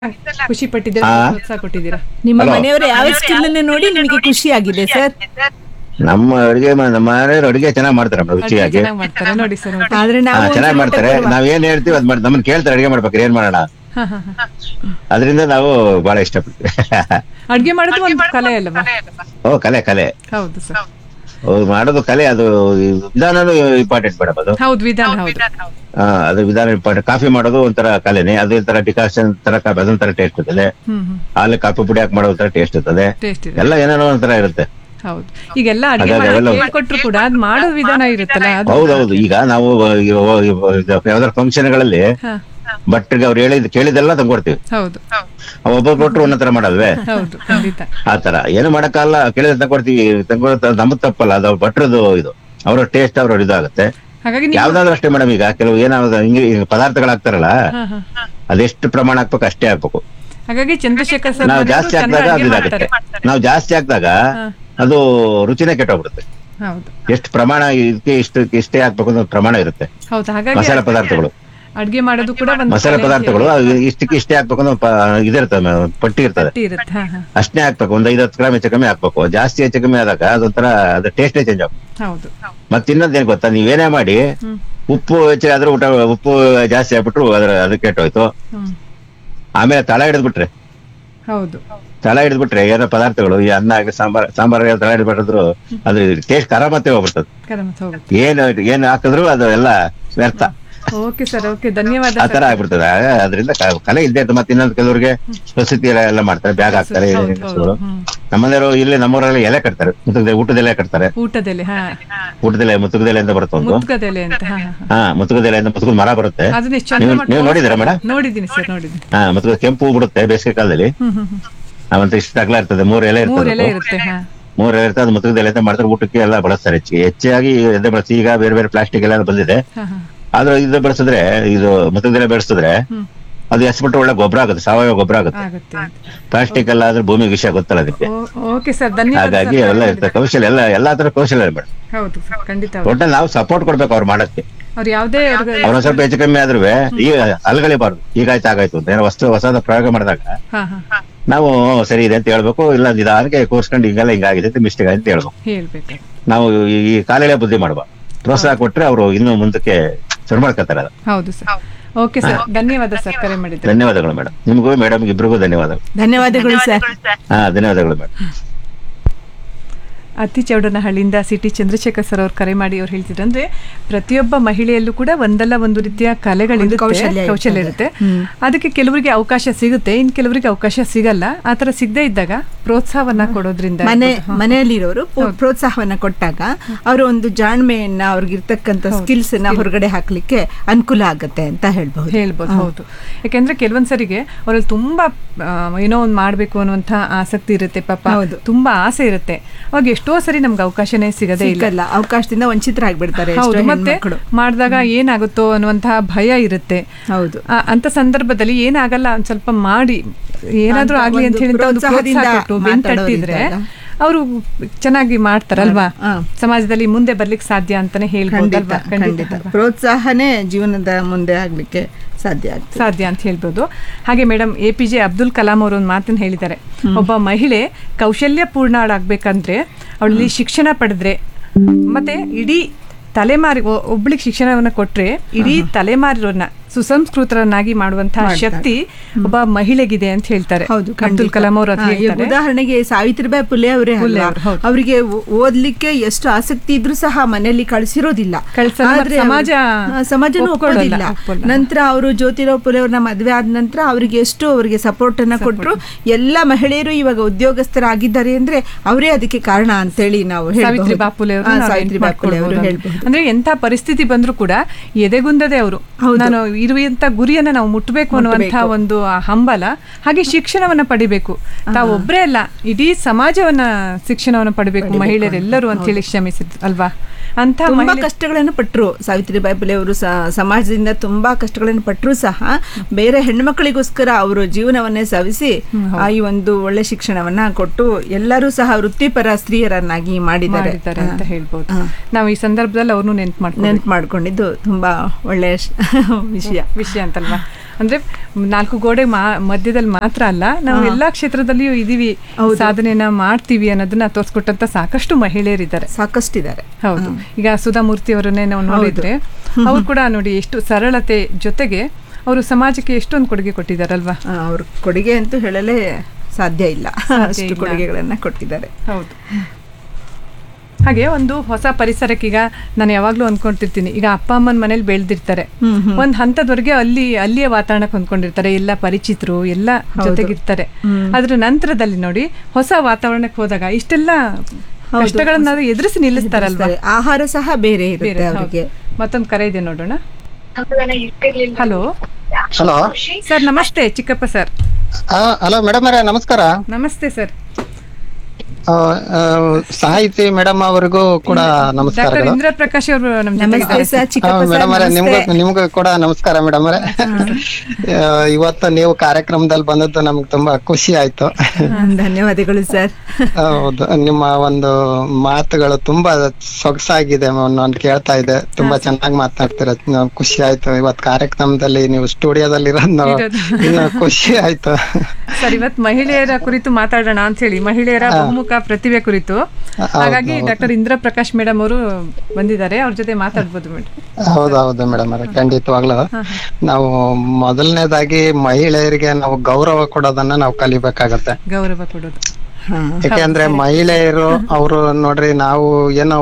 ಖುಷಿ ಪಟ್ಟಿದ್ದೀರಾ ಹಾ. ಪ್ರೋತ್ಸಾಹ ಕೊಟ್ಟಿದ್ದೀರಾ ನಿಮ್ಮ Hello. ಮನೆಯವರ ಯಾವ ಸ್ಕಿಲ್ ಅನ್ನು ನೋಡಿ ನಿಮಗೆ ಖುಷಿ ಆಗಿದೆ ಸರ್ ನಮ್ಮ ಅಡುಗೆ ನಮ್ಮ ಮನೆಯವ್ರು ಅಡುಗೆ ಚೆನ್ನಾಗಿ ಮಾಡ್ತಾರೆ ಮೇಡಮ್ ರುಚಿಯಾಗಿ ಚೆನ್ನಾಗಿ ಮಾಡ್ತಾರೆ ನೋಡಿ ಸರ್ ನೋಡಿ ಆದ್ರೆ ಹಾ ನಾವು ಚೆನ್ನಾಗಿ ಮಾಡ್ತಾರೆ ನಾವ್ ಏನ್ ಹೇಳ್ತೀವಿ ಅದ್ ಮಾಡಿ ನಮ್ಮನ್ನ ಕೇಳ್ತಾರೆ ಅಡುಗೆ ಮಾಡ್ಬೇಕು ಏನ್ ಮಾಡೋಣ ಹಾ ಹಾ ಹಾ ಅದರಿಂದ ನಾವು ಬಹಳ ಇಷ್ಟಪಡ್ತೀವಿ ಅಡ್ಗೆ ಮಾಡೋದು ಒಂದು ಕಲೆ ಅಲ್ವಾ ಓ ಕಲೆ ಕಲೆ ಹೌದು ಸರ್ ಓ, ಮಾಡೋದು ಕಲೆ ಅದು ವಿಧಾನನೂ ಇಂಪಾರ್ಟೆಂಟ್ ಮೇಡಮ್ ಅದು ಹೌದು ವಿಧಾನ ಹೌದು ಹಾ ಅದು ವಿಧಾನ ಇಂಪಾರ್ಟೆಂಟ್ ಕಾಫಿ ಮಾಡೋದು ಒಂಥರ ಕಲೆನೇ ಅದು ಒಂಥರ ಡಿಕಾಷನ್ ತರ ಕಾಫಿ ಅದೊಂಥರ ಟೇಸ್ಟ್ ಇರ್ತದೆ ಹ್ಮ್ ಹ್ಮ್ ಹಾಲು ಕಾಫಿ ಪುಡಿ ಹಾಕಿ ಮಾಡೋ ಒಂಥರ ಟೇಸ್ಟ್ ಇರ್ತದೆ ಟೇಸ್ಟ್ ಇದೆ ಎಲ್ಲ ಏನೇನೋ ಒಂಥರ ಇರುತ್ತೆ ಹೌದು ಈಗೆಲ್ಲ ಅಡ್ಗೆ ಹಾಗಾಗಿ ಮಾಡೋದು ಅವೆಲ್ಲ- ಹೇಳ್ಕೊಟ್ರು ಕೂಡ ಅದ್ ಮಾಡೋ ವಿಧಾನ ಇರುತ್ತಲ್ಲ ಅದು ಹೌದೌದು ಈಗ ನಾವು ಯಾವ್ದಾದ್ರು ಫಂಕ್ಷನ್ಗಳಲ್ಲಿ ಹಾ ಭಟ್ರಿಗೆ ಅವ್ರು ಹೇಳಿದ್ ಕೇಳಿದೆಲ್ಲ ತಂದ್ಕೊಡ್ತೀವಿ ಹೌದು ಒಬ್ಬ ಕೊಟ್ರು ಒಂದೊಂದ್ ತರ ಮಾಡಲ್ವೇ ಹೌದು ಖಂಡಿತ ಆ ತರ ಏನು ಮಾಡಕ್ಕಾಗಲ್ಲ ಕೇಳಿದ್ರೆ ತಗೊಡ್ತೀವಿ ತಗೊಳ್ತ ನಮ್ಗ್ ತಪ್ಪಲ್ಲ ಅದು ಭಟ್ರದ್ದು ಇದು ಅವ್ರ ಟೇಸ್ಟ್ ಅವ್ರ ಇದಾಗುತ್ತೆ ಹಾಗಾಗಿ ನೀವು ಯಾವ್ದಾದ್ರು ಅಷ್ಟೇ ಮೇಡಮ್ ಈಗ ಕೆಲವು ಏನಾದ್ರು ಹಿಂಗೆ ಈಗ ಪದಾರ್ಥಗಳು ಹಾಕ್ತಾರಲ್ಲ ಹಾ ಹಾ ಅದೆಷ್ಟು ಪ್ರಮಾಣ ಹಾಕ್ಬೇಕು ಅಷ್ಟೇ ಹಾಕ್ಬೇಕು ಹಾಗಾಗಿ ಚಂದ್ರಶೇಖರ್ ಸರ್ ನಾವು ಮನೆಯವರು ಜಾಸ್ತಿ ಚೆನ್ನಾಗಿ ಹಾಕಿದಾಗ ಅದು ಅಡ್ಗೆ ಇದಾಗುತ್ತೆ ಮಾಡ್ತಾರೆ ನಾವು ಜಾಸ್ತಿ ಹಾಕಿದಾಗ ಹಾ. ಅದು ರುಚಿನೇ ಕೆಟ್ಟೋಗ್ಬಿಡುತ್ತೆ ಹೌದು ಎಷ್ಟು ಪ್ರಮಾಣ ಇದಕ್ಕೆ ಇಷ್ಟು ಇಷ್ಟೇ ಹಾಕ್ಬೇಕು ಅನ್ನೋ ಪ್ರಮಾಣ ಇರುತ್ತೆ ಹೌದು ಹಾಗಾಗಿ ಮಸಾಲೆ ಪದಾರ್ಥಗಳು ಅಡ್ಗೆ ಮಾಡೋದು ಕೂಡ ಒಂದು ಮಸಾಲೆ ಕಲೆ ಪದಾರ್ಥಗಳು ಅದು ಇಷ್ಟಕ್ಕೆ ಇಷ್ಟೇ ಹಾಕ್ಬೇಕು ಅನ್ನೋ ಪ- ಇದಿರ್ತದೆ ಮ- ಪಟ್ಟಿ ಇರ್ತದೆ ಗಟ್ಟಿ ಇರುತ್ತೆ ಹಾ ಹಾ ಅಷ್ಟೇ ಹಾಕ್ಬೇಕು ಒಂದ್ ಐವತ್ತು ಗ್ರಾಮ್ ಹೆಚ್ಚು ಕಮ್ಮಿ ಹಾಕ್ಬೇಕು ಜಾಸ್ತಿ ಹೆಚ್ಚು ಕಮ್ಮಿ ಆದಾಗ ಅದೊಂಥರ ಅದು ಟೇಸ್ಟೇ ಚೇಂಜ್ ಆಗುತ್ತೆ ಹೌದು ಮತ್ತೆ ಇನ್ನೊಂದೇನ್ ಗೊತ್ತಾ ನೀವೇನೇ ಮಾಡಿ ಹ್ಮ್ ಉಪ್ಪು ಹೆಚ್ಚು ಆದ್ರೆ ಊಟ ಉಪ್ಪು ಜಾಸ್ತಿ ಆಗ್ಬಿಟ್ರು ಅದ್ರ ಅದು ಕೆಟ್ಟೋಯ್ತು ಹ್ಮ್ ಆಮೇಲೆ ತಳ ಹಿಡಿದ್ಬಿಟ್ರೆ ಹೌದು ತಳ ಹಿಡಿದ್ಬಿಟ್ರೆ ಏನೋ ಪದಾರ್ಥಗಳು ಈ ಅನ್ನ ಆಗಲಿ ಸಾಂಬಾರ್ ಸಾಂಬಾರ್ ತಳ ಹಿಡಿದ್ಬಿಟ್ಟಿದ್ರು ಅದ್ರ ಟೇಸ್ಟ್ ಖರ ಮತ್ತೆ ಹೋಗ್ಬಿಡ್ತದೆ ಕರಮತ್ ಹೋಗುತ್ತೆ ಏನು ಏನು ಹಾಕಿದ್ರು ಅದು ಎಲ್ಲ ವ್ಯರ್ಥ ಓಕೆ ಸರ್ ಓಕೆ ಧನ್ಯವಾದ ಆ ಸರ್ ತರ ಆಗ್ಬಿಡ್ತದೆ ಆ- ಅದರಿಂದ ಕ- ಕಲೆ ಇದ್ದೇ ಇರ್ತದೆ ಮತ್ತೆ ಇನ್ನೊಂದು ಕೆಲವರಿಗೆ ಪ್ರಸಿದ್ಧಿ ಎಲ್ಲ ಎಲ್ಲ ಮಾಡ್ತಾರೆ ಬ್ಯಾಗ್ ಹಾಕ್ತಾರೆ ಹೌದು, ಹೌದು. ಹೆಂಗಸ್ರುಗಳು. ಹ್ಮ್. ನಮ್ಮನೆಯವರು ಇಲ್ಲಿ ನಮ್ಮೂರಲ್ಲಿ ಎಲೆ ಕಟ್ತಾರೆ ಮುತ್ತುಗದೆ ಊಟದ ಎಲೆ ಕಟ್ತಾರೆ ಊಟದಲ್ಲಿ ಹಾ ಊಟದೆಲೆ ಮುತ್ತುಗದೆಲೆ ಅಂತ ಬರುತ್ತೆ ಒಂದು ಮುತ್ಕದೆಲೆ ಅಂತ ಹಾ ಹಾ ಹಾ ಮುತ್ತುಗದೆಲೆ ಅಂತ ಮುತ್ತುಗದ ಮರ ಬರುತ್ತೆ ಅದನ್ನ ಎಷ್ಟು ಚಂದ ನೀವು- ಮಾಡಿ ನೀವು ನೋಡಿದ್ದೀರಾ ಮೇಡಮ್ ನೋಡಿದ್ದೀನಿ ಸರ್ ನೋಡಿದ್ದೀನಿ ಹಾ ಮುತ್ತುಗದ ಕೆಂಪು ಹೂ ಬಿಡುತ್ತೆ ಬೇಸಿಗೆ ಕಾಲದಲ್ಲಿ ಹ್ಮ್ ಹ್ಮ್ ಹ್ಮ್ ಅವಂತ ಇಷ್ಟು ಅಗಲ ಇರ್ತದೆ ಮೂರು ಎಲೆ ಮೂರ್ ಇರ್ತದೆ ಎಲೆ ಅದು. ಇರುತ್ತೆ ಹಾ ಮೂರು ಎಲೆ ಇರ್ತದೆ ಅದು ಮುತ್ತುಗದ ಎಲೆ ಅಂತ ಮಾಡ್ತಾರೆ ಊಟಕ್ಕೆ ಎಲ್ಲ ಬಳಸ್ತಾರೆ ಹೆಚ್ಚಿಗೆ ಹೆಚ್ಚಾಗಿ ಎದೆ ಬಳಸಿ ಈಗ ಬೇರೆ ಬೇರೆ ಪ್ಲಾಸ್ಟಿಕ್ ಎಲ್ಲ ಬಂದಿದೆ ಹಾ ಹಾ ಆದ್ರೆ ಇದು ಬೆಳೆಸಿದ್ರೆ ಇದು ಮುತ್ತುಗದೆಲೆ ಬೆಳೆಸಿದ್ರೆ ಹ್ಮ್ ಅದು ಎಸ್ಬಿಟ್ಟು ಒಳ್ಳೆ ಗೊಬ್ಬರ ಆಗುತ್ತೆ ಸಾವಯವ ಗೊಬ್ಬರ ಆಗುತ್ತೆ ಆಗುತ್ತೆ ಪ್ಲಾಸ್ಟಿಕ್ ಎಲ್ಲ ಆದ್ರೆ ಭೂಮಿ ವಿಷಯ ಗೊತ್ತಲ್ಲ ಅದಕ್ಕೆ ಓಕೆ ಸರ್ ಧನ್ಯವಾದ ಹಾಗಾಗಿ ಸರ್. ಎಲ್ಲ ಇರ್ತದೆ ಕೌಶಲ್ಯ ಎಲ್ಲ ಎಲ್ಲಾ ತರ ಕೌಶಲ್ಯ ಇದೆ ಮೇಡಮ್ ಹೌದು ಸರ್ ಖಂಡಿತ ಹೌದು ಒಟ್ಟ ನಾವು ಸಪೋರ್ಟ್ ಕೊಡ್ಬೇಕು ಅವ್ರು ಮಾಡಕ್ಕೆ ಅವ್ರು ಯಾವುದೇ ಅವ್ರಿಗೆ ಅವ್ರ ಸ್ವಲ್ಪ ಹೆಚ್ಚು ಕಮ್ಮಿ ಆದ್ರೂ ಈಗ ಅಲ್ಗಳಿಬಾರ್ದು ಹೀಗಾಯ್ತು ಆಗಾಯ್ತು ಅಂತ ಏನೋ ವಸ್ತು ಹೊಸದ ಪ್ರಯೋಗ ಮಾಡಿದಾಗ ಹಾ ಹಾ ನಾವು ಸರಿ ಇದೆ ಅಂತ ಹೇಳ್ಬೇಕು ಇಲ್ಲ ನಿಧಾನಕ್ಕೆ ಕೂರ್ಸ್ಕೊಂಡು ಹಿಂಗೆಲ್ಲ ಹಿಂಗಾಗಿದೆ ಅಂತ ಮಿಸ್ಟೇಕ್ ಆಗಿದೆ ಅಂತ ಹೇಳ್ಬೇಕು ಹೇಳ್ಬೇಕು ನಾವು ಈ ಈ ಕಾಲೆಳೆ ಬುದ್ಧಿ ಮಾಡುವ ಪ್ರೋತ್ಸಾಹ ಕೊಟ್ರೆ ಅವರು ಇನ್ನು ಮುಂದಕ್ಕೆ ಶುರು ಮಾಡ್ಕೊತಾರೆ ಅದು ಹೌದು ಸರ್ ಓಕೆ ಸರ್ ಧನ್ಯವಾದ ಸರ್ ಕರೆ ಮಾಡಿದ್ರೆ ಧನ್ಯವಾದಗಳು ಮೇಡಮ್ ನಿಮಗೂ ಮೇಡಮ್ ಇಬ್ಬರಿಗೂ ಧನ್ಯವಾದಗಳು ಧನ್ಯವಾದಗಳು ಸರ್ ಹಾ ಧನ್ಯವಾದಗಳು ಮೇಡಮ್ ಅತಿ ಚೌಡನಹಳ್ಳಿಯಿಂದ ಸಿಟಿ ಚಂದ್ರಶೇಖರ್ ಸರ್ ಅವ್ರು ಕರೆ ಮಾಡಿ ಅವ್ರು ಹೇಳ್ತಿದ್ರು ಅಂದ್ರೆ ಪ್ರತಿಯೊಬ್ಬ ಮಹಿಳೆಯಲ್ಲೂ ಕೂಡ ಒಂದಲ್ಲ ಒಂದು ರೀತಿಯ ಕಲೆಗಳಿರುತ್ತೆ ಕೌಶಲ್ಯ ಕೌಶಲ್ಯ ಇರುತ್ತೆ ಅದಕ್ಕೆ ಕೆಲವರಿಗೆ ಅವಕಾಶ ಸಿಗುತ್ತೆ ಇನ್ ಕೆಲವರಿಗೆ ಅವಕಾಶ ಸಿಗಲ್ಲ ಆ ತರ ಸಿಗದೇ ಇದ್ದಾಗ ಪ್ರೋತ್ಸಾಹವನ್ನ ಕೊಡೋದ್ರಿಂದ ಮನೆ ಮನೆಯಲ್ಲಿರೋರು ಪೋ- ಪ್ರೋತ್ಸಾಹವನ್ನ ಕೊಟ್ಟಾಗ ಅವರು ಒಂದು ಜಾಣ್ಮೆಯನ್ನ ಅವ್ರಿಗಿರ್ತಕ್ಕಂಥ ಸ್ಕಿಲ್ಸ್ ನ ಹೊರಗಡೆ ಹಾಕ್ಲಿಕ್ಕೆ ಅನುಕೂಲ ಆಗತ್ತೆ ಅಂತ ಹೇಳ್ಬಹುದು ಹೇಳ್ಬೋದು ಹೌದು ಯಾಕೆಂದ್ರೆ ಕೆಲವೊಂದ್ಸರಿಗೆ ಅವರಲ್ಲಿ ತುಂಬಾ ಆ, ಏನೋ ಒಂದು ಮಾಡ್ಬೇಕು ಅನ್ನುವಂತ ಆಸಕ್ತಿ ಇರುತ್ತೆ ಪಾಪ ಹೌದು. ತುಂಬಾ ಆಸೆ ಇರುತ್ತೆ ಅವಾಗ ಎಷ್ಟೋ ಸರಿ ನಮ್ಗೆ ಅವಕಾಶನೇ ಸಿಗದೇ ಇಲ್ಲ ಸಿಕ್ಕಲ್ಲ ಅವಕಾಶದಿಂದ ವಂಚಿತರಾಗ್ಬಿಡ್ತಾರೆ ಎಷ್ಟೋ ಹೌದು ಮತ್ತೆ ಹೆಣ್ಮಕ್ಳು. ಮಾಡಿದಾಗ ಏನಾಗುತ್ತೋ ಅನ್ನುವಂತಹ ಭಯ ಇರುತ್ತೆ ಹೌದು ಆ, ಅಂತ ಸಂದರ್ಭದಲ್ಲಿ ಏನಾಗಲ್ಲ ಒಂದ್ ಸ್ವಲ್ಪ ಮಾಡಿ ಏನಾದ್ರೂ ಅಂತ ಆಗ್ಲಿ ಅಂತ ಒಂದು ಹೇಳಿ ಅಂತ ಒಂದು ಪ್ರೋತ್ಸಾಹದಿಂದ ಪ್ರೋತ್ಸಾಹ ಕೊಟ್ಟು ಬೆನ್ ತಟ್ಟಿದ್ರೆ ಮಾತಾಡೋರಿದ್ದಾಗ. ಅವರು ಚೆನ್ನಾಗಿ ಮಾಡ್ತಾರಲ್ವಾ ಹಾ. ಸಮಾಜದಲ್ಲಿ ಮುಂದೆ ಬರ್ಲಿಕ್ಕೆ ಸಾಧ್ಯ ಅಂತಾನೆ ಖಂಡಿತ ಹೇಳ್ಬೋದಲ್ವಾ ಖಂಡಿತ ಖಂಡಿತ ಅಲ್ವಾ? ಪ್ರೋತ್ಸಾಹನೇ ಜೀವನದ ಮುಂದೆ ಆಗ್ಲಿಕ್ಕೆ ಸಾಧ್ಯ ಆಗ್ತದೆ ಸಾಧ್ಯ ಅಂತ ಹೇಳ್ಬೋದು ಹಾಗೆ madam A P J Abdul Kalam ಅವರು ಒಂದು ಮಾತನ್ನು ಹೇಳಿದ್ದಾರೆ ಒಬ್ಬ ಮಹಿಳೆ ಕೌಶಲ್ಯ ಪೂರ್ಣಳಾಗ್ಬೇಕಂದ್ರೆ ಅವಳಲ್ಲಿ ಶಿಕ್ಷಣ ಪಡೆದ್ರೆ ಮತ್ತೆ ಇಡೀ ತಲೆಮಾರಿ ಒ- ಒಬ್ಳಿಗೆ ಶಿಕ್ಷಣವನ್ನ ಕೊಟ್ರೆ ಇಡೀ ತಲೆಮಾರಿರೋರ್ನ ಸುಸಂಸ್ಕೃತರನ್ನಾಗಿ ಮಾಡುವಂತಹ ಶಕ್ತಿ ಒಬ್ಬ ಮಹಿಳೆಗಿದೆ ಅಂತ ಹೇಳ್ತಾರೆ ಹೌದು ಅಬ್ದುಲ್ ಕಲಾಂ ಅವರು ಅದು ಹಾ, ಈಗ ಹೇಳ್ತಾರೆ ಉದಾಹರಣೆಗೆ ಸಾವಿತ್ರಿಬಾಯಿ ಪುಲೆ ಅವರೇ ಪುಲೆ ಅಲ್ವಾ? ಅವ್ರು, ಹೌದು. ಅವರಿಗೆ ಓ- ಓದ್ಲಿಕ್ಕೆ ಎಷ್ಟು ಆಸಕ್ತಿ ಇದ್ರೂ ಸಹ ಮನೆಯಲ್ಲಿ ಕಳಿಸಿರೋದಿಲ್ಲ ಕಳ್ಸಲ್ಲ, ಮತ್ತೆ ಆದ್ರೆ ಅವ್ರು- ಸಮಾಜ ಹಾ, ಸಮಾಜನೂ ಒಪ್ಕೊಳ್ಳಲ್ಲ, ಒಪ್ಪೋದಿಲ್ಲ ಒಪ್ಪಲ್ಲ. ನಂತರ ಅವರು ಜ್ಯೋತಿರಾವ್ ಪುಲೆ ಅವ್ರನ್ನ ಮದುವೆ ಆದ ನಂತರ ಅವರಿಗೆ ಎಷ್ಟು ಅವರಿಗೆ ಸಪೋರ್ಟ್ ಅನ್ನ ಕೊಟ್ರು ಎಲ್ಲ ಮಹಿಳೆಯರು ಇವಾಗ ಉದ್ಯೋಗಸ್ಥರಾಗಿದ್ದಾರೆ ಅಂದ್ರೆ ಅವರೇ ಅದಕ್ಕೆ ಕಾರಣ ಅಂತೇಳಿ ನಾವು ಹೇಳ್ಬಹುದು. ಸಾವಿತ್ರಿ ಬಾಪುಲೆ ಅವರು ಹಾ, ನಾವು ಸಾವಿತ್ರಿ ನೆನ್ಪು ಬಾಪುಲೆ ಅವರು ಮಾಡ್ಕೊಳ್ಬೋದು. ಹೇಳ್ಬಹುದು ಅಂದ್ರೆ ಎಂತ ಪರಿಸ್ಥಿತಿ ಬಂದ್ರು ಕೂಡ ಎದೆಗುಂದದೆ ಅವರು ನಾನು ಇರುವಂತ ಗುರಿಯನ್ನ ನಾವು ಮುಟ್ಟಬೇಕು ಅನ್ನುವಂತ ಒಂದು ಆ ಹಂಬಲ ಹಾಗೆ ಶಿಕ್ಷಣವನ್ನ ಪಡಿಬೇಕು ತಾವೊಬ್ಬರೇ ಅಲ್ಲ ಇಡೀ ಸಮಾಜವನ್ನ ಶಿಕ್ಷಣವನ್ನ ಪಡಿಬೇಕು ಮಹಿಳೆಯರೆಲ್ಲರೂ ಅಂತ ಹೇಳಿ ಶ್ರಮಿಸಿದ್ರು ಅಲ್ವಾ ಅಂತ ತುಂಬಾ ಮಹಿಳೆ ಕಷ್ಟಗಳನ್ನು ಪಟ್ಟರು ಸಾವಿತ್ರಿಬಾಯಿ ಪುಲೆ ಅವರು ಸಮಾಜದಿಂದ ತುಂಬಾ ಕಷ್ಟಗಳನ್ನು ಪಟ್ಟರು ಸಹ ಬೇರೆ ಹೆಣ್ಮಕ್ಳಿಗೋಸ್ಕರ ಅವರು ಜೀವನವನ್ನೇ ಸವಿಸಿ ಆ ಈ ಒಂದು ಒಳ್ಳೆ ಶಿಕ್ಷಣವನ್ನ ಕೊಟ್ಟು ಎಲ್ಲರೂ ಸಹ ವೃತ್ತಿಪರ ಸ್ತ್ರೀಯರನ್ನಾಗಿ ಮಾಡಿದ್ದಾರೆ ಮಾಡಿದ್ದಾರೆ ಅಂತ ಹೇಳ್ಬೋದು ನಾವು ಈ ಸಂದರ್ಭದಲ್ಲಿ ಅವ್ರನ್ನು ನೆನ್ಪು ಮಾಡ್ಕೊಂಡು ನೆನ್ಪು ಮಾಡ್ಕೊಂಡಿದ್ದು ತುಂಬಾ ಒಳ್ಳೆಯ ಶ- ವಿಷಯ ವಿಷಯ ಅಂತಲ್ವಾ ಅಂದ್ರೆ ನಾಲ್ಕು ಗೋಡೆ ಮಾ ಮಧ್ಯದಲ್ಲಿ ಮಾತ್ರ ಅಲ್ಲ ನಾವು ಎಲ್ಲಾ ಕ್ಷೇತ್ರದಲ್ಲಿಯೂ ಇದೀವಿ ಸಾಧನೆನ ಮಾಡ್ತೀವಿ ಅನ್ನೋದನ್ನ ತೋರಿಸ್ಕೊಟ್ಟಂತ ಸಾಕಷ್ಟು ಮಹಿಳೆಯರಿದ್ದಾರೆ ಸಾಕಷ್ಟಿದ್ದಾರೆ ಹೌದು ಈಗ ಸುಧಾಮೂರ್ತಿ ಅವರನ್ನೇ ನಾವು ನೋಡಿದ್ರೆ ಅವ್ರು ಕೂಡ ನೋಡಿ ಎಷ್ಟು ಸರಳತೆ ಜೊತೆಗೆ ಅವರು ಸಮಾಜಕ್ಕೆ ಎಷ್ಟೊಂದು ಕೊಡುಗೆ ಕೊಟ್ಟಿದ್ದಾರಲ್ವಾ ಆ, ಅವ್ರ ಕೊಡುಗೆ ಅಂತೂ ಹೇಳಲೇ ಸಾಧ್ಯ ಇಲ್ಲ ಅಷ್ಟು ಇಲ್ಲ. ಕೊಡುಗೆಗಳನ್ನ ಕೊಟ್ಟಿದ್ದಾರೆ ಹೌದು ಹಾಗೆ ಒಂದು ಹೊಸ ಪರಿಸರಕ್ಕೆ ಈಗ ನಾನು ಯಾವಾಗ್ಲೂ ಅನ್ಕೊಂತಿರ್ತೀನಿ ಈಗ ಅಪ್ಪ ಅಮ್ಮನ ಮನೇಲಿ ಬೆಳೆದಿರ್ತಾರೆ ಒಂದ್ ಹಂತದವರೆಗೆ ಅಲ್ಲಿ ಅಲ್ಲಿಯ ವಾತಾವರಣಕ್ಕೆ ಹೊಂದ್ಕೊಂಡಿರ್ತಾರೆ ಎಲ್ಲ ಪರಿಚಿತರು ಎಲ್ಲ ಜೊತೆಗಿರ್ತಾರೆ ಅದ್ರ ನಂತರದಲ್ಲಿ ನೋಡಿ ಹೊಸ ವಾತಾವರಣಕ್ಕೆ ಹೋದಾಗ ಇಷ್ಟೆಲ್ಲ ಕಷ್ಟಗಳನ್ನ ಎದುರಿಸಿ ನಿಲ್ಲಿಸ್ತಾರಲ್ವಾ ಸರಿ, ಆಹಾರ ಸಹ ಬೇರೆ ಬೇರೆ ಇರುತ್ತೆ ಅವರಿಗೆ ಮತ್ತೊಂದು ಕರೆ ಇದೆ ನೋಡೋಣ ಹಲೋ ಹಲೋ ಸರ್ ನಮಸ್ತೆ ಚಿಕ್ಕಪ್ಪ ಸರ್ ಹಲೋ ಮೇಡಮ್ ಅವರೇ ನಮಸ್ಕಾರ ನಮಸ್ತೆ ಸರ್ ಆ, ಆ, ಸಾಹಿತಿ ಮೇಡಮ್ ಅವರಿಗೂ ಕೂಡ ಡಾಕ್ಟರ್ ನಮಸ್ಕಾರಗಳು ಇಂದ್ರ ಪ್ರಕಾಶ್ ಅವರು ನಮ್ಮ ನಮಸ್ತೆ ಜೊತೆಗಿದ್ದಾರೆ ಸರ್ ಚಿಕ್ಕಪ್ಪ ಸರ್ ಮೇಡಮ್ ಅವರೇ ನಿಮ್ಗೂ ನಮಸ್ತೆ. ನಿಮ್ಗೂ ಕೂಡ ನಮಸ್ಕಾರ ಮೇಡಮ್ ಅವರೇ ಆ, ಇವತ್ತು ನೀವು ಕಾರ್ಯಕ್ರಮದಲ್ಲಿ ಬಂದದ್ದು ನಮ್ಗೆ ತುಂಬಾ ಖುಷಿ ಆಯ್ತು ಹ್ಮ್, ಧನ್ಯವಾದಗಳು ಸರ್ ಹೌದು ನಿಮ್ಮ ಒಂದು ಮಾತುಗಳು ತುಂಬಾ ಸೊಗಸಾಗಿದೆ ನಾನು ಕೇಳ್ತಾ ಇದ್ದೆ ತುಂಬಾ ಚೆನ್ನಾಗಿ ಮಾತನಾಡ್ತೀರ ನಾನ್ ಖುಷಿ ಆಯ್ತು ಇವತ್ತು ಕಾರ್ಯಕ್ರಮದಲ್ಲಿ ನೀವು ಸ್ಟುಡಿಯೋದಲ್ಲಿ ಇರೋದು ಇರೋದು. ಇನ್ನು ಖುಷಿ ಆಯ್ತು ಸರ್ ಇವತ್ ಮಹಿಳೆಯರ ಕುರಿತು ಮಾತಾಡೋಣ ಅಂತ ಹೇಳಿ ಮಹಿಳೆಯರ ಬಹುಮುಖ ಪ್ರತಿಭೆ ಕುರಿತು ಹಾಗಾಗಿ ಡಾಕ್ಟರ್ ಇಂದ್ರ ಪ್ರಕಾಶ್ ಮೇಡಮ್ ಅವರು ಬಂದಿದ್ದಾರೆ ಅವ್ರ ಜೊತೆ ಮಾತಾಡ್ಬೋದು ಮೇಡಮ್ ಹೌದೌದು ಮೇಡಮ್ ಅವರೇ ಖಂಡಿತವಾಗ್ಲು ನಾವು ಮೊದಲನೇದಾಗಿ ಮಹಿಳೆಯರಿಗೆ ನಾವು ಗೌರವ ಕೊಡೋದನ್ನ ನಾವು ಕಲಿಬೇಕಾಗತ್ತೆ ಗೌರವ ಕೊಡೋದು ಹಾ ಯಾಕೆಂದ್ರೆ ಮಹಿಳೆಯರು ಅವರು ನೋಡ್ರಿ ನಾವು ಏನೋ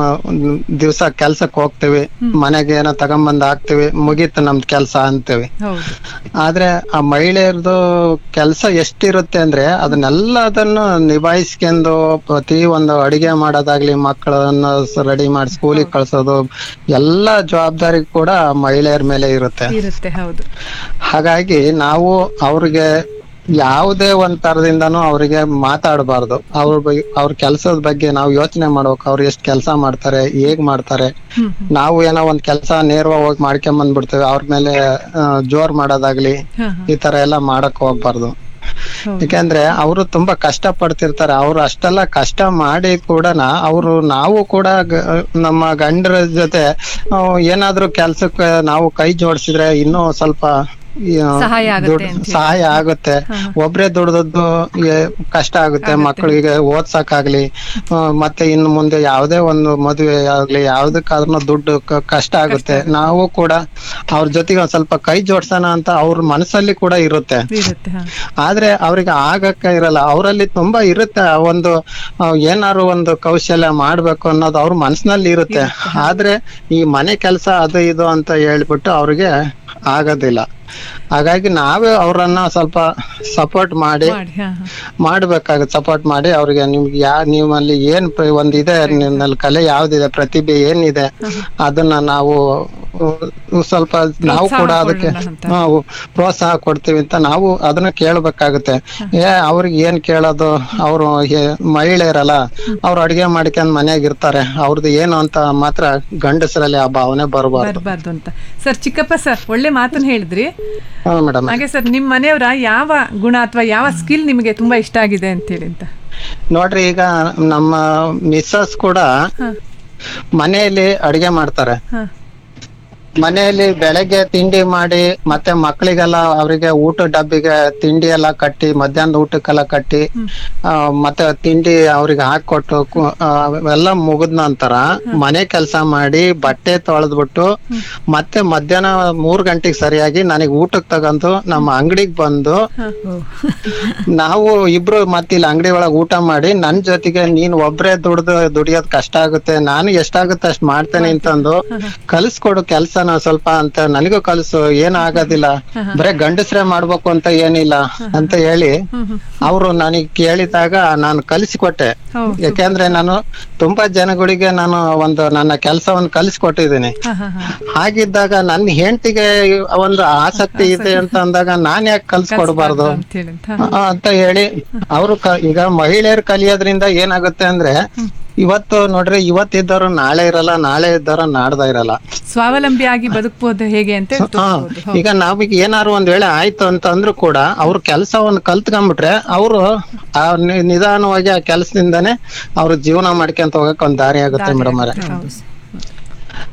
ದಿವ್ಸ ಕೆಲ್ಸಕ್ಕೆ ಹೋಗ್ತೀವಿ ಮನೆಗೆ ಏನೋ ತಗೊಂಬಂದ್ ಹಾಕ್ತಿವಿ ಮುಗೀತು ನಮ್ದು ಕೆಲ್ಸ ಅಂತೀವಿ ಹೌದು ಆದ್ರೆ ಆ ಮಹಿಳೆಯರದು ಕೆಲಸ ಎಷ್ಟಿರುತ್ತೆ ಅಂದ್ರೆ ಅದನ್ನೆಲ್ಲದನ್ನು ನಿಭಾಯಿಸ್ಕೊಂಡು ಪ್ರತಿ ಒಂದು ಅಡಿಗೆ ಮಾಡೋದಾಗ್ಲಿ ಮಕ್ಕಳನ್ನ ರೆಡಿ ಮಾಡಿ ಸ್ಕೂಲಿಗೆ ಕಳ್ಸೋದು ಎಲ್ಲಾ ಜವಾಬ್ದಾರಿ ಕೂಡ ಮಹಿಳೆಯರ ಮೇಲೆ ಇರುತ್ತೆ ಇರುತ್ತೆ ಹೌದು ಹಾಗಾಗಿ ನಾವು ಅವ್ರಿಗೆ ಯಾವುದೇ ಒಂದ್ ತರದಿಂದನೂ ಅವರಿಗೆ ಮಾತಾಡಬಾರ್ದು ಅವ್ರ ಬಗ್ಗೆ ಅವ್ರ ಕೆಲಸದ ಬಗ್ಗೆ ನಾವು ಯೋಚನೆ ಮಾಡ್ಬೇಕು ಅವ್ರು ಎಷ್ಟ್ ಕೆಲಸ ಮಾಡ್ತಾರೆ ಹೇಗ್ ಮಾಡ್ತಾರೆ ಹ್ಮ್ ನಾವು ಏನೋ ಒಂದ್ ಕೆಲಸ ನೇರವಾಗಿ ಹೋಗಿ ಮಾಡ್ಕೊಂಡ್ ಬಂದ್ಬಿಡ್ತೇವೆ ಅವ್ರ ಮೇಲೆ ಆ, ಜೋರ್ ಮಾಡೋದಾಗ್ಲಿ ಹಾ ಈ ತರ ಎಲ್ಲ ಮಾಡಕ್ ಹೋಗ್ಬಾರ್ದು ಹೌದು. ಯಾಕೆಂದ್ರೆ ಅವರು ತುಂಬಾ ಕಷ್ಟ ಪಡ್ತಿರ್ತಾರೆ ಅವ್ರು ಅಷ್ಟೆಲ್ಲ ಕಷ್ಟ ಮಾಡಿ ಕೂಡ ಅವರು ನಾವು ಕೂಡ ಗ- ನಮ್ಮ ಗಂಡರ ಜೊತೆ ಆ, ಏನಾದ್ರೂ ಕೆಲ್ಸಕ್ಕೆ ನಾವು ಕೈ ಜೋಡಿಸಿದ್ರೆ ಇನ್ನೂ ಸ್ವಲ್ಪ ಈ, ಆ, ಸಹಾಯ ಆಗುತ್ತೆ ದುಡ್ಡು- ಅಂತ ಹೇಳಿ. ಸಹಾಯ ಆಗುತ್ತೆ ಒಬ್ರೇ ದುಡ್ದದ್ದು ಏ- ಕಷ್ಟ ಆಗುತ್ತೆ ಮಕ್ಕಳಿಗೆ ಓದ್ಸಕ್ಕಾಗ್ಲಿ ಆ, ಮತ್ತೆ ಇನ್ನು ಮುಂದೆ ಯಾವುದೇ ಒಂದು ಮದುವೆ ಆಗ್ಲಿ ಯಾವ್ದಕ್ಕಾದ್ರೂ ದುಡ್ಡು ಕ- ಕಷ್ಟ ಆಗುತ್ತೆ ನಾವು ಕೂಡ ಅವ್ರ ಜೊತೆಗೆ ಒಂದ್ ಸ್ವಲ್ಪ ಕೈ ಜೋಡ್ಸೋಣ ಅಂತ ಅವ್ರ ಮನಸ್ಸಲ್ಲಿ ಕೂಡ ಇರುತ್ತೆ ಇರುತ್ತೆ ಹಾ ಆದ್ರೆ ಅವ್ರಿಗೆ ಆಗಕ್ಕ ಇರಲ್ಲ ಅವರಲ್ಲಿ ತುಂಬಾ ಇರುತ್ತೆ ಆ ಒಂದು ಆ, ಏನಾದ್ರು ಒಂದು ಕೌಶಲ್ಯ ಮಾಡ್ಬೇಕು ಅನ್ನೋದು ಅವ್ರ ಮನಸ್ಸಿನಲ್ಲಿ ಇರುತ್ತೆ ಆದ್ರೆ ಈ ಮನೆ ಕೆಲಸ ಅದು ಇದು ಅಂತ ಹೇಳ್ಬಿಟ್ಟು ಅವ್ರಿಗೆ ಆಗೋದಿಲ್ಲ ಹಾಗಾಗಿ ನಾವೇ ಅವ್ರನ್ನ ಸ್ವಲ್ಪ ಸಪೋರ್ಟ್ ಮಾಡಿ ಮಾಡಿ ಹಾ ಹಾ ಮಾಡ್ಬೇಕಾಗುತ್ತೆ ಸಪೋರ್ಟ್ ಮಾಡಿ ಅವ್ರಿಗೆ ನಿಮ್ಗೆ ಯಾ ನಿಮ್ಮಲ್ಲಿ ಏನ್ ಪ್ರ- ಒಂದಿದೆ ನಿಮ್ಮಲ್ಲಿ ಕಲೆ ಯಾವ್ದಿದೆ ಪ್ರತಿಭೆ ಏನಿದೆ ಅದನ್ನ ನಾವು ಉ, ಸ್ವಲ್ಪ ನಾವು ಕೂಡ ಪ್ರೋತ್ಸಾಹ ಅದಕ್ಕೆ ಕೊಡೋಣ ಅಂತ. ನಾವು ಪ್ರೋತ್ಸಾಹ ಕೊಡ್ತೀವಿ ಅಂತ ನಾವು ಅದನ್ನ ಕೇಳ್ಬೇಕಾಗುತ್ತೆ ಏ ಅವ್ರಿಗೆ ಏನ್ ಕೇಳೋದು ಅವರು ಮಹಿಳೆಯರಲ್ಲ ಅವ್ರು ಅಡಿಗೆ ಮಾಡ್ಕೊಂಡ್ ಮನ್ಯಾಗ ಇರ್ತಾರೆ ಅವ್ರದ್ದು ಏನು ಅಂತ ಮಾತ್ರ ಗಂಡಸರಲ್ಲಿ ಆ ಭಾವನೆ ಬರಬಾರ್ದು ಬರ್ಬಾರ್ದು ಅಂತ ಸರ್ ಚಿಕ್ಕಪ್ಪ ಸರ್ ಒಳ್ಳೆ ಮಾತನ್ನ ಹೇಳಿದ್ರಿ ಹಾ ಮೇಡಮ್ ಹಾಗೆ ಸರ್ ನಿಮ್ಮ ಮನೆಯವರ ಯಾವ ಗುಣ ಅಥವಾ ಯಾವ ಸ್ಕಿಲ್ ನಿಮಗೆ ತುಂಬಾ ಇಷ್ಟ ಆಗಿದೆ ಅಂತೇಳಿ ಅಂತ ನೋಡ್ರಿ ಈಗ ನಮ್ಮ ಮಿಸ್ಸಸ್ ಕೂಡ ಹಾ ಮನೆಯಲ್ಲಿ ಅಡಿಗೆ ಮಾಡ್ತಾರೆ ಹಾ ಮನೆಯಲ್ಲಿ ಬೆಳಗ್ಗೆ ತಿಂಡಿ ಮಾಡಿ ಮತ್ತೆ ಮಕ್ಕಳಿಗೆಲ್ಲ ಅವರಿಗೆ ಊಟ ಡಬ್ಬಿಗೆ ತಿಂಡಿ ಎಲ್ಲ ಕಟ್ಟಿ ಮಧ್ಯಾಹ್ನದ ಊಟಕ್ಕೆಲ್ಲ ಕಟ್ಟಿ ಆ, ಮತ್ತೆ ತಿಂಡಿ ಅವ್ರಿಗೆ ಹಾಕೊಟ್ಟು ಕು- ಆ, ಅವೆಲ್ಲ ಮುಗಿದ ನಂತರ ಮನೆ ಕೆಲಸ ಮಾಡಿ ಬಟ್ಟೆ ತೊಳೆದ್ಬಿಟ್ಟು ಮತ್ತೆ ಮಧ್ಯಾಹ್ನ ಮೂರ್ ಗಂಟೆಗೆ ಸರಿಯಾಗಿ ನನಗೆ ಊಟಕ್ಕೆ ತಗೊಂಡು ನಮ್ಮ ಅಂಗಡಿಗೆ ಬಂದು ನಾವು ಇಬ್ರು ಮತ್ತೆ ಇಲ್ಲಿ ಅಂಗಡಿ ಒಳಗೆ ಊಟ ಮಾಡಿ ನನ್ ಜೊತೆಗೆ ನೀನ್ ಒಬ್ರೇ ದುಡ್ದು ದುಡಿಯೋದ್ ಕಷ್ಟ ಆಗುತ್ತೆ ನಾನು ಎಷ್ಟಾಗುತ್ತೆ ಅಷ್ಟ್ ಮಾಡ್ತೇನೆ ಅಂತಂದು ಕಲಿಸ್ಕೊಡು ಕೆಲ್ಸನ ಸ್ವಲ್ಪ ಅಂತ ನನಗೂ ಕಲಿಸು ಏನ್ ಆಗೋದಿಲ್ಲ ಬರೇ ಗಂಡಸ್ರೇ ಮಾಡ್ಬೇಕು ಅಂತ ಏನಿಲ್ಲ ಅಂತ ಹೇಳಿ ಅವರು ನನಗೆ ಕೇಳಿದಾಗ ನಾನು ಕಲಿಸಿಕೊಟ್ಟೆ ಹೌದು. ಯಾಕೆಂದ್ರೆ ನಾನು ತುಂಬಾ ಜನಗಳಿಗೆ ನಾನು ಒಂದು ನನ್ನ ಕೆಲಸವನ್ನು ಕಲಿಸ್ಕೊಟ್ಟಿದ್ದೀನಿ ಹಾ ಹಾ ಹಾ ಹಾಗಿದ್ದಾಗ ನನ್ನ ಹೆಂಡತಿಗೆ ಒಂದು ಆಸಕ್ತಿ ಇದೆ ಅಂತ ಅಂದಾಗ ನಾನ್ ಯಾಕೆ ಕಲ್ಸ್ಕೊಡ್ಬಾರ್ದು ಅಂತೇಳಿ ಅಂತ ಆ, ಅಂತ ಹೇಳಿ ಅವರು ಈಗ ಮಹಿಳೆಯರು ಕಲಿಯೋದ್ರಿಂದ ಏನಾಗುತ್ತೆ ಅಂದ್ರೆ ಇವತ್ತು ನೋಡ್ರಿ ಇವತ್ತಿದ್ದವರು ನಾಳೆ ಇರಲ್ಲ ನಾಳೆ ಇದ್ದವರು ನಾಡ್ದ ಇರಲ್ಲ ಸ್ವಾವಲಂಬಿಯಾಗಿ ಬದುಕಬಹುದು ಹೇಗೆ ಅಂತ ಹಾ ತೋರಿಸ್ಬೋದು. ಈಗ ನಾವೀಗ ಏನಾರು ಒಂದ್ ವೇಳೆ ಆಯ್ತು ಅಂತ ಅಂದ್ರೂ ಕೂಡ ಅವ್ರ ಕೆಲಸವನ್ನು ಕಲ್ತ್ಕೊಂಡ್ಬಿಟ್ರೆ ಅವರು ಆ ನಿ- ನಿಧಾನವಾಗಿ ಆ ಕೆಲಸದಿಂದಾನೇ ಅವ್ರ ಜೀವನ ಮಾಡ್ಕೊಂತ ಹೋಗಕ್ ಒಂದ್ ದಾರಿ ಆಗುತ್ತೆ ಮೇಡಮ್ ಅವರೇ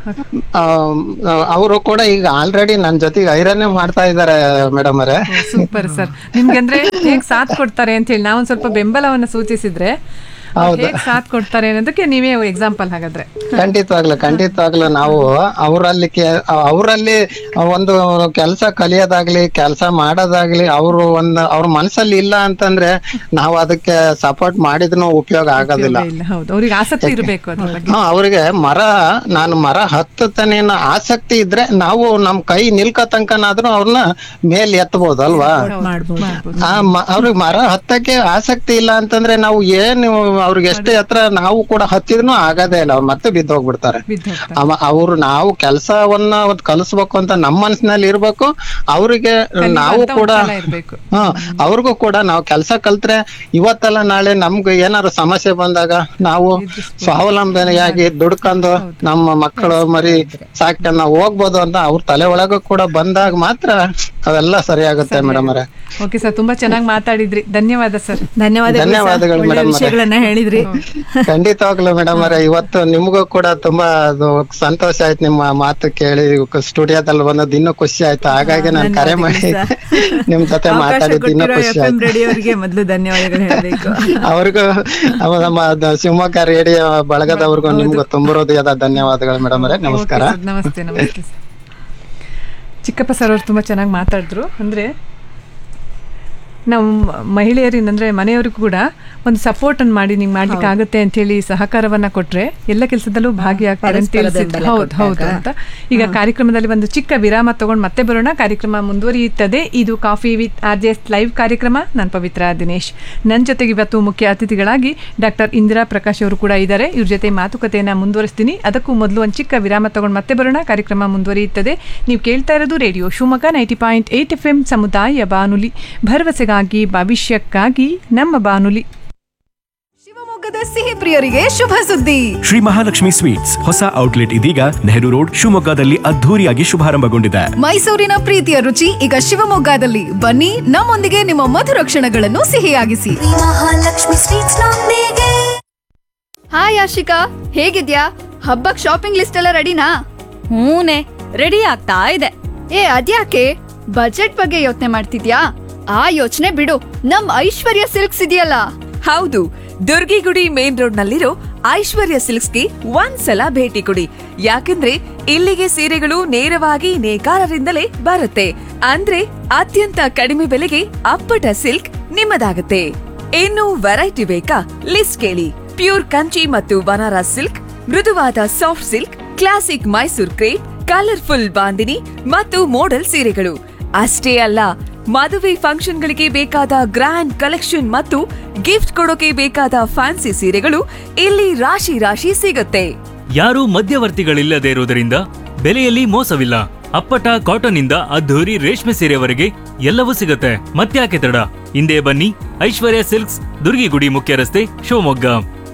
ಅವರು ಕೂಡ ಈಗ ಆಲ್ರೆಡಿ ನನ್ ಜೊತೆಗೆ ಐರನ್ನೇ ಮಾಡ್ತಾ ಇದ್ದಾರೆ ಮೇಡಮ್ ಅವರೇ ಸೂಪರ್ ಸರ್ ನಿಮ್ಗೆ ಅಂದ್ರೆ ಹೇಗ್ ಸಾಥ್ ಕೊಡ್ತಾರೆ ಅಂತ ಹೇಳಿ ನಾವೊಂದ್ ಸ್ವಲ್ಪ ಬೆಂಬಲವನ್ನ ಸೂಚಿಸಿದ್ರೆ ಅವ್ರು ಹೇಗ್ ಸಾಥ್ ಕೊಡ್ತಾರೆ ಅನ್ನೋದಕ್ಕೆ ನೀವೇ ಎಕ್ಸಾಂಪಲ್ ಹಾಗಾದ್ರೆ ಖಂಡಿತವಾಗ್ಲು ಖಂಡಿತವಾಗ್ಲು ನಾವು ಅವರಲ್ಲಿ ಅವರಲ್ಲಿ ಒಂದು ಕೆಲಸ ಕಲಿಯೋದಾಗ್ಲಿ ಕೆಲಸ ಮಾಡೋದಾಗ್ಲಿ ಅವರು ಒಂದು ಅವ್ರ ಮನಸ್ಸಲ್ಲಿ ಇಲ್ಲ ಅಂತಂದ್ರೆ ನಾವು ಅದಕ್ಕೆ ಸಪೋರ್ಟ್ ಮಾಡಿದ್ನು ಉಪಯೋಗ ಆಗೋದಿಲ್ಲ ಇಲ್ಲ ಹೌದು ಅವ್ರಿಗೆ ಆಸಕ್ತಿ ಇರಬೇಕು ಅದ್ರ ಬಗ್ಗೆ ಹಾ ಅವ್ರಿಗೆ ಮರ ನಾನು ಮರ ಹತ್ತತಾನೆ ಅನ್ನೋ ಆಸಕ್ತಿ ಇದ್ರೆ ನಾವು ನಮ್ ಕೈ ನಿಲ್ಕೋ ತನಕನಾದ್ರೂ ಅವ್ರನ್ನ ಮೇಲ್ ಎತ್ತಬಹುದು ಅಲ್ವಾ ಮಾಡ್ಬೋದು ಆ ಮ- ಅವ್ರಿಗೆ ಮರ ಹತ್ತಕ್ಕೆ ಆಸಕ್ತಿ ಇಲ್ಲ ಅಂತಂದ್ರೆ ನಾವು ಏನು ಅವ್ರಿಗೆ ಎಷ್ಟೇ ಹತ್ರ ನಾವು ಕೂಡ ಹತ್ತಿದ್ನು ಆಗದೇ ಇಲ್ಲ ಅವ್ರು ಮತ್ತೆ ಬಿದ್ದು ಹೋಗ್ಬಿಡ್ತಾರೆ ಬಿದ್ದು ಹೋಗ್ತಾರೆ. ಅವ ಅವ್ರು ನಾವು ಕೆಲಸವನ್ನ ಒಂದ್ ಕಲಿಸ್ಬೇಕು ಅಂತ ನಮ್ಮ ಮನಸ್ಸಿನಲ್ಲಿ ಇರ್ಬೇಕು ಅವ್ರಿಗೆ ನಾವು ಕಲಿಯುವಂತ ಕೂಡ ಒಂದ್ ಛಲ ಇರ್ಬೇಕು. ಹಾ ಅವ್ರಿಗೂ ಕೂಡ ನಾವು ಕೆಲಸ ಕಲ್ತ್ರೆ ಇವತ್ತಲ್ಲ ನಾಳೆ ನಮ್ಗೆ ಏನಾದ್ರು ಸಮಸ್ಯೆ ಬಂದಾಗ ನಾವು ಸ್ವಾವಲಂಬನೆಯಾಗಿ ದುಡ್ಕೊಂಡು ನಮ್ಮ ಮಕ್ಕಳು ಮರಿ ಸಾಕ್ಕೊಂಡು ನಾವು ಹೋಗ್ಬೋದು ಅಂತ ಅವ್ರ ತಲೆ ಒಳಗೂ ಕೂಡ ಬಂದಾಗ ಮಾತ್ರ ಅವೆಲ್ಲ ಸರಿಯಾಗುತ್ತೆ ಮೇಡಮ್ ಅವರೇ ಓಕೆ ಸರ್ ತುಂಬಾ ಚೆನ್ನಾಗಿ ಮಾತಾಡಿದ್ರಿ ಧನ್ಯವಾದ ಸರ್ ಧನ್ಯವಾದಗಳು ಸರ್. ಧನ್ಯವಾದಗಳು ಒಳ್ಳೆ ಮೇಡಮ್ ಅವರೇ. ವಿಷಯಗಳನ್ನ ಹೇಳಿದ್ರಿ ಖಂಡಿತವಾಗ್ಲು ಮೇಡಮ್ ಅವರೇ ಇವತ್ತು ನಿಮ್ಗೂ ಕೂಡ ತುಂಬಾ ಅದು ಸಂತೋಷ ಆಯ್ತು ನಿಮ್ಮ ಮಾತು ಕೇಳಿ ಸ್ಟುಡಿಯೋದಲ್ಲಿ ಬಂದದ್ದು ಇನ್ನೂ ಖುಷಿ ಆಯ್ತು ಹಾಗಾಗಿ ನಾನು ಕರೆ ಮಾಡಿ ಧನ್ಯವಾದಗಳು ನಿಮ್ ಜೊತೆ ಅವಕಾಶ ಮಾತಾಡಿದ್ದು ಇನ್ನೂ ಕೊಟ್ಟಿರೋ ಖುಷಿ ಎಫ್ ಎಂ ಆಯ್ತು ರೇಡಿಯೋರಿಗೆ ಮೊದಲು ಧನ್ಯವಾದಗಳು ಹೇಳಬೇಕು ಅವ್ರಿಗೂ ಅವ ನಮ್ಮ ದ- ಶಿವಮೊಗ್ಗ ರೇಡಿಯೋ ಬಳಗದವ್ರಿಗೂ ನಿಮ್ಗೂ ತುಂಬ ಹೃದಯದ ಧನ್ಯವಾದಗಳು ಮೇಡಮ್ ಅವರೇ ನಮಸ್ಕಾರ ಓಕೆ ಸರ್, ನಮಸ್ತೆ ನಮಸ್ತೆ ಸರ್ ಚಿಕ್ಕಪ್ಪ ಸರ್ ಅವರು ತುಂಬ ಚೆನ್ನಾಗಿ ಮಾತಾಡಿದ್ರು ಅಂದರೆ ನಾವು ಮಹಿಳೆಯರಿಂದ ಅಂದರೆ ಮನೆಯವ್ರಿಗೂ ಕೂಡ ಒಂದು ಸಪೋರ್ಟನ್ನು ಮಾಡಿ ನಿಂಗೆ ಮಾಡ್ಲಿಕ್ಕೆ ಆಗುತ್ತೆ ಅಂತೇಳಿ ಸಹಕಾರವನ್ನು ಕೊಟ್ಟರೆ ಎಲ್ಲ ಕೆಲಸದಲ್ಲೂ ಭಾಗಿಯಾಗ್ತಾರೆ ಅಂತ ಪರಸ್ಪರ ತಿಳಿಸಿದ್ರು ಬೆಂಬಲ ಹೌದು ಹೌದು ಕೊಟ್ಟಾಗ. ಅಂತ ಈಗ ಕಾರ್ಯಕ್ರಮದಲ್ಲಿ ಒಂದು ಚಿಕ್ಕ ವಿರಾಮ ತಗೊಂಡು ಮತ್ತೆ ಬರೋಣ ಕಾರ್ಯಕ್ರಮ ಮುಂದುವರಿಯುತ್ತದೆ ಇದು coffee with R J S live ಕಾರ್ಯಕ್ರಮ ನಾನು ಪವಿತ್ರ ದಿನೇಶ್ ನನ್ನ ಜೊತೆಗೆ ಇವತ್ತು ಮುಖ್ಯ ಅತಿಥಿಗಳಾಗಿ ಡಾಕ್ಟರ್ ಇಂದಿರಾ ಪ್ರಕಾಶ್ ಅವರು ಕೂಡ ಇದ್ದಾರೆ ಇವ್ರ ಜೊತೆ ಮಾತುಕತೆಯನ್ನು ಮುಂದುವರಿಸ್ತೀನಿ ಅದಕ್ಕೂ ಮೊದಲು ಒಂದು ಚಿಕ್ಕ ವಿರಾಮ ತಗೊಂಡು ಮತ್ತೆ ಬರೋಣ ಕಾರ್ಯಕ್ರಮ ಮುಂದುವರಿಯುತ್ತದೆ ನೀವು ಕೇಳ್ತಾ ಇರೋದು radio Shivamogga ninety point eight F M ಸಮುದಾಯ ಬಾನುಲಿ ಭರವಸೆಗಾಗಿ ಭವಿಷ್ಯಕ್ಕಾಗಿ ನಮ್ಮ ಬಾನುಲಿ ಶಿವಮೊಗ್ಗದ ಸಿಹಿ ಪ್ರಿಯರಿಗೆ ಶುಭ ಸುದ್ದಿ ಶ್ರೀ ಮಹಾಲಕ್ಷ್ಮಿ ಸ್ವೀಟ್ಸ್ ಹೊಸ ಔಟ್ಲೆಟ್ ಇದೀಗ ನೆಹರು ರೋಡ್ ಶಿವಮೊಗ್ಗದಲ್ಲಿ ಅದ್ಧೂರಿಯಾಗಿ ಶುಭಾರಂಭಗೊಂಡಿದೆ ಮೈಸೂರಿನ ಪ್ರೀತಿಯ ರುಚಿ ಈಗ ಶಿವಮೊಗ್ಗದಲ್ಲಿ ಬನ್ನಿ ನಮ್ಮೊಂದಿಗೆ ನಿಮ್ಮ ಮಧುರ ಕ್ಷಣಗಳನ್ನು ಸಿಹಿಯಾಗಿಸಿ ಮಹಾಲಕ್ಷ್ಮಿ ಸ್ವೀಟ್ಸ್ ನೊಂದಿಗೆ ಹಾಯ್ ಆಶಿಕಾ ಹೇಗಿದ್ಯಾ ಹಬ್ಬಕ್ ಶಾಪಿಂಗ್ ಲಿಸ್ಟ್ ಎಲ್ಲ ರೆಡಿನಾ ಹೂನೆ ರೆಡಿ ಆಗ್ತಾ ಇದೆ ಏ ಅದ್ಯಾಕೆ ಬಜೆಟ್ ಬಗ್ಗೆ ಯೋಚನೆ ಮಾಡ್ತಿದ್ಯಾ ಆ ಯೋಚನೆ ಬಿಡು ನಮ್ ಐಶ್ವರ್ಯ ಸಿಲ್ಕ್ಸ್ ಇದೆಯಲ್ಲ ಹೌದು ದುರ್ಗಿಗುಡಿ ಮೇನ್ ರೋಡ್ ನಲ್ಲಿರೋ ಐಶ್ವರ್ಯ ಸಿಲ್ಕ್ಸ್ಗೆ ಒಂದ್ಸಲ ಭೇಟಿ ಕೊಡಿ ಯಾಕಂದ್ರೆ ಇಲ್ಲಿಗೆ ಸೀರೆಗಳು ನೇರವಾಗಿ ನೇಕಾರರಿಂದಲೇ ಬರುತ್ತೆ ಅಂದ್ರೆ ಅತ್ಯಂತ ಕಡಿಮೆ ಬೆಲೆಗೆ ಅಪ್ಪಟ ಸಿಲ್ಕ್ ನಿಮ್ಮದಾಗುತ್ತೆ ಇನ್ನು ವೆರೈಟಿ ಬೇಕಾ ಲಿಸ್ಟ್ ಕೇಳಿ ಪ್ಯೂರ್ ಕಂಚಿ ಮತ್ತು ಬನಾರಸ್ ಸಿಲ್ಕ್ ಮೃದುವಾದ soft silk classic Mysore crepe colourful bandhani ಮತ್ತು ಮೋಡಲ್ ಸೀರೆಗಳು ಅಷ್ಟೇ ಅಲ್ಲ ಮದುವೆ ಫಂಕ್ಷನ್ಗಳಿಗೆ ಬೇಕಾದ ಗ್ರ್ಯಾಂಡ್ ಕಲೆಕ್ಷನ್ ಮತ್ತು ಗಿಫ್ಟ್ ಕೊಡೋಕೆ ಬೇಕಾದ ಫ್ಯಾನ್ಸಿ ಸೀರೆಗಳು ಇಲ್ಲಿ ರಾಶಿ ರಾಶಿ ಸಿಗುತ್ತೆ ಯಾರೂ ಮಧ್ಯವರ್ತಿಗಳಿಲ್ಲದೆ ಇರುವುದರಿಂದ ಬೆಲೆಯಲ್ಲಿ ಮೋಸವಿಲ್ಲ ಅಪ್ಪಟ ಕಾಟನ್ ಇಂದ ಅದ್ಧೂರಿ ರೇಷ್ಮೆ ಸೀರೆವರೆಗೆ ಎಲ್ಲವೂ ಸಿಗುತ್ತೆ ಮತ್ತ್ಯಾಕೆ ತಡ ಹಿಂದೆ ಬನ್ನಿ ಐಶ್ವರ್ಯ ಸಿಲ್ಕ್ಸ್ ದುರ್ಗಿಗುಡಿ ಮುಖ್ಯ ರಸ್ತೆ ಶಿವಮೊಗ್ಗ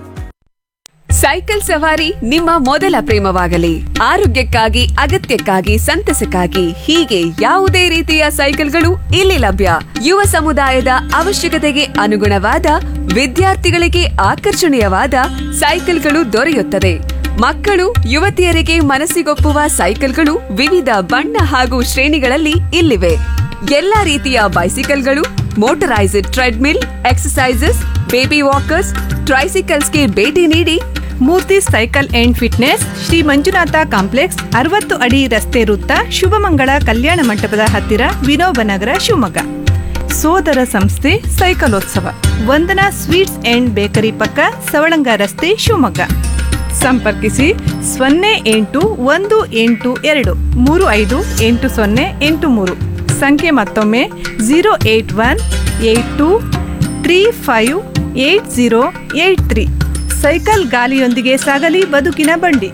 ಸೈಕಲ್ ಸವಾರಿ ನಿಮ್ಮ ಮೊದಲ ಪ್ರೇಮವಾಗಲಿ ಆರೋಗ್ಯಕ್ಕಾಗಿ ಅಗತ್ಯಕ್ಕಾಗಿ ಸಂತಸಕ್ಕಾಗಿ ಹೀಗೆ ಯಾವುದೇ ರೀತಿಯ ಸೈಕಲ್ಗಳು ಇಲ್ಲಿ ಲಭ್ಯ ಯುವ ಸಮುದಾಯದ ಅವಶ್ಯಕತೆಗೆ ಅನುಗುಣವಾದ ವಿದ್ಯಾರ್ಥಿಗಳಿಗೆ ಆಕರ್ಷಣೀಯವಾದ ಸೈಕಲ್ಗಳು ದೊರೆಯುತ್ತದೆ ಮಕ್ಕಳು ಯುವತಿಯರಿಗೆ ಮನಸ್ಸಿಗೊಪ್ಪುವ ಸೈಕಲ್ಗಳು ವಿವಿಧ ಬಣ್ಣ ಹಾಗೂ ಶ್ರೇಣಿಗಳಲ್ಲಿ ಇಲ್ಲಿವೆ ಎಲ್ಲಾ ರೀತಿಯ ಬೈಸಿಕಲ್ಗಳು ಮೋಟರೈಸ್ಡ್ ಟ್ರೆಡ್ಮಿಲ್ ಎಕ್ಸಸೈಸಸ್ ಬೇಬಿ ವಾಕರ್ಸ್ ಟ್ರೈಸಿಕಲ್ಸ್ಗೆ ಭೇಟಿ ನೀಡಿ Murthy cycle and fitness Shri Manjunatha complex ಅರವತ್ತು ಅಡಿ ರಸ್ತೆ ವೃತ್ತ ಶುಭಮಂಗಳ ಕಲ್ಯಾಣ ಮಂಟಪದ ಹತ್ತಿರ ವಿನೋಬ ನಗರ ಶಿವಮೊಗ್ಗ ಸೋದರ ಸಂಸ್ಥೆ ಸೈಕಲೋತ್ಸವ ವಂದನಾ ಸ್ವೀಟ್ಸ್ ಅಂಡ್ ಬೇಕರಿ ಪಕ್ಕ ಸವಳಂಗ ರಸ್ತೆ ಶಿವಮೊಗ್ಗ ಸಂಪರ್ಕಿಸಿ ಸೊನ್ನೆ ಎಂಟು ಒಂದು ಎಂಟು ಎರಡು ಮೂರು ಐದು ಎಂಟು ಸೊನ್ನೆ ಎಂಟು ಮೂರು ಸಂಖ್ಯೆ ಮತ್ತೊಮ್ಮೆ zero eight one eight two three five eight zero eight three cycle ಗಾಲಿಯೊಂದಿಗೆ ಸಾಗಲಿ ಬದುಕಿನ ಬಂಡಿ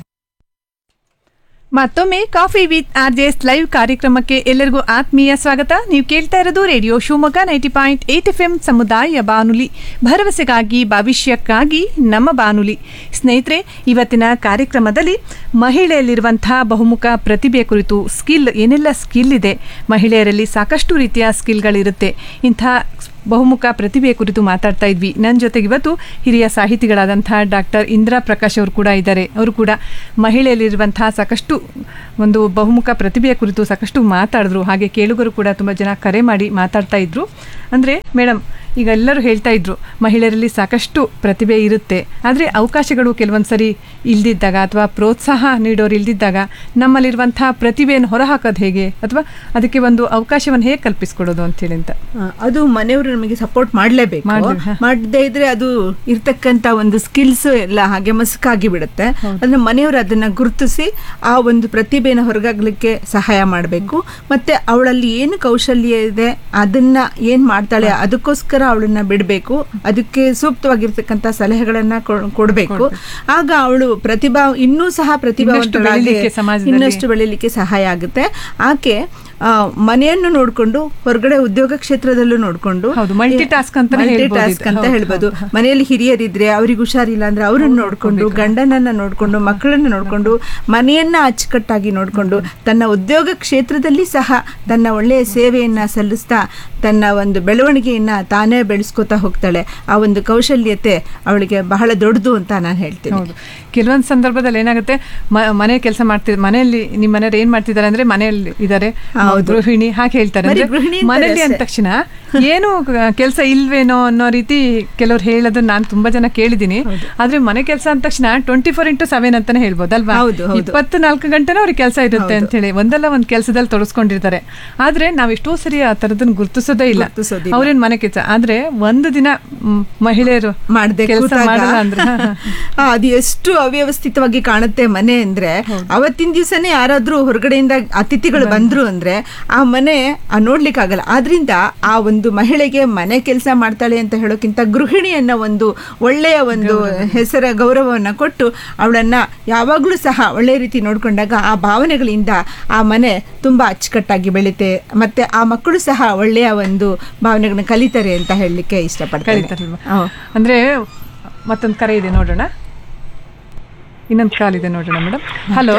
ಮತ್ತೊಮ್ಮೆ coffee with R J S live ಕಾರ್ಯಕ್ರಮಕ್ಕೆ ಎಲ್ಲರಿಗೂ ಆತ್ಮೀಯ ಸ್ವಾಗತ ನೀವು ಕೇಳ್ತಾ ಇರೋದು radio Shivamogga ninety point eight F M ಸಮುದಾಯ ಬಾನುಲಿ ಭರವಸೆಗಾಗಿ ಭವಿಷ್ಯಕ್ಕಾಗಿ ನಮ್ಮ ಬಾನುಲಿ ಸ್ನೇಹಿತರೆ ಇವತ್ತಿನ ಕಾರ್ಯಕ್ರಮದಲ್ಲಿ ಮಹಿಳೆಯಲ್ಲಿರುವಂಥ ಬಹುಮುಖ ಪ್ರತಿಭೆ ಕುರಿತು ಸ್ಕಿಲ್ ಏನೆಲ್ಲ ಸ್ಕಿಲ್ ಇದೆ ಮಹಿಳೆಯರಲ್ಲಿ ಸಾಕಷ್ಟು ರೀತಿಯ ಸ್ಕಿಲ್ಗಳಿರುತ್ತೆ ಇಂಥ ಬಹುಮುಖ ಪ್ರತಿಭೆ ಕುರಿತು ಮಾತಾಡ್ತಾ ಇದ್ವಿ ನನ್ನ ಜೊತೆಗೆ ಇವತ್ತು ಹಿರಿಯ ಸಾಹಿತಿಗಳಾದಂತಹ ಡಾಕ್ಟರ್ ಇಂದಿರಾ ಪ್ರಕಾಶ್ ಅವರು ಕೂಡ ಇದ್ದಾರೆ ಅವರು ಕೂಡ ಮಹಿಳೆಯಲ್ಲಿರುವಂತಹ ಸಾಕಷ್ಟು ಒಂದು ಬಹುಮುಖ ಪ್ರತಿಭೆಯ ಕುರಿತು ಸಾಕಷ್ಟು ಮಾತಾಡಿದ್ರು ಹಾಗೆ ಕೇಳುಗರು ಕೂಡ ತುಂಬ ಜನ ಕರೆ ಮಾಡಿ ಮಾತಾಡ್ತಾ ಇದ್ರು ಅಂದರೆ ಮೇಡಮ್ ಈಗ ಎಲ್ಲರೂ ಹೇಳ್ತಾ ಇದ್ರು ಮಹಿಳೆಯರಲ್ಲಿ ಸಾಕಷ್ಟು ಪ್ರತಿಭೆ ಇರುತ್ತೆ ಆದರೆ ಅವಕಾಶಗಳು ಕೆಲವೊಂದು ಸರಿ ಇಲ್ದಿದ್ದಾಗ ಅಥವಾ ಪ್ರೋತ್ಸಾಹ ನೀಡೋರು ಇಲ್ದಿದ್ದಾಗ ನಮ್ಮಲ್ಲಿರುವಂಥ ಪ್ರತಿಭೆಯನ್ನು ಹೊರಹಾಕೋದು ಹೇಗೆ ಅಥವಾ ಅದಕ್ಕೆ ಒಂದು ಅವಕಾಶವನ್ನು ಹೇಗೆ ಕಲ್ಪಿಸ್ಕೊಡೋದು ಅಂತೇಳಿ ಅಂತ ಆ, ಅದು ಮನೆಯವರು ನಮಗೆ ಸಪೋರ್ಟ್ ಮಾಡಲೇಬೇಕು ಮಾಡ್ಬೇಕು, ಹ. ಮಾಡದೇ ಇದ್ರೆ ಅದು ಇರ್ತಕ್ಕಂತ ಒಂದು ಸ್ಕಿಲ್ಸ್ ಎಲ್ಲ ಹಾಗೆ ಮಸ್ಕಾಗಿ ಬಿಡುತ್ತೆ ಅದನ್ನ ಮನೆಯವರು ಅದನ್ನ ಗುರುತಿಸಿ ಆ ಒಂದು ಪ್ರತಿಭೆನ ಹೊರಗಾಗ್ಲಿಕ್ಕೆ ಸಹಾಯ ಮಾಡಬೇಕು ಮತ್ತೆ ಅವಳಲ್ಲಿ ಏನು ಕೌಶಲ್ಯ ಇದೆ ಅದನ್ನ ಏನ್ ಮಾಡ್ತಾಳೆ ಅದಕ್ಕೋಸ್ಕರ ಅವಳನ್ನ ಬಿಡಬೇಕು ಅದಕ್ಕೆ ಸೂಕ್ತವಾಗಿರ್ತಕ್ಕಂಥ ಸಲಹೆಗಳನ್ನ ಕೊ- ಕೊಡ್ಬೇಕು ಆಗ ಅವಳು ಪ್ರತಿಭಾ ಇನ್ನೂ ಸಹ ಪ್ರತಿಭಾವಂತಳಾಗಿ ಬೆಳೀಲಿಕ್ಕೆ ಸಮಾಜದಲ್ಲಿ. ಇನ್ನಷ್ಟು ಬೆಳೀಲಿಕ್ಕೆ ಸಹಾಯ ಆಗುತ್ತೆ ಆಕೆ ಆ, ಮನೆಯನ್ನು ನೋಡ್ಕೊಂಡು ಹೊರಗಡೆ ಉದ್ಯೋಗ ಕ್ಷೇತ್ರದಲ್ಲೂ ನೋಡ್ಕೊಂಡು ಹೌದು, multitask ಅಂತಾನೆ ಹೇಳ್ಬೋದು Multitask ಇದು. ಅಂತ ಹೌದು, ಹೇಳ್ಬೋದು ಮನೆಯಲ್ಲಿ ಹಿರಿಯರಿದ್ರೆ ಅವ್ರಿಗೆ ಹುಷಾರಿಲ್ಲ ಅಂದ್ರೆ ಅವ್ರನ್ನ ನೋಡ್ಕೊಂಡು ಗಂಡನನ್ನ ನೋಡ್ಕೊಂಡು ಮಕ್ಕಳನ್ನ ನೋಡ್ಕೊಂಡು ಮನೆಯನ್ನ ಅಚ್ಚುಕಟ್ಟಾಗಿ ನೋಡ್ಕೊಂಡು ತನ್ನ ಉದ್ಯೋಗ ಕ್ಷೇತ್ರದಲ್ಲಿ ಸಹ ತನ್ನ ಒಳ್ಳೆಯ ಸೇವೆಯನ್ನ ಸಲ್ಲಿಸ್ತಾ ತನ್ನ ಒಂದು ಬೆಳವಣಿಗೆಯನ್ನ ತಾನೇ ಬೆಳೆಸ್ಕೊತಾ ಹೋಗ್ತಾಳೆ ಆ ಒಂದು ಕೌಶಲ್ಯತೆ ಅವಳಿಗೆ ಬಹಳ ದೊಡ್ಡದು ಅಂತ ನಾನು ಹೇಳ್ತೀನಿ ಹೌದು ಕೆಲವೊಂದು ಸಂದರ್ಭದಲ್ಲಿ ಏನಾಗುತ್ತೆ ಮ- ಮನೆ ಕೆಲಸ ಮಾಡ್ತಿದ್ ಮನೆಯಲ್ಲಿ ನಿಮ್ಮ ಮನೆಯವ್ರು ಏನ್ ಮಾಡ್ತಿದ್ದಾರೆ ಅಂದ್ರೆ ಮನೆಯಲ್ಲಿ ಇದ್ದಾರೆ ಹೌದು. ಗೃಹಿಣಿ ಹಾಗೆ ಹೇಳ್ತಾರೆ ಬರೀ ಅಂದ್ರೆ ಗೃಹಿಣಿ ಅಂತಾರೆ ಮನೆಯಲ್ಲಿ ಅಂದ ಅಷ್ಟೇ. ತಕ್ಷಣ ಏನು ಕೆಲಸ ಇಲ್ವೇನೋ ಅನ್ನೋ ರೀತಿ ಕೆಲವ್ರು ಹೇಳೋದನ್ನ ನಾನು ತುಂಬಾ ಜನ ಕೇಳಿದ್ದೀನಿ ಆದ್ರೆ ಮನೆ ಕೆಲಸ ಅಂದ ತಕ್ಷಣ ಟ್ವೆಂಟಿ ಫೋರ್ ಇಂಟು ಸೆವೆನ್ ಅಂತಾನೆ ಹೇಳ್ಬೋದಲ್ವಾ ಹೌದು, ಹೌದು. ಇಪ್ಪತ್ತು ನಾಲ್ಕು ಗಂಟೆನೂ ಅವ್ರಿಗೆ ಕೆಲಸ ಇರುತ್ತೆ ಅಂತ ಹೇಳಿ ಒಂದಲ್ಲ ಒಂದ್ ಕೆಲಸದಲ್ಲಿ ತೊಡಸ್ಕೊಂಡಿರ್ತಾರೆ ಆದ್ರೆ ನಾವ್ ಎಷ್ಟೋ ಸರಿ ಆ ತರದನ್ನ ಗುರ್ತಿಸೋದೇ ಇಲ್ಲ ಗುರ್ತಿಸೋದಿಲ್ಲ. ಅವ್ರೇನ್ ಮನೆ ಕೆಲಸ ಆದ್ರೆ ಒಂದು ದಿನ ಮ್, ಮಹಿಳೆಯರು ಮಾಡದೆ ಕೆಲಸ ಮಾಡಲ್ಲ ಅಂದ್ರೆ ಹಾ, ಹಾ. ಆ, ಅದು ಎಷ್ಟು ಅವ್ಯವಸ್ಥಿತವಾಗಿ ಕಾಣುತ್ತೆ ಮನೆ ಅಂದ್ರೆ ಅವತ್ತಿನ ದಿವಸನೇ ಯಾರಾದ್ರೂ ಹೊರಗಡೆಯಿಂದ ಅತಿಥಿಗಳು ಬಂದ್ರು ಅಂದ್ರೆ ಆ ಮನೆ ಆ ನೋಡ್ಲಿಕ್ಕಾಗಲ್ಲ ಆದ್ರಿಂದ ಆ ಒಂದು ಮಹಿಳೆಗೆ ಮನೆ ಕೆಲಸ ಮಾಡ್ತಾಳೆ ಅಂತ ಹೇಳೋಕ್ಕಿಂತ ಗೃಹಿಣಿ ಅನ್ನೋ ಒಂದು ಒಳ್ಳೆಯ ಒಂದು ಹೆಸರ ಗೌರವವನ್ನ ಕೊಟ್ಟು ಅವಳನ್ನ ಯಾವಾಗ್ಲೂ ಸಹ ಒಳ್ಳೆ ರೀತಿ ನೋಡ್ಕೊಂಡಾಗ ಆ ಭಾವನೆಗಳಿಂದ ಆ ಮನೆ ತುಂಬಾ ಅಚ್ಚುಕಟ್ಟಾಗಿ ಬೆಳೀತೆ ಮತ್ತೆ ಆ ಮಕ್ಕಳು ಸಹ ಒಳ್ಳೆಯ ಒಂದು ಭಾವನೆಗಳನ್ನ ಕಲಿತಾರೆ ಅಂತ ಹೇಳಲಿಕ್ಕೆ ಇಷ್ಟಪಡ್ತಾರೆ ಕರೀತಾರಲ್ವಾ ಅಂದ್ರೆ ಮತ್ತೊಂದು ಕರೆ ಇದೆ ನೋಡೋಣ ಇನ್ನೊಂದು ಕಾಲ್ ಇದೆ ನೋಡೋಣ ಮೇಡಮ್ ಹಲೋ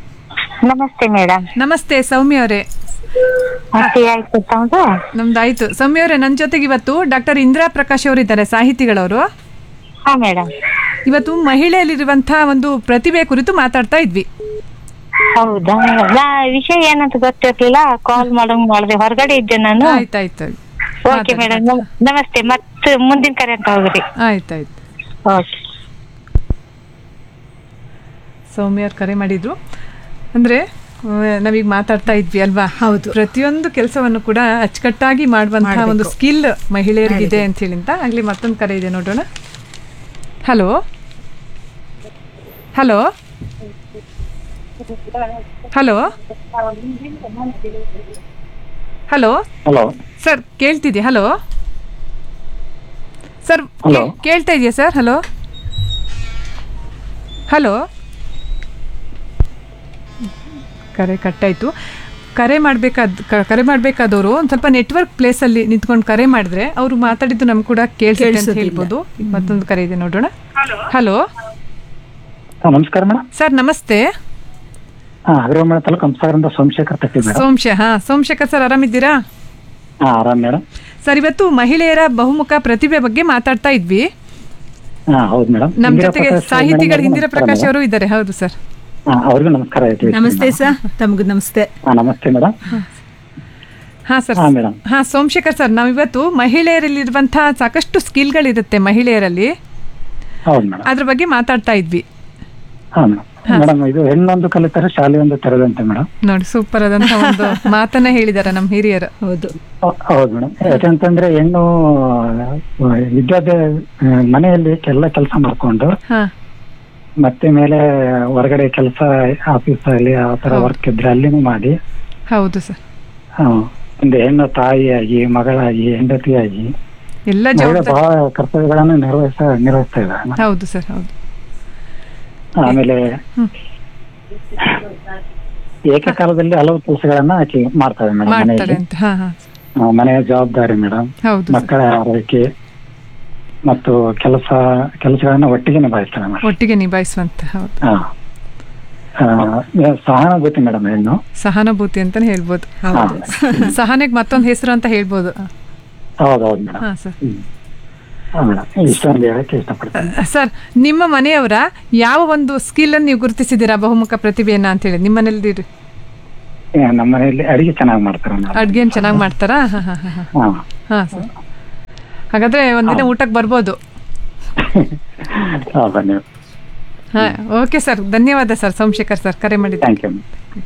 ನಮಸ್ತೆ ಮೇಡಮ್ ನಮಸ್ತೆ ಸೌಮ್ಯ ಅವರೇ ಟೀ ಆಯ್ತು ತಮ್ಮದು ನಮ್ದು ಆಯ್ತು ಸೌಮ್ಯ ಅವರೇ ನನ್ನ ಜೊತೆಗೆ ಇವತ್ತು ಡಾಕ್ಟರ್ ಇಂದಿರಾ ಪ್ರಕಾಶ್ ಅವರು ಇದ್ದಾರೆ ಸಾಹಿತಿಗಳವರು ಹಾ ಮೇಡಮ್ ಇವತ್ತು ಮಹಿಳೆಯಲ್ಲಿರುವಂತಹ ಒಂದು ಪ್ರತಿಭೆ ಕುರಿತು ಮಾತಾಡ್ತಾ ಇದ್ವಿ ಹೌದಾ ನಾ ವಿಷಯ ಏನಂತ ಗೊತ್ತಿರ್ಲಿಲ್ಲ ಕಾಲ್ ಮಾಡಂಗ್ ಮಾಡಿದೆ ಹೊರಗಡೆ ಇದ್ದೆ ನಾನು ಆಯ್ತಾಯ್ತು ಓಕೆ ಮೇಡಮ್ ನಮಸ್ತೆ ಮತ್ತೆ ಮುಂದಿನ ಕರೆ ಅಂತ ಹೋಗ್ರಿ ಆಯ್ತಾಯ್ತು ಓಕೆ ಸೌಮ್ಯ ಅವ್ರು ಕರೆ ಮಾಡಿದ್ರು ಅಂದ್ರೆ ಆ, ನಾವೀಗ ಮಾತಾಡ್ತಾ ಇದ್ವಿ ಅಲ್ವಾ ಹೌದು. ಪ್ರತಿಯೊಂದು ಕೆಲಸವನ್ನು ಕೂಡ ಅಚ್ಚುಕಟ್ಟಾಗಿ ಮಾಡುವಂತಹ ಒಂದು ಮಾಡ್ಬೇಕು. ಸ್ಕಿಲ್ ಮಹಿಳೆಯರಿಗಿದೆ ಅಂತ ಹೇಳಿ ಅಂತ ಆಗ್ಲಿ ಮತ್ತೊಂದು ಕರೆ ಇದೆ ನೋಡೋಣ hello hello hello hello hello sir ಕೇಳ್ತಿದ್ಯಾ ಹಲೋ ಸರ್ Hello. ಕೇಳ್ತಾ ಇದೆಯಾ ಸರ್ ಹಲೋ ಹಲೋ ಕರೆ ಕಟ್ಟಾಯಿತು ಕರೆ ಮಾಡಬೇಕಾದ ಕರೆ ಮಾಡಬೇಕಾದವರು ಒಂದು ಸ್ವಲ್ಪ ನೆಟ್ವರ್ಕ್ ಪ್ಲೇಸಲ್ಲಿ ನಿಂತ್ಕೊಂಡು ಕರೆ ಮಾಡಿದ್ರೆ ಅವರು ಮಾತಾಡಿದ್ದು ನಮ್ಗೆ ಕೂಡ ಕೇಳಿಸುತ್ತೆ ಅಂತ ಕೇಳ್ಸೋದಿಲ್ಲ. ಹೇಳ್ಬೋದು ಈಗ ಮತ್ತೊಂದು ಕರೆ ಇದೆ ನೋಡೋಣ ಹಲೋ ಹಾ, ನಮಸ್ಕಾರ ಮೇಡಮ್ ಸರ್ ನಮಸ್ತೆ ಹಾ ಅಗ್ರವಾಣ ತಾಲೂಕು ಹಂಸಾಗರಿಂದ ಸೋಮಶೇಖರ್ ತಟ್ಟಿ ಮೇಡಮ್ ಸೋಮಶ ಹಾ ಸೋಮಶೇಖರ್ ಸರ್ ಆರಾಮಿದ್ದೀರಾ ಹಾ ಆರಾಮ್ ಮೇಡಮ್ ಸರ್ ಇವತ್ತು ಮಹಿಳೆಯರ ಬಹುಮುಖ ಪ್ರತಿಭೆ ಬಗ್ಗೆ ಮಾತಾಡ್ತಾ ಇದ್ವಿ ಹಾ ಹೌದು ಮೇಡಮ್ ನಮ್ಮ ಜೊತೆಗೆ ಸಾಹಿತಿಗಳು ಇಂದಿರಾ ಪ್ರಕಾಶ್ ಅವರು ಇದ್ದಾರೆ ಹೌದು ಸರ್ ಅವ್ರಿಗೂ ನಮಸ್ಕಾರ ಆಯ್ತು ನಮಸ್ತೆ ಸರ್ ತಮಗೂ ನಮಸ್ತೆ ಹಾ ನಮಸ್ತೆ ಮೇಡಮ್ ಹಾ ಸರ್ ಹಾ, ಮೇಡಮ್. ಹಾ ಸೋಮಶೇಖರ್ ಸರ್ ನಾವಿವತ್ತು ಮಹಿಳೆಯರಲ್ಲಿರುವಂತಹ ಸಾಕಷ್ಟು ಸ್ಕಿಲ್ಗಳಿರುತ್ತೆ ಮಹಿಳೆಯರಲ್ಲಿ ಹೌದು ಮೇಡಮ್ ಅದ್ರ ಬಗ್ಗೆ ಮಾತಾಡ್ತಾ ಇದ್ವಿ ಹಾ ಮೇಡಮ್ ಮೇಡಮ್ ಇದು ಹೆಣ್ಣೊಂದು ಕಲಿತಾರೆ ಶಾಲೆ ಒಂದು ತೆರೆದಂತೆ ಮೇಡಮ್ ನೋಡಿ ಸೂಪರ್ ಆದಂತ ಒಂದು ಮಾತನ್ನ ಹೇಳಿದಾರೆ ನಮ್ಮ ಹಿರಿಯರು ಹೌದು ಹೌದು ಮೇಡಮ್ ಯಾಕಂತಂದ್ರೆ ಹೆಣ್ಣು ಆ, ವಿದ್ಯಾಭ್ಯಾಸ ಮನೆಯಲ್ಲಿ ಎಲ್ಲ ಕೆಲಸ ಮಾಡ್ಕೊಂಡು ಹಾ ಮತ್ತೆ ಮೇಲೆ ಹೊರಗಡೆ ಕೆಲಸ ಆಫೀಸ್ ಅಲ್ಲಿ ಆ ತರ ವರ್ಕ್ ಇದ್ರೆ ಅಲ್ಲಿನೂ ಮಾಡಿ ಹೌದು ಸರ್ ಆ, ಒಂದು ಹೆಣ್ಣು ತಾಯಿಯಾಗಿ ಮಗಳಾಗಿ ಹೆಂಡತಿಯಾಗಿ ಎಲ್ಲ ಮಹಿಳೆ ಜವಾಬ್ದಾರಿ ಬಹಳ ಕರ್ತವ್ಯಗಳನ್ನು ನಿರ್ವಹಿಸ ನಿರ್ವಹಿಸ್ತಾ ಇದ್ದಾರೆ ಹೌದು ಸರ್ ಹೌದು ಆಮೇಲೆ ಏಕಕಾಲದಲ್ಲಿ ಹಲವು ಕೆಲಸಗಳನ್ನ ಆಕೆ ಮಾಡ್ತಾಳೆ ಮೇಡಮ್ ಮಾಡ್ತಾರೆ ಮನೆಯಲ್ಲಿ ಅಂತ ಹಾ ಹಾ ಆ, ಮನೆಯ ಜವಾಬ್ದಾರಿ ಮೇಡಮ್ ಹೌದು ಮಕ್ಕಳ ಆರೈಕೆ ಮತ್ತು ಕೆಲಸ ಕೆಲಸಗಳನ್ನ ಒಟ್ಟಿಗೆ ನಿಭಾಯಿಸ್ತಾಳೆ ಮೇಡಮ್ ಒಟ್ಟಿಗೆ ನಿಭಾಯಿಸುವಂತ ಹೌದು ಹಾ ಆ, ಸಹಾನುಭೂತಿ ಮೇಡಮ್ ಹೆಣ್ಣು ಸಹಾನುಭೂತಿ ಅಂತಾನೆ ಹೇಳ್ಬೋದು ಹಾ. ಸಹನೆಗೆ ಮತ್ತೊಂದು ಹೆಸರು ಅಂತ ಹೇಳ್ಬೋದು ಹೌದೌದು ಮೇಡಮ್ ಹಾ ಸರ್ ಹಾ ಮೇಡಮ್ ಇಷ್ಟೊಂದು ಹೇಳಕ್ಕೆ ಇಷ್ಟಪಡ್ತೀನಿ ಸರ್ ನಿಮ್ಮ ಮನೆಯವರ ಯಾವ ಒಂದು ಸ್ಕಿಲ್ ಅನ್ನು ನೀವು ಗುರುತಿಸಿದ್ದೀರಾ ಬಹುಮುಖ ಪ್ರತಿಭೆಯನ್ನ ಅಂತ ಹೇಳಿ ನಿಮ್ಮ ಮನೇಲಿ ಏ, ನಮ್ಮ ಮನೆಯಲ್ಲಿ ಅಡಿಗೆ ಚೆನ್ನಾಗಿ ಮಾಡ್ತಾರೆ ಮೇಡಮ್ ಅಡ್ಗೆನ್ ಚೆನ್ನಾಗಿ ಮಾಡ್ತಾರಾ ಹಾ ಹಾ ಹಾ ಹಾ ಹಾ ಹಾ ಸರ್ ಹಾಗಾದ್ರೆ ಒಂದಿನ ಊಟಕ್ಕೆ ಬರ್ಬೋದು ಹೌದಾ ನೀವು ಹಾ ಓಕೆ ಸರ್ ಧನ್ಯವಾದ ಸರ್ ಸೋಮಶೇಖರ್ ಸರ್ ಕರೆ ಮಾಡಿದ್ದು ಥ್ಯಾಂಕ್ ಯು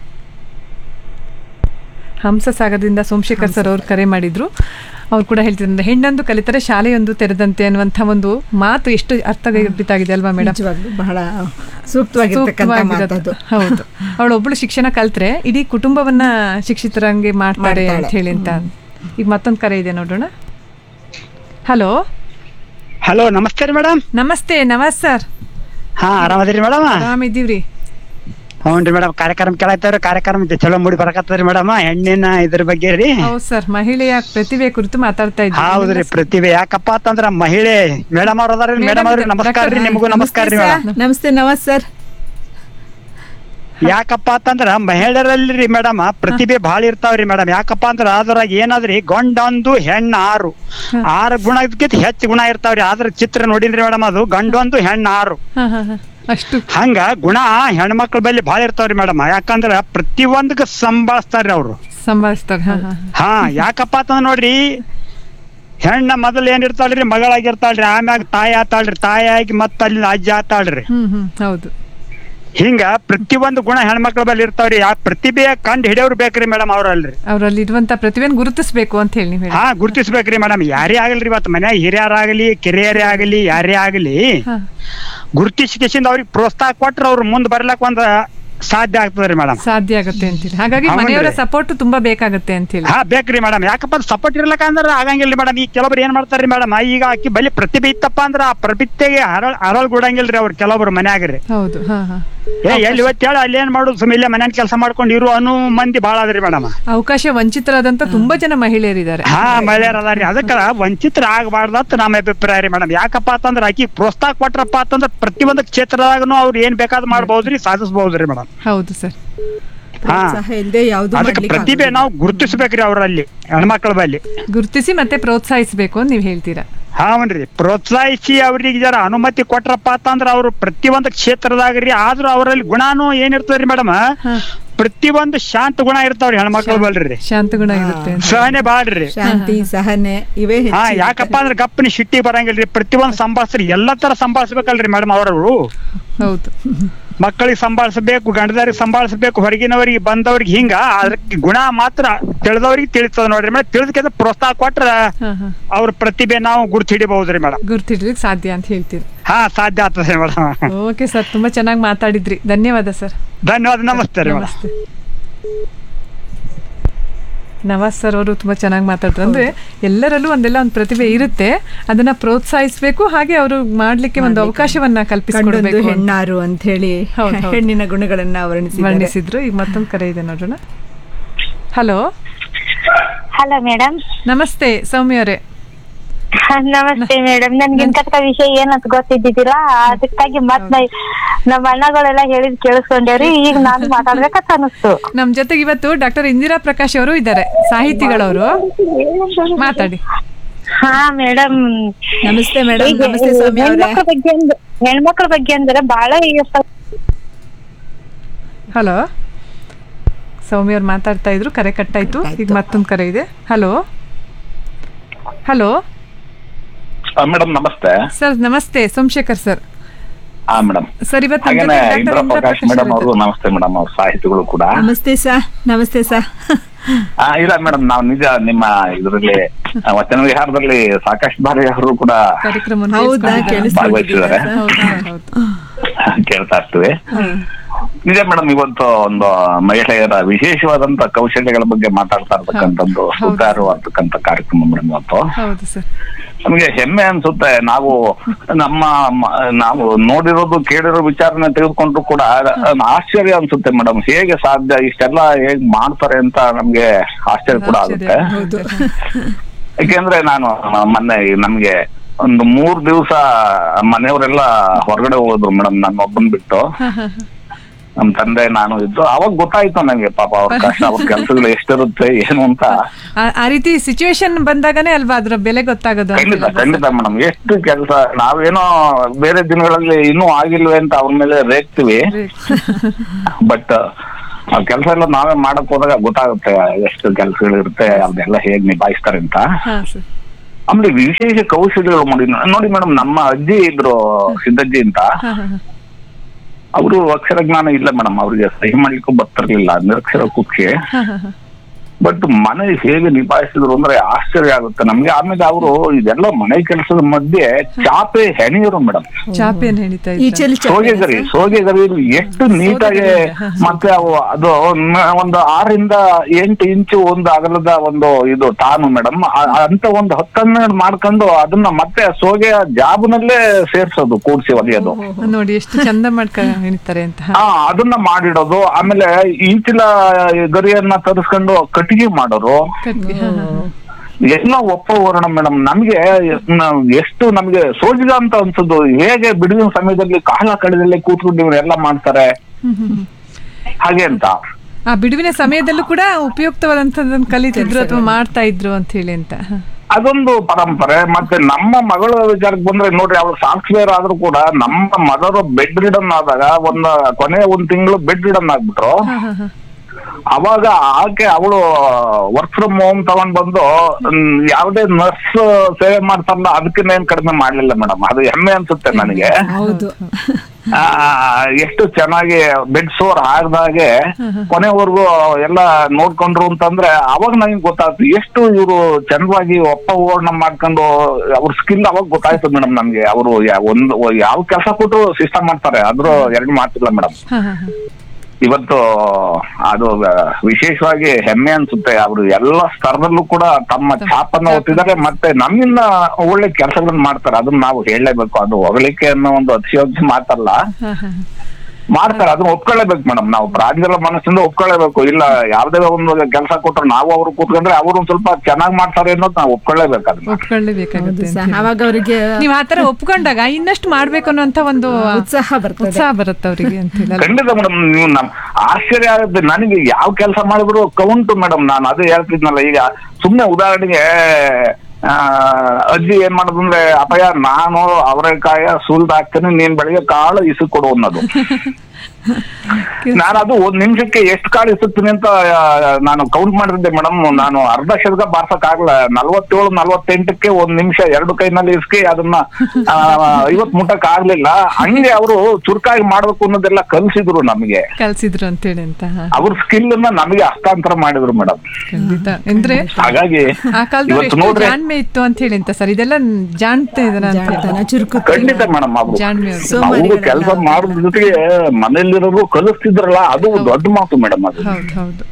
ಹಂಸಸಾಗರದಿಂದ ಸೋಮಶೇಖರ್ ಸರ್ ಅವ್ರು ಕರೆ ಮಾಡಿದ್ರು ಅವ್ರು ಕೂಡ ಹೇಳ್ತಿದ್ದಾರೆ ಹೆಣ್ಣೊಂದು ಕಲಿತರೆ ಶಾಲೆಯೊಂದು ತೆರೆದಂತೆ ಅನ್ನುವಂಥ ಒಂದು ಮಾತು ಎಷ್ಟು ಅರ್ಥಗರ್ಭಿತಾಗಿದೆ ಅಲ್ವಾ ಮೇಡಮ್ ನಿಜವಾಗ್ಲೂ ಬಹಳ ಸೂಕ್ತವಾಗಿರ್ತಕ್ಕಂಥ ಮಾತದು ಹೌದು ಅವಳೊಬ್ಳು ಶಿಕ್ಷಣ ಕಲ್ತ್ರೆ ಇಡೀ ಕುಟುಂಬವನ್ನ ಶಿಕ್ಷಿತರಂಗೆ ಮಾಡ್ತಾರೆ ಮಾಡ್ತಾಳೆ. ಅಂತ ಹೇಳಿ ಅಂತ ಈಗ ಮತ್ತೊಂದು ಕರೆ ಇದೆ ನೋಡೋಣ ಹಲೋ ಹಲೋ ನಮಸ್ತೆ ರೀ ಮೇಡಮ್ ನಮಸ್ತೆ ನಮಸ್ ಸರ್ ಹಾ ಆರಾಮದಿರಿ ಮೇಡಮ್ ಆರಾಮಿದ್ದೀವ್ರಿ ಹ್ಞೂ ರೀ ಮೇಡಮ್ ಕಾರ್ಯಕ್ರಮ ಕೇಳತ್ತವ್ರಿ ಕಾರ್ಯಕ್ರಮ ಜ- ಚಲೋ ಮೂಡಿ ಬರಕತ್ತದ್ರಿ ಮೇಡಮ್ ಹೆಣ್ಣಿನ ಇದ್ರ ಬಗ್ಗೆ ರೀ ಹೌದು ಸರ್ ಮಹಿಳೆಯ ಪ್ರತಿಭೆ ಕುರಿತು ಮಾತಾಡ್ತಾ ಹೌದ್ರಿ ಇದ್ದೀವಿ ಪ್ರತಿಭೆ ಯಾಕಪ್ಪ ಅಂತಂದ್ರ ಮಹಿಳೆ ಮೇಡಮ್ ಅವ್ರ ಅದಾರಿ ಮೇಡಮ್ ಅವ್ರಿಗೆ ನಮಸ್ಕಾರ ರೀ ನಿಮಗೂ ನಮಸ್ಕಾರ ರೀ ಮೇಡಮ್ ನಮಸ್ತೆ ನಮಸ್ ಸರ್ ಯಾಕಪ್ಪ ಅಂತಂದ್ರ ಮಹಿಳೆಯರಲ್ಲಿ ರೀ ಮೇಡಮ್ ಪ್ರತಿಭೆ ಭಾಳ ಇರ್ತಾವ್ರಿ ಮೇಡಮ್ ಯಾಕಪ್ಪ ಅಂದ್ರ ಅದ್ರಾಗ ಏನಾದ್ರಿ ಗಂಡೊಂದು ಹೆಣ್ಣು ಆರು ಆರು ಗುಣಕ್ಕಿಂತ ಹೆಚ್ಚು ಗುಣ ಇರ್ತಾವ್ರಿ ಆದ್ರ ಚಿತ್ರ ನೋಡಿನ್ರಿ ಮೇಡಮ್ ಅದು ಗಂಡೊಂದು ಹೆಣ್ಣು ಆರು ಹಾ ಹಾ ಹಾ ಅಷ್ಟು ಹಂಗ ಗುಣ ಹೆಣ್ಮಕ್ಳ ಬಲ್ಲಿ ಭಾಳ ಇರ್ತಾವ್ರಿ ಮೇಡಮ್ ಯಾಕಂದ್ರ ಪ್ರತಿಯೊಂದಕ್ಕೆ ಸಂಭಾಳಿಸ್ತಾರ್ರಿ ಅವ್ರು ಸಂಭಾಳಿಸ್ತಾರೆ ಹಾ ಹಾ ಹಾ ಯಾಕಪ್ಪ ಅಂತಂದ್ರ ನೋಡ್ರಿ ಹೆಣ್ಣ ಮೊದಲ್ ಏನ್ ಇರ್ತಾಳ್ರಿ ಮಗಳಾಗಿರ್ತಾಳ್ರಿ ಆಮ್ಯಾಗ ತಾಯಿ ಆತಾಳ್ರಿ ತಾಯಿ ಆಗಿ ಮತ್ತ ಅಲ್ಲಿ ಅಜ್ಜ ಆತಾಳ್ರಿ ಹ್ಮ್ ಹ್ಮ್ ಹೌದು ಹಿಂಗ ಪ್ರತಿಯೊಂದು ಗುಣ ಹೆಣ್ಮಕ್ಳ ಬಲ್ಲಿ ಇರ್ತಾವ್ರಿ ಆ ಪ್ರತಿಭೆಯ ಕಂಡು ಹಿಡಿಯೋರು ಬೇಕ್ರಿ ಮೇಡಮ್ ಅವ್ರಲ್ರಿ ಅವರಲ್ಲಿ ಇರುವಂತ ಪ್ರತಿಭೆನ ಗುರುತಿಸ್ಬೇಕು ಅಂತ ಹೇಳಿ ನೀವು ಹಾ ಗುರ್ತಿಸ್ಬೇಕ್ರಿ ಮೇಡಮ್ ಯಾರೇ ಆಗಲ್ರಿ ಇವತ್ತು ಮನ್ಯಾಗ ಹಿರಿಯರಾಗಲಿ ಕಿರಿಯರೇ ಆಗಲಿ ಯಾರೇ ಆಗಲಿ ಹಾ. ಗುರ್ತಿಸಿಕೆಸಿಂದ ಅವ್ರಿಗೆ ಪ್ರೋತ್ಸಾಹ ಕೊಟ್ರ ಅವ್ರು ಮುಂದ್ ಬರ್ಲಕ್ ಒಂದ್ ಸಾಧ್ಯ ಆಗ್ತದ್ರಿ ಮೇಡಮ್ ಸಾಧ್ಯ ಆಗುತ್ತೆ ಅಂತೀರಿ ಹಾಗಾಗಿ ಹೌನ್ರಿ. ಮನೆಯವರ ಸಪೋರ್ಟ್ ತುಂಬಾ ಬೇಕಾಗುತ್ತೆ ಅಂತ ಹೇಳಿ ಹಾ ಬೇಕ್ರಿ ಮೇಡಮ್ ಯಾಕಪ್ಪ ಸಪೋರ್ಟ್ ಇರ್ಲಕ್ಕ ಅಂದ್ರ ಆಗಂಗಿಲ್ರಿ ಮೇಡಮ್ ಈಗ ಕೆಲವ್ರು ಏನ್ ಮಾಡ್ತಾರ್ರಿ ಮೇಡಮ್ ಈಗ ಆಕಿ ಬಲಿ ಪ್ರತಿಭೆ ಇತ್ತಪ್ಪ ಅಂದ್ರ ಆ ಪ್ರತಿಭೆಗೆ ಹರಳ್ ಹರಳ್ ಗುಡಂಗಿಲ್ರಿ ಅವ್ರು ಕೆಲವೊಬ್ರು ಮನ್ಯಾಗ್ರಿ ಹೌದು ಹಾ ಹಾ ಏ ಎಲ್ಲಿ ಇವತ್ತು ಹೇಳ ಅಲ್ಲಿ ಏನ್ ಮಾಡುದು ಸುಮ್ಮನೆ ಇಲ್ಲೇ ಮನ್ಯಾನ ಕೆಲಸ ಮಾಡ್ಕೊಂಡು ಇರು ಅನ್ನೋ ಮಂದಿ ಬಾಳ ಅದ್ರಿ ಮೇಡಮ್ ಅವಕಾಶ ವಂಚಿತರಾದಂತ ತುಂಬಾ ಜನ ಮಹಿಳೆಯರಿದ್ದಾರೆ ಹಾ ಮಹಿಳೆಯರ್ ಅದಾರಿ ಅದಕ್ಕ ವಂಚಿತರ ಆಗಬಾರ್ದತ್ ನಮ್ಮ ಅಭಿಪ್ರಾಯ ರೀ ಮೇಡಮ್ ಯಾಕಪ್ಪ ಅಂತಂದ್ರ ಆಕಿ ಪ್ರೋತ್ಸಾಹ ಕೊಟ್ರಪ್ಪ ಅಂತಂದ್ರ ಪ್ರತಿಯೊಂದು ಕ್ಷೇತ್ರದಾಗನು ಅವ್ರು ಏನ್ ಬೇಕಾದ್ ಮಾಡ್ಬೋದ್ರಿ ಸಾಧಿಸ್ಬೋದ್ರಿ ಮೇಡಮ್ ಹೌದು ಸರ್ ಹಾ ಪ್ರೋತ್ಸಾಹ ಇಲ್ಲದೆ ಯಾವುದು ಅದಕ್ಕೆ ಪ್ರತಿಭೆ ನಾವು ಗುರುತಿಸ್ಬೇಕ್ರಿ ಅವ್ರಲ್ಲಿ ಹೆಣ್ಮಕ್ಳ ಬಲ್ಲಿ ಗುರುತಿಸಿ ಮತ್ತೆ ಪ್ರೋತ್ಸಾಹಿಸಬೇಕು ಅಂತ ನೀವು ಹೇಳ್ತೀರಾ ಹಾವನ್ರಿ ಪ್ರೋತ್ಸಾಹಿಸಿ ಅವ್ರಿಗೆ ಜರ ಅನುಮತಿ ಕೊಟ್ರಪ್ಪ ಅಂತಂದ್ರ ಅವ್ರು ಪ್ರತಿಯೊಂದು ಕ್ಷೇತ್ರದಾಗ್ರಿ ಆದ್ರೂ ಅವರಲ್ಲಿ ಗುಣಾನು ಏನಿರ್ತದ್ರಿ ಮೇಡಮ್ ಪ್ರತಿಯೊಂದು ಶಾಂತ ಗುಣ ಇರ್ತಾವ್ರಿ ಹೆಣ್ಮಕ್ಳ ಬಲ್ರಿ ಶಾಂತ ಗುಣ ಇರುತ್ತೆ ಅಂತ. ಸಹನೆ ಬಾಳ್ರಿ ಶಾಂತಿ ಸಹನೆ ಇವೇ ಹಾ ಹೆಚ್ಚು ಯಾಕಪ್ಪ ಅಂದ್ರೆ ಗಪ್ಪನಿ ಶಿಟ್ಟಿ ಬರಂಗಿಲ್ರಿ ಪ್ರತಿಯೊಂದು ಸಂಭಾಳಿಸ್ರಿ ಎಲ್ಲಾ ತರ ಸಂಭಾಳಿಸ್ಬೇಕಲ್ರಿ ಮೇಡಮ್ ಅವ್ರವ್ರು ಹೌದು ಮಕ್ಕಳಿಗೆ ಸಂಭಾಳಿಸಬೇಕು ಗಂಡದವ್ರಿಗೆ ಸಂಭಾಳಿಸಬೇಕು ಹೊರಗಿನವರಿಗೆ ಬಂದವ್ರಿಗೆ ಹಿಂಗ ಅದಕ್ಕೆ ಗುಣ ಮಾತ್ರ ತಿಳಿದವ್ರಿಗೆ ತಿಳಿತದ ನೋಡ್ರಿ ಮೇಡಮ್ ತಿಳಿದಕ್ಕೆ ಪ್ರೋತ್ಸಾಹ ಕೊಟ್ರ ಹಾ ಹಾ ಅವ್ರ ಪ್ರತಿಭೆ ನಾವು ಗುರ್ತು ಹಿಡಿಬಹುದ್ರಿ ಮೇಡಮ್ ಗುರ್ತಿಡ್ಲಿಕ್ಕೆ ಸಾಧ್ಯ ಅಂತ ಹೇಳ್ತೀರಿ ಹಾ ಸಾಧ್ಯ ಆಗ್ತದೆ ಮೇಡಮ್ ಓಕೆ ಸರ್ ತುಂಬಾ ಚೆನ್ನಾಗಿ ಮಾತಾಡಿದ್ರಿ ಧನ್ಯವಾದ ಸರ್ ಧನ್ಯವಾದ ನಮಸ್ತೆ ರೀ ಮೇಡಮ್ ನಮಸ್ತೆ ನವಾಜ್ ಸರ್ ಅವರು ತುಂಬಾ ಚೆನ್ನಾಗಿ ಮಾತಾಡಿದ್ರು ಅಂದ್ರೆ ಎಲ್ಲರಲ್ಲೂ ಒಂದೆಲ್ಲ ಒಂದು ಪ್ರತಿಭೆ ಇರುತ್ತೆ ಅದನ್ನ ಪ್ರೋತ್ಸಾಹಿಸಬೇಕು ಹಾಗೆ ಅವರು ಮಾಡ್ಲಿಕ್ಕೆ ಒಂದು ಅವಕಾಶವನ್ನ ಗಂಡೊಂದು ಕಲ್ಪಿಸಿಕೊಡ್ಬೇಕು ಅಂತ ಹೆಣ್ಣಾರು ಅಂತ ಹೇಳಿ ಹೌದು, ಹೌದು. ಹೆಣ್ಣಿನ ಗುಣಗಳನ್ನ ವರ್ಣಿಸಿದ್ದಾರೆ ವರ್ಣಿಸಿದ್ರು ಈಗ ಮತ್ತೊಂದು ಕರೆ ಇದೆ ನೋಡೋಣ ಹಲೋ ಹಲೋ ಮೇಡಮ್ ನಮಸ್ತೆ ಸೌಮ್ಯ ಅವರೇ ನಮಸ್ತೆ ಮೇಡಮ್ ನನ್ಗೆ ಇಂತಕ್ಕ ವಿಷಯ ಏನಂತ ಗೊತ್ತಿದ್ದಿದ್ದಿಲ್ಲ ಅದಕ್ಕಾಗಿ ಮತ್ ನಾ- ನಮ್ಮ ಅಣ್ಣಗಳೆಲ್ಲ ಹೇಳಿದ್ ಕೇಳಿಸ್ಕೊಂಡೇವ್ರಿ ಈಗ ನಾನು ಮಾತಾಡ್ಬೇಕಂತ ಅನಿಸ್ತು ನಮ್ ಜೊತೆಗೆ ಇವತ್ತು ಡಾಕ್ಟರ್ ಇಂದಿರಾ ಪ್ರಕಾಶ್ ಅವರು ಇದ್ದಾರೆ ಸಾಹಿತಿಗಳವರು ಮಾತಾಡಿ ಹಾ ಮೇಡಮ್ ನಮಸ್ತೆ ಮೇಡಮ್ ನಮಸ್ತೆ ಸ್ವಾಮಿ ಅವರೇ ಹೆಣ್ಮಕ್ಳ ಬಗ್ಗೆ ಅಂದ್- ಹೆಣ್ಮಕ್ಳ ಬಗ್ಗೆ ಅಂದ್ರೆ ಬಹಳ ಇರ್ತಾವ ಹಲೋ ಸೌಮ್ಯ ಅವ್ರು ಮಾತಾಡ್ತಾ ಇದ್ರು ಕರೆ ಕಟ್ಟಾಯ್ತು ಈಗ ಮತ್ತೊಂದು ಕರೆ ಇದೆ ಹಲೋ ಹಲೋ ಮೇಡಮ್ ನಮಸ್ತೆ ಸರ್ ನಮಸ್ತೆ ಸೋಮಶೇಖರ್ ಸರ್ ಹಾ ಮೇಡಮ್ ಸರ್ ಇವತ್ತು ನಮ್ಮ ಹಾಗೇನೆ ಜೊತೆ ಇಂದ್ರ ಡಾಕ್ಟರ್ ಇಂದ್ರ ಪ್ರಕಾಶ್ ಪ್ರಕಾಶ್ ಮೇಡಮ್ ಅವರು ಅವರು ನಮಸ್ತೆ ಮೇಡಮ್ ಅವ್ರ ಸಾಹಿತಿಗಳು ಕೂಡ ನಮಸ್ತೆ ಸಾ ನಮಸ್ತೆ ಸಾ ಆ, ಇಲ್ಲ ಮೇಡಮ್ ನಾವು ನಿಜ ನಿಮ್ಮ ಇದರಲ್ಲಿ ಆ, ವಚನ ವಿಹಾರದಲ್ಲಿ ಸಾಕಷ್ಟು ಬಾರಿ ಅವರು ಕೂಡ ಕಾರ್ಯಕ್ರಮ ಹೌದಾ ಭಾಗವಹಿಸಿದ್ದಾರೆ ಕೇಳ್ತಾ ಇರ್ತೀವಿ ನಿಜ ಮೇಡಮ್ ಇವತ್ತು ಒಂದು ಮಹಿಳೆಯರ ವಿಶೇಷವಾದಂತ ಕೌಶಲ್ಯಗಳ ಬಗ್ಗೆ ಮಾತಾಡ್ತಾ ಇರ್ತಕ್ಕಂಥದ್ದು ಸುತ್ತಾರವಾಗ್ತಕ್ಕಂಥ ಕಾರ್ಯಕ್ರಮ ಮೇಡಮ್ ಇವತ್ತು ಹೌದು ಸರ್ ನಮಗೆ ಹೆಮ್ಮೆ ಅನ್ಸುತ್ತೆ ನಾವು ನಮ್ಮ ಮ- ನಾವು ನೋಡಿರೋದು ಕೇಳಿರೋ ವಿಚಾರನ ತೆಗೆದುಕೊಂಡ್ರು ಕೂಡ ಆಶ್ಚರ್ಯ ಅನ್ಸುತ್ತೆ ಮೇಡಮ್ ಹೇಗೆ ಸಾಧ್ಯ ಇಷ್ಟೆಲ್ಲ ಹೇಗ್ ಮಾಡ್ತಾರೆ ಅಂತ ನಮ್ಗೆ ಆಶ್ಚರ್ಯ ಕೂಡ ಆಗುತ್ತೆ ಹೌದು ಯಾಕೆಂದ್ರೆ ನಾನು ಮೊನ್ನೆ ನಮ್ಗೆ ಒಂದು ಮೂರ್ ದಿವಸ ಮನೆಯವರೆಲ್ಲ ಹೊರಗಡೆ ಹೋದ್ರು ಮೇಡಮ್ ನನ್ನ ಒಬ್ಬನ್ ಬಿಟ್ಟು ನಮ್ ತಂದೆ ನಾನು ಇದ್ದು ಅವಾಗ ಗೊತ್ತಾಯ್ತು ನಂಗೆ ಪಾಪ ಅವ್ರ ಕಷ್ಟ ಅವ್ರ ಕೆಲ್ಸಗಳು ಎಷ್ಟಿರುತ್ತೆ ಏನು ಅಂತ ಆ- ಆ ರೀತಿ ಸಿಚುವೇಶನ್ ಬಂದಾಗನೇ ಅಲ್ವಾ ಅದ್ರ ಬೆಲೆ ಗೊತ್ತಾಗೋದು ಖಂಡಿತ ಖಂಡಿತ ಮೇಡಮ್ ಎಷ್ಟು ಕೆಲಸ ನಾವೇನೋ ಬೇರೆ ದಿನಗಳಲ್ಲಿ ಇನ್ನೂ ಆಗಿಲ್ವೇ ಅಂತ ಅವ್ರ ಮೇಲೆ ರೇಗ್ತೀವಿ ಬಟ್ ಆ ಕೆಲಸ ಎಲ್ಲ ನಾವೇ ಮಾಡಕ್ ಹೋದಾಗ ಗೊತ್ತಾಗುತ್ತೆ ಎಷ್ಟು ಕೆಲಸಗಳಿರುತ್ತೆ ಅದನ್ನೆಲ್ಲ ಹೇಗ್ ನಿಭಾಯಿಸ್ತಾರೆ ಅಂತ ಹಾ ಸರ್ ಆಮೇಲೆ ವಿಶೇಷ ಕೌಶಲ್ಯಗಳು ಮಾಡಿ ನೋಡಿ ಮೇಡಮ್ ನಮ್ಮ ಅಜ್ಜಿ ಇದ್ರು ಸಿದ್ದಜ್ಜಿ ಅಂತ ಹಾ ಹಾ ಅವರು ಅಕ್ಷರ ಜ್ಞಾನ ಇಲ್ಲ ಮೇಡಮ್ ಅವ್ರಿಗೆ ಸಹಿ ಮಾಡ್ಲಿಕ್ಕೂ ಬರ್ತಿರ್ಲಿಲ್ಲ ನಿರಕ್ಷರ ಕುಕ್ಷಿ ಹಾ ಹಾ ಹಾ ಬಟ್ ಮನೆ ಹೇಗೆ ನಿಭಾಯಿಸಿದ್ರು ಅಂದ್ರೆ ಆಶ್ಚರ್ಯ ಆಗುತ್ತೆ ನಮ್ಗೆ ಆಮೇಲೆ ಅವರು ಇದೆಲ್ಲ ಮನೆ ಕೆಲಸದ ಮಧ್ಯೆ ಚಾಪೆ ಹೆಣಿಯರು ಮೇಡಮ್ ಚಾಪೆ ಏನ್ ಹೇಳಿತಾ ಈಚೆಲಿ ಸೋಗೆಗರಿ ಸೋಗೆಗರಿ ಎಷ್ಟು ನೀಟಾಗಿ ಮತ್ತೆ ಅವು ಅದು ನ- ಒಂದು ಆರರಿಂದ ಎಂಟು ಇಂಚು ಒಂದು ಅಗಲದ ಒಂದು ಇದು ತಾನು ಮೇಡಮ್ ಅಂತ ಒಂದು ಹತ್ತನ್ನೆರಡು ಮಾಡ್ಕೊಂಡು ಅದನ್ನ ಮತ್ತೆ ಸೋಗೆಯ ಜಾಬನಲ್ಲೇ ಸೇರ್ಸೋದು ಕೂಡ್ಸಿ ಒಲಿಯೋದು ನೋಡಿ ಎಷ್ಟು ಚಂದ ಮಾಡ್ಕ ಹೇಳ್ತಾರೆ ಅಂತ ಹಾ ಅದನ್ನ ಮಾಡಿಡೋದು ಆಮೇಲೆ ಈಚಿಲ ಗರಿಯನ್ನ ತರಿಸ್ಕೊಂಡು ಕಟ್ಟಿಗೆ ಮಾಡೋರು ಕಟ್ಗೆ, ಹಾ, ಹಾ, ಹಾ. ಎಲ್ಲ ಒಪ್ಪವರ್ಣ ಮೇಡಮ್ ನಮ್ಗೆ ನ- ಎಷ್ಟು ನಮ್ಗೆ ಸೋಜಿಗ ಅಂತ ಅನ್ಸುದು ಹೇಗೆ ಬಿಡುವಿನ ಸಮಯದಲ್ಲಿ ಕಾಲ ಕಳೆದಲ್ಲೇ ಕೂತ್ಕೊಂಡು ಇವರೆಲ್ಲ ಮಾಡ್ತಾರೆ ಹ್ಮ್, ಹ್ಮ್, ಹ್ಮ್. ಹಾಗೆ ಅಂತ ಆ ಬಿಡುವಿನ ಸಮಯದಲ್ಲೂ ಕೂಡ ಉಪಯುಕ್ತವಾದಂತದನ್ನ ಕಲಿತಿದ್ರು ಅಥವಾ ಮಾಡ್ತಾ ಇದ್ರು ಅಂತ ಹೇಳಿ ಅಂತ ಹ. ಅದೊಂದು ಪರಂಪರೆ ಮತ್ತೆ ನಮ್ಮ ಮಗಳ ವಿಚಾರಕ್ಕೆ ಬಂದ್ರೆ ನೋಡ್ರಿ ಅವಳು ಸಾಫ್ಟ್ವೇರ್ ಆದ್ರೂ ಕೂಡ ನಮ್ಮ ಮದರ್ ಬೆಡ್ ರಿಡನ್ ಆದಾಗ ಒಂದ್ ಕೊನೆ ಒಂದ್ ತಿಂಗಳು ಬೆಡ್ ರಿಡನ್ ಆಗ್ಬಿಟ್ರು ಹ, ಹ, ಹ. ಅವಾಗ ಆಕೆ ಅವಳು ವರ್ಕ್ ಫ್ರಮ್ ಹೋಮ್ ತಗೊಂಡ್ ಬಂದು ಮ್, ಯಾವ್ದೇ ನರ್ಸ್ ಸೇವೆ ಮಾಡ್ತಾರಲ್ಲ ಅದಕ್ಕಿನ್ನೇನ್ ಕಡಿಮೆ ಮಾಡ್ಲಿಲ್ಲ ಮೇಡಮ್ ಅದು ಹೆಮ್ಮೆ ಅನ್ಸುತ್ತೆ ನನಗೆ ಹೌದು ಆ, ಎಷ್ಟು ಚೆನ್ನಾಗಿ ಬೆಡ್ ಸೋರ್ ಹಾಕ್ದಾಗೆ ಕೊನೆವರೆಗೂ ಎಲ್ಲ ನೋಡ್ಕೊಂಡ್ರು ಅಂತಂದ್ರೆ ಅವಾಗ ನನಗೆ ಗೊತ್ತಾಯ್ತು ಎಷ್ಟು ಇವರು ಚಂದವಾಗಿ ಒಪ್ಪ ಓರ್ಣ ಮಾಡ್ಕೊಂಡು ಅವ್ರ ಸ್ಕಿಲ್ ಅವಾಗ ಗೊತ್ತಾಯ್ತು ಮೇಡಮ್ ನಮ್ಗೆ ಅವರು ಒಂದು ಯಾವ ಕೆಲಸ ಕೊಟ್ಟು ಸಿಸ್ಟಮ್ ಮಾಡ್ತಾರೆ ಅದ್ರ ಎರಡು ಮಾತಿಲ್ಲ ಮೇಡಮ್ ಹ, ಹ, ಹ. ಇವತ್ತು ಅದು ವಿಶೇಷವಾಗಿ ಹೆಮ್ಮೆ ಅನ್ಸುತ್ತೆ ಅವರು ಎಲ್ಲ ಸ್ತರದಲ್ಲೂ ಕೂಡ ತಮ್ಮ ಛಾಪನ್ನ ಒತ್ತಿದ್ದಾರೆ ಮತ್ತೆ ನಮ್ಮಿಂದ ಒಳ್ಳೆ ಕೆಲಸಗಳನ್ನ ಮಾಡ್ತಾರೆ ಅದನ್ನ ನಾವು ಹೇಳಲೇಬೇಕು ಅದು ಹೊಗಳಿಕೆ ಅನ್ನೋ ಒಂದು ಅತಿಶಯೋಕ್ತಿ ಮಾತಲ್ಲ ಹ, ಹ, ಹ. ಮಾಡ್ತಾರೆ ಅದನ್ನ ಒಪ್ಕೊಳ್ಳೇಬೇಕು ಮೇಡಮ್ ನಾವು ಪ್ರಾಜ್ಞರ ಮನಸ್ಸಿಂದ ಒಪ್ಕೊಳ್ಳೇಬೇಕು ಇಲ್ಲ ಯಾವ್ದೇ ಒಂದು ಕೆಲಸ ಕೊಟ್ರೆ ನಾವು ಅವ್ರು ಕೂತ್ಕೊಂಡ್ರೆ ಅವರು ಒಂದ್ ಸ್ವಲ್ಪ ಚೆನ್ನಾಗಿ ಮಾಡ್ತಾರೆ ಅನ್ನೋದು ನಾವು ಒಪ್ಕೊಳ್ಳೇಬೇಕು ಅದನ್ನ ಒಪ್ಕೊಳ್ಳೇಬೇಕಾಗುತ್ತೆ ಅಂತ ಹೇಳಿ. ಅವಾಗ ಅವರಿಗೆ ನೀವ್ ಆತರ ಒಪ್ಕೊಂಡಾಗ ಇನ್ನಷ್ಟು ಮಾಡ್ಬೇಕು ಅನ್ನೋಂತ ಒಂದು ಉತ್ಸಾಹ ಬರ್ತದೆ ಉತ್ಸಾಹ ಬರುತ್ತೆ ಅವರಿಗೆ ಅಂತ ಹೇಳಿ ಅಲ್ವಾ? ಖಂಡಿತ ಮೇಡಮ್ ನೀವು ನಮ್ ಆಶ್ಚರ್ಯ ಆಗುತ್ತೆ ನನಗೆ ಯಾವ ಕೆಲಸ ಮಾಡಿದ್ರು ಕೌಂಟು ಮೇಡಮ್ ನಾನು ಅದೇ ಹೇಳ್ತಿದ್ನಲ್ಲ ಈಗ ಸುಮ್ನೆ ಉದಾಹರಣೆಗೆ ಆ, ಅಜ್ಜಿ ಏನ್ ಮಾಡೋದಂದ್ರೆ ಅಪಯ ನಾನು ಅವರೆಕಾಯ ಸುಲ್ದು ಹಾಕ್ತೇನೆ ನೀನ್ ಬೆಳಿಗ್ಗೆ ಕಾಳು ಇಸು ಕೊಡು ಅನ್ನೋದು ನಾನು ಅದು ಒಂದ್ ನಿಮಿಷಕ್ಕೆ ಎಷ್ಟು ಕಾಳು ಇಸುತ್ತೀನಿ ಅಂತ ಆ, ನಾನು ಕೌಂಟ್ ಮಾಡಿದ್ದೆ ಮೇಡಮ್ ನಾನು ಅರ್ಧ ಶತಕ ಬಾರ್ಸಕ್ ಆಗ್ಲ ನಲ್ವತ್ತೇಳು ನಲ್ವತ್ತೆಂಟಕ್ಕೆ ಒಂದ್ ನಿಮಿಷ ಎರಡು ಕೈನಲ್ಲಿ ಇಸ್ಕಿ ಅದನ್ನ ಆ, ಐವತ್ ಮುಟ್ಟಕ್ ಆಗ್ಲಿಲ್ಲ ಹಂಗೆ ಅವರು ಚುರುಕಾಗಿ ಮಾಡ್ಬೇಕು ಅನ್ನೋದೆಲ್ಲ ಕಲ್ಸಿದ್ರು ನಮಗೆ ಕಲ್ಸಿದ್ರು ಅಂತ ಹೇಳಿ ಅಂತ ಹ. ಅವ್ರ ಸ್ಕಿಲ್ ಅನ್ನ ನಮಗೆ ಹಸ್ತಾಂತರ ಮಾಡಿದ್ರು ಮೇಡಮ್ ಖಂಡಿತ ಅಂದ್ರೆ ಹಾಗಾಗಿ ಆ ಕಾಲದಲ್ಲಿ ಇವತ್ತು ಎಷ್ಟು ನೋಡ್ರಿ ಜಾಣ್ಮೆ ಇತ್ತು ಅಂತ ಹೇಳಿ ಅಂತ ಸರ್ ಇದೆಲ್ಲ ಜಾಣ್ತಾ ಇದಾರ ಅಂತ ಜಾಣತನ, ಚುರುಕು ಖಂಡಿತ ಮೇಡಮ್ ಅವರು ಜಾಣ್ಮೆ ಅವ್ರು. ಅವರು ಕೆಲಸ ಮಾಡೋದ್ರ ಜೊತೆಗೆ ಮನೆಯಲ್ಲಿರೋರು ಕಲಿಸ್ತಿದ್ರಲ್ಲ ಅದು ದೊಡ್ಡ ಮಾತು ಮೇಡಮ್ ಅದು ಹೌದು ಹೌದು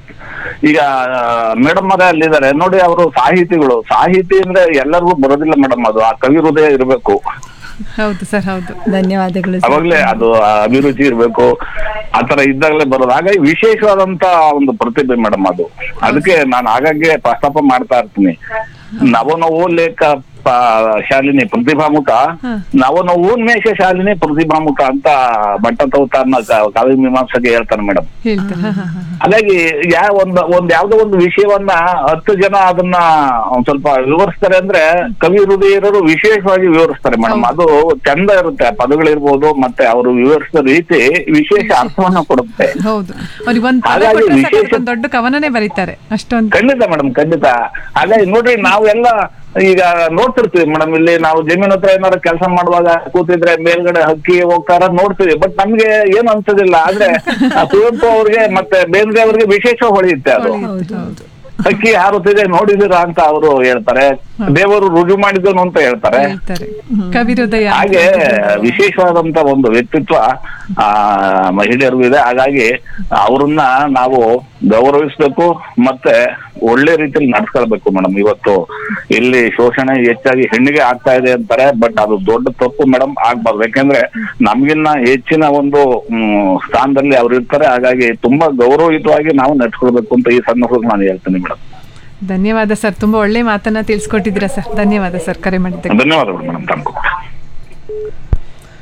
ಈಗ ಮೇಡಮ್ ಅದೇ ಅಲ್ಲಿದ್ದಾರೆ ನೋಡಿ ಅವರು ಸಾಹಿತಿಗಳು ಸಾಹಿತಿ ಅಂದ್ರೆ ಎಲ್ಲರಿಗೂ ಬರೋದಿಲ್ಲ ಮೇಡಮ್ ಅದು ಆ ಕವಿ ಹೃದಯ ಇರಬೇಕು ಹೌದು ಸರ್ ಹೌದು ಧನ್ಯವಾದಗಳು ಸರ್. ಅವಾಗ್ಲೇ ಅದು ಆ ಅಭಿರುಚಿ ಇರ್ಬೇಕು ಆತರ ಇದ್ದಾಗಲೇ ಬರೋದು ಹಾಗಾಗಿ ವಿಶೇಷವಾದಂತ ಒಂದು ಪ್ರತಿಭೆ ಮೇಡಮ್ ಅದು ಅದಕ್ಕೆ ನಾನು ಆಗಾಗ್ಗೆ ಪ್ರಸ್ತಾಪ ಮಾಡ್ತಾ ಇರ್ತೀನಿ ನವನವೋ ಲೇಖ ಪ- ಶಾಲಿನಿ ಪ್ರತಿಭಾಮುಖ ನವನವೋನ್ಮೇಷ ಶಾಲಿನಿ ಪ್ರತಿಭಾಮುಖ ಅಂತ ಭಟ್ಟತವತಾರನ ಕಾವ್ಯ ಮೀಮಾಂಸಕ್ಕೆ ಹೇಳ್ತಾನೆ ಮೇಡಮ್ ಹೇಳ್ತಾರೆ ಹ, ಹ, ಹ. ಹಾಗಾಗಿ ಯಾವ ಒಂದ್ ಒಂದ್ ಯಾವ್ದೋ ಒಂದು ವಿಷಯವನ್ನ ಹತ್ತು ಜನ ಅದನ್ನ ಒಂದ್ ಸ್ವಲ್ಪ ವಿವರಿಸ್ತಾರೆ ಅಂದ್ರೆ ಕವಿ ಹೃದಯರು ವಿಶೇಷವಾಗಿ ವಿವರಿಸ್ತಾರೆ ಮೇಡಮ್ ಅದು ಚಂದ ಇರುತ್ತೆ ಆ ಪದಗಳಿರ್ಬೋದು ಮತ್ತೆ ಅವರು ವಿವರಿಸಿದ ರೀತಿ ವಿಶೇಷ ಅರ್ಥವನ್ನ ಕೊಡುತ್ತೆ ಹೌದು ಅವ್ರಿಗೆ ಒಂದ್ ಪದ ಹಾಗಾಗಿ ಕೊಟ್ರೆ ಸಾಕು, ವಿಶೇಷ- ಅದಕ್ಕೊಂದ್ ದೊಡ್ಡ ಕವನನೇ ಬರೀತಾರೆ ಅಷ್ಟೊಂದು ಖಂಡಿತ ಮೇಡಮ್ ಖಂಡಿತ ಹಾಗಾಗಿ ನೋಡ್ರಿ ನಾವೆಲ್ಲ ಈಗ ನೋಡ್ತಿರ್ತೀವಿ ಮೇಡಮ್ ಇಲ್ಲಿ ನಾವು ಜಮೀನ್ ಹತ್ರ ಏನಾದ್ರು ಕೆಲಸ ಮಾಡುವಾಗ ಕೂತಿದ್ರೆ ಮೇಲ್ಗಡೆ ಹಕ್ಕಿ ಹೋಗ್ತಾರ ನೋಡ್ತೀವಿ ಬಟ್ ನಮ್ಗೆ ಏನು ಅನ್ಸೋದಿಲ್ಲ ಆದ್ರೆ ಆ ಕುವೆಂಪು ಅವ್ರಿಗೆ ಮತ್ತೆ ಬೇಂದ್ರೆ ಅವ್ರಿಗೆ ವಿಶೇಷ ಹೊಳೆಯುತ್ತೆ ಅದು ಹೌದು ಹೌದು ಹಕ್ಕಿ ಹಾರುತ್ತಿದೆ ನೋಡಿದಿರಾ ಅಂತ ಅವರು ಹೇಳ್ತಾರೆ ದೇವರು ರುಜು ಮಾಡಿದನು ಅಂತ ಹೇಳ್ತಾರೆ ಹೇಳ್ತಾರೆ ಕವಿ ಹೃದಯ ಅಂತ. ಹಾಗೆ ವಿಶೇಷವಾದಂತ ಒಂದು ವ್ಯಕ್ತಿತ್ವ ಆ ಮಹಿಳೆಯರಿಗೂ ಇದೆ ಹಾಗಾಗಿ ಅವ್ರನ್ನ ನಾವು ಗೌರವಿಸ್ಬೇಕು ಮತ್ತೆ ಒಳ್ಳೆ ರೀತಿಯಲ್ಲಿ ನಡ್ಸ್ಕೊಳ್ಬೇಕು ಮೇಡಮ್ ಇವತ್ತು ಇಲ್ಲಿ ಶೋಷಣೆ ಹೆಚ್ಚಾಗಿ ಹೆಣ್ಣಿಗೆ ಆಗ್ತಾ ಇದೆ ಅಂತಾರೆ ಬಟ್ ಅದು ದೊಡ್ಡ ತಪ್ಪು ಮೇಡಮ್ ಆಗ್ಬಾರ್ದು ಯಾಕಂದ್ರೆ ನಮ್ಗಿನ್ನ ಹೆಚ್ಚಿನ ಒಂದು ಹ್ಮ್, ಸ್ಥಾನದಲ್ಲಿ ಅವ್ರು ಇರ್ತಾರೆ ಹಾಗಾಗಿ ತುಂಬಾ ಗೌರವಯುತವಾಗಿ ನಾವು ನಡ್ಸ್ಕೊಳ್ಬೇಕು ಅಂತ ಈ ಸಂದರ್ಭದಲ್ಲಿ ನಾನು ಹೇಳ್ತೀನಿ ಮೇಡಮ್ ಧನ್ಯವಾದ ಸರ್ ತುಂಬಾ ಒಳ್ಳೆ ಮಾತನ್ನ ತಿಳಿಸ್ಕೊಟ್ಟಿದ್ದೀರಾ ಸರ್ ಧನ್ಯವಾದ ಸರ್ ಕರೆ ಮಾಡಿದ್ದಕ್ಕೆ ಧನ್ಯವಾದಗಳು ಮೇಡಮ್ ತಮ್ಗೂ ಸೊ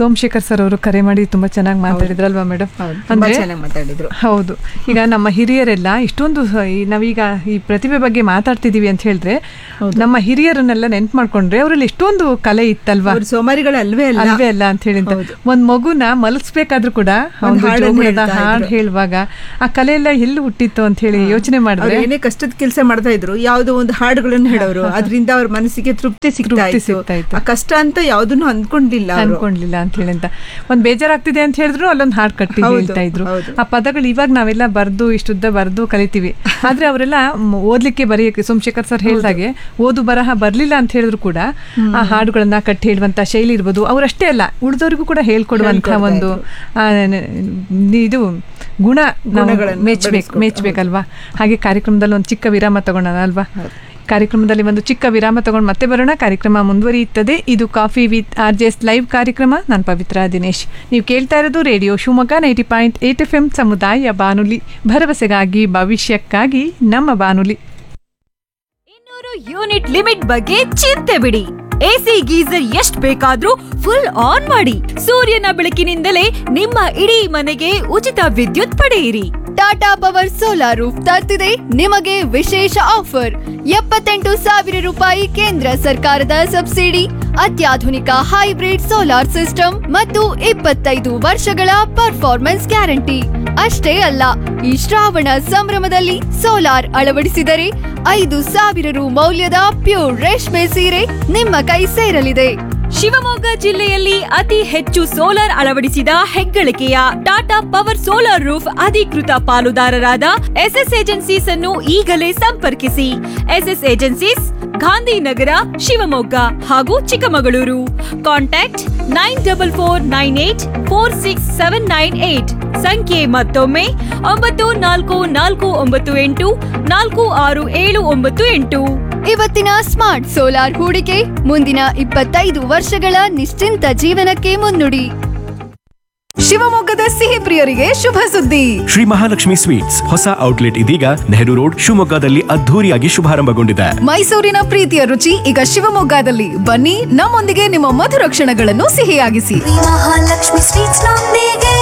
ಸೋಮಶೇಖರ್ ಸರ್ ಅವರು ಕರೆ ಮಾಡಿ ತುಂಬಾ ಚೆನ್ನಾಗಿ ಮಾತಾಡಿದ್ರಲ್ವಾ ಮೇಡಮ್ ತುಂಬಾ ಚೆನ್ನಾಗಿ ಮಾತಾಡಿದ್ರು ಹೌದು ಈಗ ನಮ್ಮ ಹಿರಿಯರೆಲ್ಲ ಇಷ್ಟೊಂದು ಸ- ಈ ನಾವೀಗ ಈ ಪ್ರತಿಭೆ ಬಗ್ಗೆ ಮಾತಾಡ್ತಿದೀವಿ ಅಂತ ಹೇಳಿದ್ರೆ ನಮ್ಮ ಹಿರಿಯರನ್ನೆಲ್ಲ ನೆನ್ಪು ಮಾಡ್ಕೊಂಡ್ರೆ ಅವರಲ್ಲಿ ಎಷ್ಟೊಂದು ಕಲೆ ಇತ್ತಲ್ವಾ ಅವ್ರು ಸೋಮಾರಿಗಳು ಅಲ್ವೇ ಅಲ್ಲ ಅಲ್ವೇ ಅಲ್ಲ ಅಂತ ಹೇಳಿ ಅಂತ. ಒಂದ್ ಮಗುನ ಮಲಗಿಸ್ಬೇಕಾದ್ರೂ ಕೂಡ ಒಂದ್ ಒಂದು ಹಾಡನ್ನ ಜೋಗುಳದ ಹೇಳ್ತಾ ಹಾಡು ಇದ್ರು. ಹೇಳುವಾಗ ಆ ಕಲೆ ಎಲ್ಲ ಎಲ್ಲಿ ಹುಟ್ಟಿತ್ತು ಅಂತ ಹೇಳಿ ಯೋಚನೆ ಅವ್ರು ಮಾಡಿದ್ರೆ ಏನೇ ಕಷ್ಟದ ಕೆಲಸ ಮಾಡ್ತಾ ಇದ್ರು ಯಾವುದೋ ಒಂದು ಹಾಡುಗಳನ್ನು ಹೇಳೋರು ಅದರಿಂದ ಅವ್ರ ಮನಸ್ಸಿಗೆ ತೃಪ್ತಿ ಸಿಗ್ತಾ ತೃಪ್ತಿ ಇತ್ತು ಸಿಗ್ತಾ ಇತ್ತು. ಆ ಕಷ್ಟ ಅಂತ ಯಾವ್ದನ್ನು ಅಂದ್ಕೊಂಡಿಲ್ಲ ಅವ್ರು. ಅನ್ಕೊಂಡ್ಲಿಲ್ಲ ಅಂತ ಹೇಳಿ ಅಂತ ಒಂದ್ ಬೇಜಾರಾಗ್ತಿದೆ ಅಂತ ಹೇಳಿದ್ರು ಅಲ್ಲೊಂದ್ ಹಾಡ್ ಕಟ್ಟಿ ಹೌದು, ಹೇಳ್ತಾ ಇದ್ರು ಹೌದು. ಆ ಪದಗಳು ಇವಾಗ ನಾವೆಲ್ಲ ಬರ್ದು ಇಷ್ಟುದ್ದ ಬರ್ದು ಕಲಿತೀವಿ ಆದ್ರೆ ಅವರೆಲ್ಲ ಮ್, ಓದ್ಲಿಕ್ಕೆ ಬರೆಯಕ್ಕೆ ಸೋಮಶೇಖರ್ ಸರ್ ಹೇಳ್ದಾಗೆ ಓದು ಬರಹ ಬರ್ಲಿಲ್ಲ ಅಂತ ಹೇಳಿದ್ರು ಕೂಡ ಆ ಹಾಡುಗಳನ್ನ ಕಟ್ಟಿ ಹೇಳುವಂತ ಶೈಲಿ ಇರ್ಬೋದು ಅವರಷ್ಟೇ ಅಲ್ಲ ಉಳಿದವರಿಗೂ ಕೂಡ ಹೇಳ್ಕೊಡುವಂತ ಹೇಳ್ಕೊಡ್ತಾ ಒಂದು ಆ, ನ- ನ- ಇದು ಗುಣ ನಾವು ಗುಣಗಳನ್ನ ಮೆಚ್ಬೇಕು ಬೆಳೆಸ್ಕೊಳ್ತಾ- ಮೆಚ್ಬೇಕಲ್ವಾ ಹಾಗೆ ಕಾರ್ಯಕ್ರಮದಲ್ಲಿ ಒಂದು ಚಿಕ್ಕ ವಿರಾಮ ತಗೊಳ್ಳೋಣ ಅಲ್ವಾ ಕಾರ್ಯಕ್ರಮದಲ್ಲಿ ಒಂದು ಚಿಕ್ಕ ವಿರಾಮ ತಗೊಂಡು ಮತ್ತೆ ಬರೋಣ ಕಾರ್ಯಕ್ರಮ ಮುಂದುವರಿಯುತ್ತದೆ ಇದು coffee with R J S live ಕಾರ್ಯಕ್ರಮ ನಾನು ಪವಿತ್ರ ದಿನೇಶ್ ನೀವು ಕೇಳ್ತಾ ಇರೋದು radio Shivamogga ninety point eight F M ಸಮುದಾಯ ಬಾನುಲಿ ಭರವಸೆಗಾಗಿ ಭವಿಷ್ಯಕ್ಕಾಗಿ ನಮ್ಮ ಬಾನುಲಿ ಯೂನಿಟ್ ಲಿಮಿಟ್ ಬಗ್ಗೆ ಚಿಂತೆ ಬಿಡಿ ಎಸಿ ಗೀಸರ್ ಎಷ್ಟ್ ಬೇಕಾದ್ರೂ ಫುಲ್ ಆನ್ ಮಾಡಿ ಸೂರ್ಯನ ಬೆಳಕಿನಿಂದಲೇ ನಿಮ್ಮ ಇಡೀ ಮನೆಗೆ ಉಚಿತ ವಿದ್ಯುತ್ ಪಡೆಯಿರಿ ಟಾಟಾ ಪವರ್ ಸೋಲಾರ್ ರೂಫ್ ತರ್ತಿದೆ ನಿಮಗೆ ವಿಶೇಷ ಆಫರ್ ಎಪ್ಪತ್ತೆಂಟು ಸಾವಿರ ರೂಪಾಯಿ ಕೇಂದ್ರ ಸರ್ಕಾರದ ಸಬ್ಸಿಡಿ ಅತ್ಯಾಧುನಿಕ ಹೈಬ್ರಿಡ್ ಸೋಲಾರ್ ಸಿಸ್ಟಮ್ ಮತ್ತು ಇಪ್ಪತ್ತೈದು ವರ್ಷಗಳ ಪರ್ಫಾರ್ಮೆನ್ಸ್ ಗ್ಯಾರಂಟಿ ಅಷ್ಟೇ ಅಲ್ಲ ಈ ಶ್ರಾವಣ ಸಂಭ್ರಮದಲ್ಲಿ ಸೋಲಾರ್ ಅಳವಡಿಸಿದರೆ ಐದು ಸಾವಿರ ರು ಮೌಲ್ಯದ ಪ್ಯೂರ್ ರೇಷ್ಮೆ ಸೀರೆ ನಿಮ್ಮ ಕೈ ಸೇರಲಿದೆ ಶಿವಮೊಗ್ಗ ಜಿಲ್ಲೆಯಲ್ಲಿ ಅತಿ ಹೆಚ್ಚು ಸೋಲಾರ್ ಅಳವಡಿಸಿದ ಹೆಗ್ಗಳಿಕೆಯ ಟಾಟಾ ಪವರ್ ಸೋಲಾರ್ ರೂಫ್ ಅಧಿಕೃತ ಪಾಲುದಾರರಾದ ಎಸ್ಎಸ್ ಏಜೆನ್ಸೀಸ್ ಅನ್ನು ಈಗಲೇ ಸಂಪರ್ಕಿಸಿ ಎಸ್ಎಸ್ ಏಜೆನ್ಸೀಸ್ ಗಾಂಧಿನಗರ ಶಿವಮೊಗ್ಗ ಹಾಗೂ Chikkamagaluru contact nine double four nine eight four six seven nine eight ಸಂಖ್ಯೆ ಮತ್ತೊಮ್ಮೆ ಒಂಬತ್ತು ನಾಲ್ಕು ನಾಲ್ಕು ಒಂಬತ್ತು ಎಂಟು ನಾಲ್ಕು ಆರು ಏಳು ಒಂಬತ್ತು ಎಂಟು ಇವತ್ತಿನ ಸ್ಮಾರ್ಟ್ ಸೋಲಾರ್ ಹೂಡಿಕೆ ಮುಂದಿನ ಇಪ್ಪತ್ತೈದು ವರ್ಷಗಳ ನಿಶ್ಚಿಂತ ಜೀವನಕ್ಕೆ ಮುನ್ನುಡಿ ಶಿವಮೊಗ್ಗದ ಸಿಹಿ ಪ್ರಿಯರಿಗೆ ಶುಭ ಸುದ್ದಿ ಶ್ರೀ ಮಹಾಲಕ್ಷ್ಮಿ ಸ್ವೀಟ್ಸ್ ಹೊಸ ಔಟ್ಲೆಟ್ ಇದೀಗ ನೆಹರು ರೋಡ್ ಶಿವಮೊಗ್ಗದಲ್ಲಿ ಅದ್ಧೂರಿಯಾಗಿ ಶುಭಾರಂಭಗೊಂಡಿದೆ ಮೈಸೂರಿನ ಪ್ರೀತಿಯ ರುಚಿ ಈಗ ಶಿವಮೊಗ್ಗದಲ್ಲಿ ಬನ್ನಿ ನಮ್ಮೊಂದಿಗೆ ನಿಮ್ಮ ಮಧುರ ಕ್ಷಣಗಳನ್ನು ಸಿಹಿಯಾಗಿಸಿ ಮಹಾಲಕ್ಷ್ಮಿ ಸ್ವೀಟ್ಸ್ ನೊಂದಿಗೆ